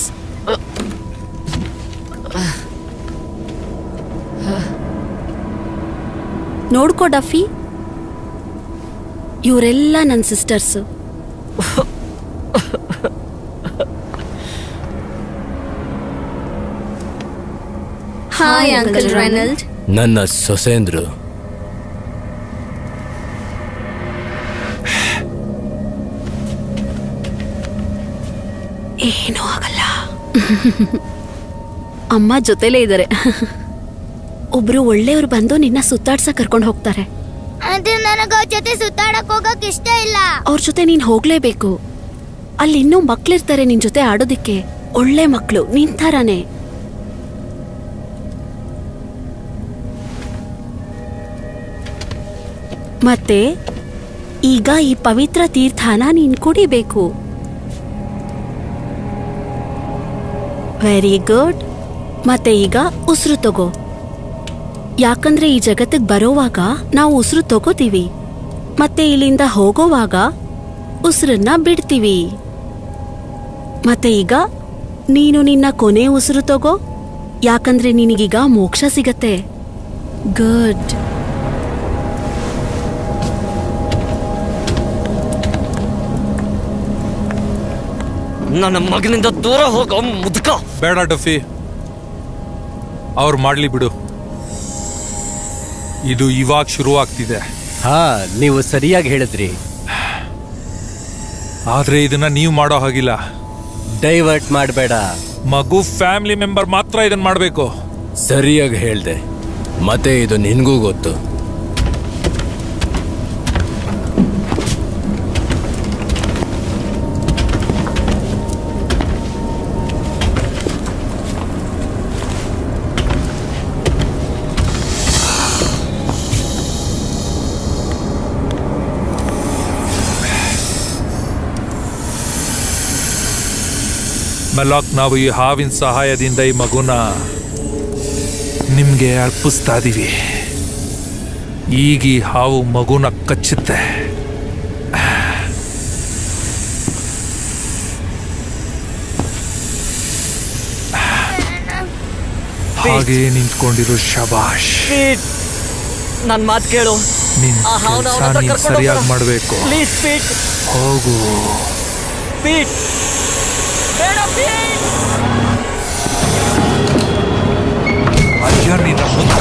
ನೋಡ್ಕೋ ಡಫಿ ಇವರೆಲ್ಲ ನನ್ನ ಸಿಸ್ಟರ್ಸ್ ಹಾಯ್ ಅಂಕಲ್ ರೆನಲ್ಡ್ ನನ್ನ ಸೊಸೇಂದ್ರು ಏನೂ ಆಗಲ್ಲ ಅಮ್ಮ ಜೊತೆಲೇ ಇದ್ದಾರೆ ಒಬ್ರು ಒಳ್ಳೆಯವ್ರು ಬಂದು ನಿನ್ನ ಸುತ್ತಾಡ್ಸಕ್ ಕರ್ಕೊಂಡು ಹೋಗ್ತಾರೆ ಆದ್ರೆ ನನಗ ಅವ್ರ ಜೊತೆ ಸುತ್ತಾಡಕ್ ಹೋಗಕ್ ಇಷ್ಟ ಇಲ್ಲ ಅವ್ರ ಜೊತೆ ನೀನ್ ಹೋಗ್ಲೇಬೇಕು ಅಲ್ಲಿ ಇನ್ನೂ ಮಕ್ಳಿರ್ತಾರೆ ನಿನ್ ಜೊತೆ ಆಡೋದಿಕ್ಕೆ ಒಳ್ಳೆ ಮಕ್ಳು ನಿನ್ ಥರಾನೇ ಮತ್ತೆ ಈಗ ಈ ಪವಿತ್ರ ತೀರ್ಥನ ನೀನ್ ಕುಡಿಬೇಕು ವೆರಿ ಗುಡ್ ಮತ್ತೆ ಈಗ ಉಸಿರು ತಗೋ ಯಾಕಂದ್ರೆ ಈ ಜಗತ್ತಿಗೆ ಬರೋವಾಗ ನಾವು ಉಸಿರು ತಗೋತೀವಿ ಮತ್ತೆ ಇಲ್ಲಿಂದ ಹೋಗೋವಾಗ ಉಸಿರನ್ನ ಬಿಡ್ತೀವಿ ಮತ್ತೆ ಈಗ ನೀನು ನಿನ್ನ ಕೊನೆ ಉಸಿರು ತಗೋ ಯಾಕಂದ್ರೆ ನಿನಗೀಗ ಮೋಕ್ಷ ಸಿಗತ್ತೆ ಗುಡ್ ನನ್ನ ಮಗನಿಂದ ದೂರ ಹೋಗೋ ಮುದುಕ ಬೇಡ ಡಫಿ ಅವ್ರು ಮಾಡ್ಲಿ ಬಿಡು ಇದು ಇವಾಗ ಶುರುವಾಗ್ತಿದೆ ಹಾ ನೀವು ಸರಿಯಾಗಿ ಹೇಳಿದ್ರಿ ಆದ್ರೆ ಇದನ್ನ ನೀವು ಮಾಡೋ ಹಾಗಿಲ್ಲ ಡೈವರ್ಟ್ ಮಾಡಬೇಡ ಮಗು ಫ್ಯಾಮಿಲಿ ಮೆಂಬರ್ ಮಾತ್ರ ಇದನ್ನ ಮಾಡಬೇಕು ಸರಿಯಾಗಿ ಹೇಳ್ದೆ ಮತ್ತೆ ಇದು ನಿನ್ಗೂ ಗೊತ್ತು ಮೆಲಾಕ್ ನಾವು ಈ ಹಾವಿನ ಸಹಾಯದಿಂದ ಈ ಮಗುನ ನಿಮ್ಗೆ ಅರ್ಪಿಸ್ತಾ ಇದೀವಿ ಈಗ ಈ ಹಾವು ಮಗುನ ಕಚ್ಚುತ್ತೆ ಹಾಗೆ ನಿಂತ್ಕೊಂಡಿರೋ ಶಬಾಷ್ ನನ್ ಮಾತು ಕೇಳು ನಿನ್ ಆ ಹಾವ್ನ ಕೆಲ್ಸ ಅವ್ನ ಹತ್ರ ನೀನ್ ಕರ್ಕೊಂಡು ಸರಿಯಾಗಿ ಹೋಗೋಣ. ಮಾಡ್ಬೇಕು Please, Pete. ಹೋಗು ಪೀಟ್ ಬೇಡ ಪೀಟ್ ಅಯ್ಯ ನಿನ್ನ ಮುಖ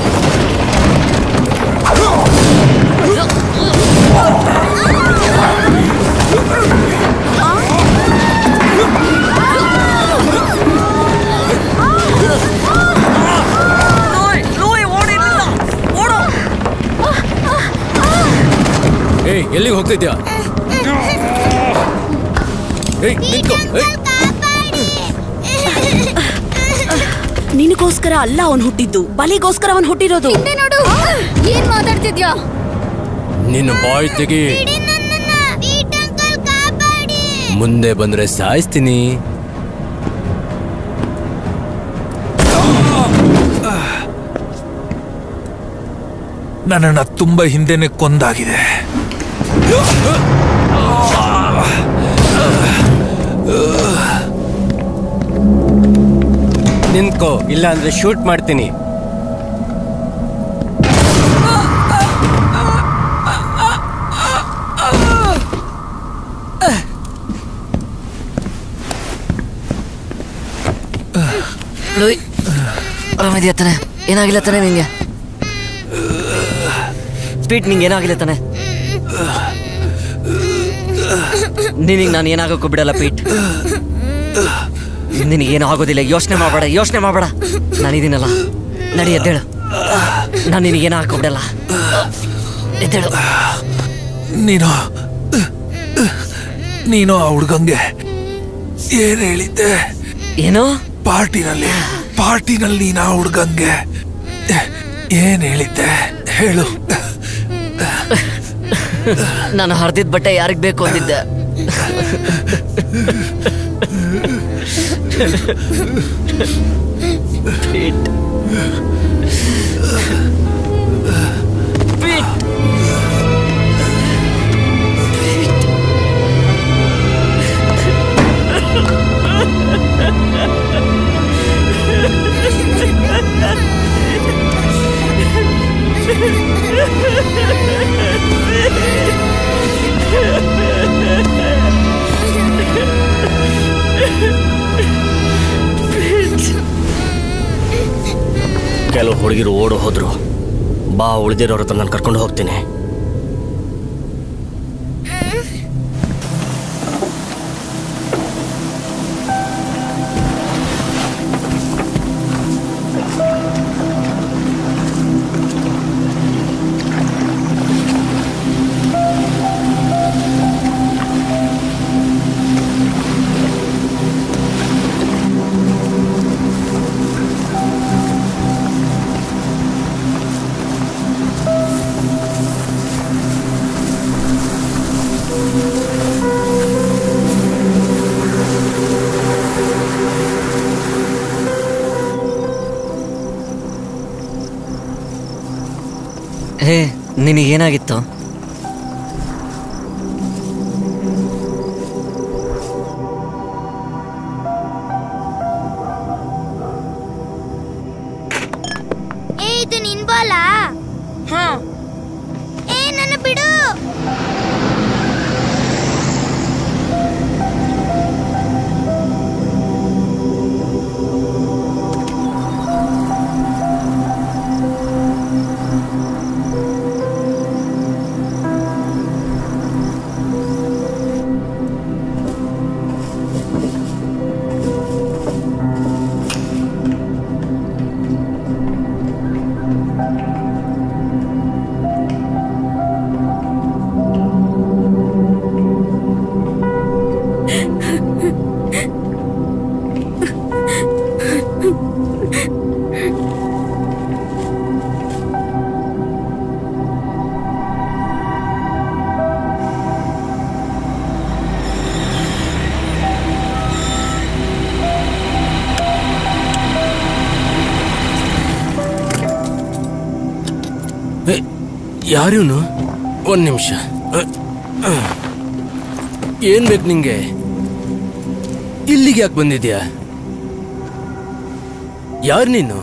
ಏಯ್ ಎಲ್ಲಿಗೆ ಹೋಗ್ತಿದ್ಯಾ ಏಯ್ ನಿಂತ್ಕೋ ಏಯ್ ನಿನಗೋಸ್ಕರ ಅಲ್ಲ ಅವನ್ ಹುಟ್ಟಿದ್ದು ಬಲಿಗೋಸ್ಕರ ಅವನ್ ಹುಟ್ಟಿರೋದು ನೋಡು ಏನ್ ಮಾತಾಡ್ತಿದ್ಯಾ ನಿನ್ನ ಬಾಯ್ ತೆಗಿ ಮುಂದೆ ಬಂದ್ರೆ ಸಾಯಿಸ್ತೀನಿ ನನ್ನನ್ನ ತುಂಬಾ ಹಿಂದೆನೆ ಕೊಂದಾಗಿದೆ ನಿಂತ್ಕೋ ಇಲ್ಲ ಅಂದ್ರೆ ಶೂಟ್ ಮಾಡ್ತೀನಿ ಲೂಯ್ ಆರಾಮಿದ್ಯಾ ತಾನೆ ಏನಾಗಿಲ್ಲ ತಾನೆ ನಿಂಗೆ ಪೀಟ್ ನಿಂಗೆ ಏನಾಗಿಲ್ಲ ತಾನೆ ನಿನಗೆ ನಾನು ಏನಾಗಕ್ಕೂ ಬಿಡಲ್ಲ ಪೀಟ್ ನಿನಗೇನು ಆಗೋದಿಲ್ಲ ಯೋಚನೆ ಮಾಡಬೇಡ ಯೋಚನೆ ಮಾಡಬೇಡ ನಾನಿದ್ದೀನಲ್ಲ ನಡಿ ಎದ್ದೇಳು ನಾನು ನಿನಗೇನು ಹಾಕೋ ಬಿಡಲ್ಲ ಎದ್ದೇಳು ನೀನು ನೀನು ಆ ಹುಡ್ಗಂಗೆ ಏನ್ ಹೇಳಿದ್ದೆ ಏನು ಪಾರ್ಟಿನಲ್ಲಿ ಪಾರ್ಟಿನಲ್ಲಿ ನೀನು ಆ ಹುಡ್ಗಂಗೆ ಏನ್ ಹೇಳಿದ್ದೆ ಹೇಳು ನಾನು ಹರಿದಿದ್ದ ಬಟ್ಟೆ ಯಾರಿಗೆ ಬೇಕು ಅಂದಿದ್ದೆ ಪೀಟ್ ಪೀಟ್ ಕೆಲವು ಹುಡುಗಿರು ಓಡು ಹೋದ್ರು ಬಾ ಉಳಿದಿರೋರ ಹತ್ರ ನಾನು ಕರ್ಕೊಂಡು ಹೋಗ್ತೀನಿ ಹೇ ನಿನಗೇನಾಗಿತ್ತು ಏ ಇದು ನಿನ್ ಬಾಲಾ ಹಾ ಏ ನನ್ನ ಬಿಡು ಯಾರೂನು ಒಂದ್ ನಿಮಿಷ ಏನ್ ಬೇಕು ನಿಂಗೆ ಇಲ್ಲಿಗೆ ಯಾಕೆ ಬಂದಿದ್ಯಾ ಯಾರು ನೀನು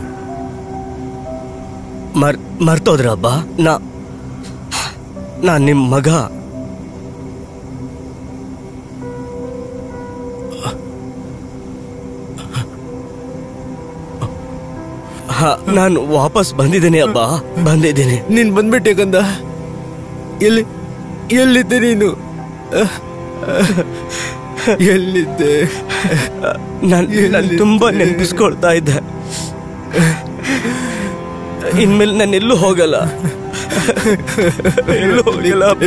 ಮರ್ ಮರ್ತೋದ್ರ ಹಬ್ಬ ನಾ ನಾ ನಿಮ್ ಮಗ ಹ, ನಾನು ವಾಪಸ್ ಬಂದಿದ್ದೀನಿ ಅಬ್ಬ ಬಂದಿದ್ದೀನಿ ನೀನ್ ಬಂದ್ಬಿಟ್ಟೆ ಕಂದ ಎಲ್ಲಿ ಎಲ್ಲಿದ್ದೆ ನೀನು ಎಲ್ಲಿದ್ದೆ ನಾನು ತುಂಬಾ ನೆನಪಿಸ್ಕೊಳ್ತಾ ಇದ್ದೆ ಇನ್ಮೇಲೆ ನಾನು ಎಲ್ಲೂ ಹೋಗಲ್ಲ ಎಲ್ಲೂ ಹೋಗಲ್ಲ ಅಪ್ಪ.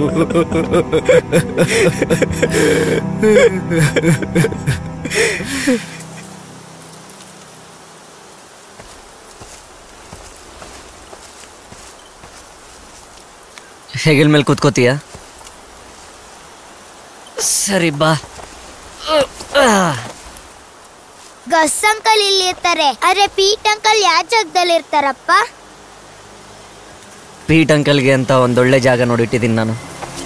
ಹೆಗಲ್ ಮೇಲೆ ಕೂತ್ಕೋತೀಯ ಸರಿ ಬಾ ಗಸ್ ಅಂಕಲ್ ಇಲ್ಲಿ ಇರ್ತಾರೆ ಆದ್ರೆ ಪೀಟ್ ಅಂಕಲ್ ಯಾವ ಜಾಗದಲ್ಲಿ ಇರ್ತಾರಪ್ಪ ಪೀಟ್ ಅಂಕಲ್ಗೆ ಅಂತ ಒಂದೊಳ್ಳೆ ಜಾಗ ನೋಡಿಟ್ಟಿದ್ದೀನಿ ನಾನು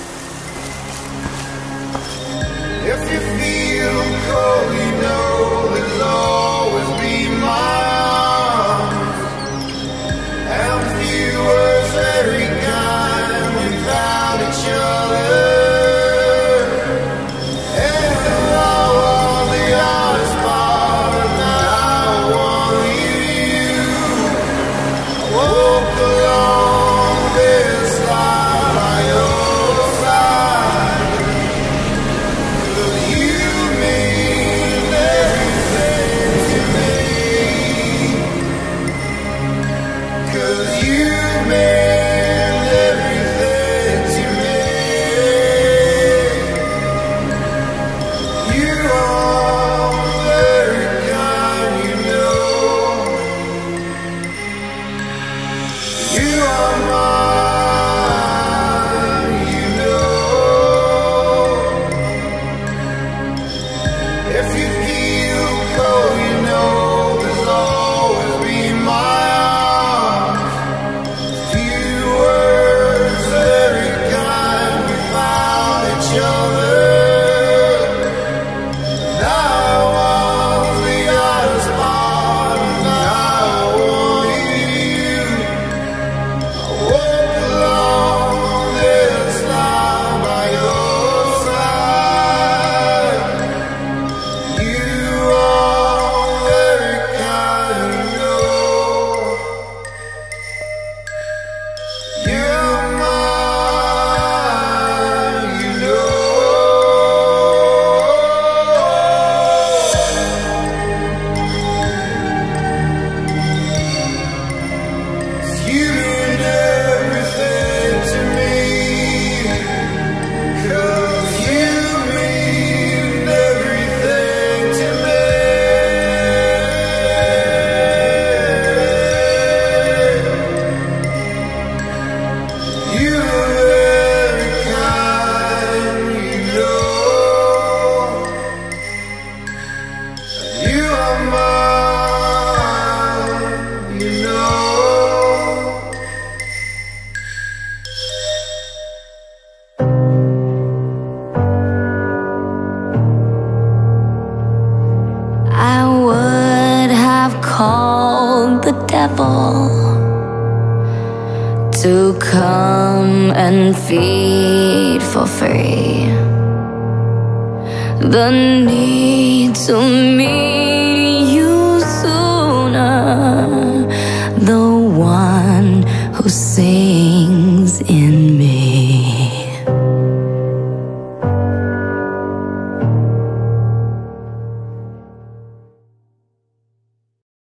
If you feel cold, you know there'll always be my arms. And few words every kind we found each other. And I want the honest part, and I want you. I woke along this line by your side. You mean everything to me. 'Cause you mean everything to me. You are very kind, you know. You are mine, you know. If you feel cold, you know there's always be my arms. Few words, every kind we found each other. Now I want the honest part, and I want you. I walk along this line by your side. You are very kind, you know. You're mine, you know. You mean everything to me. 'Cause you mean everything to me. You're very kind, you know. You are mine, you know. I would have called the devil to come and feed for free. The need to meet you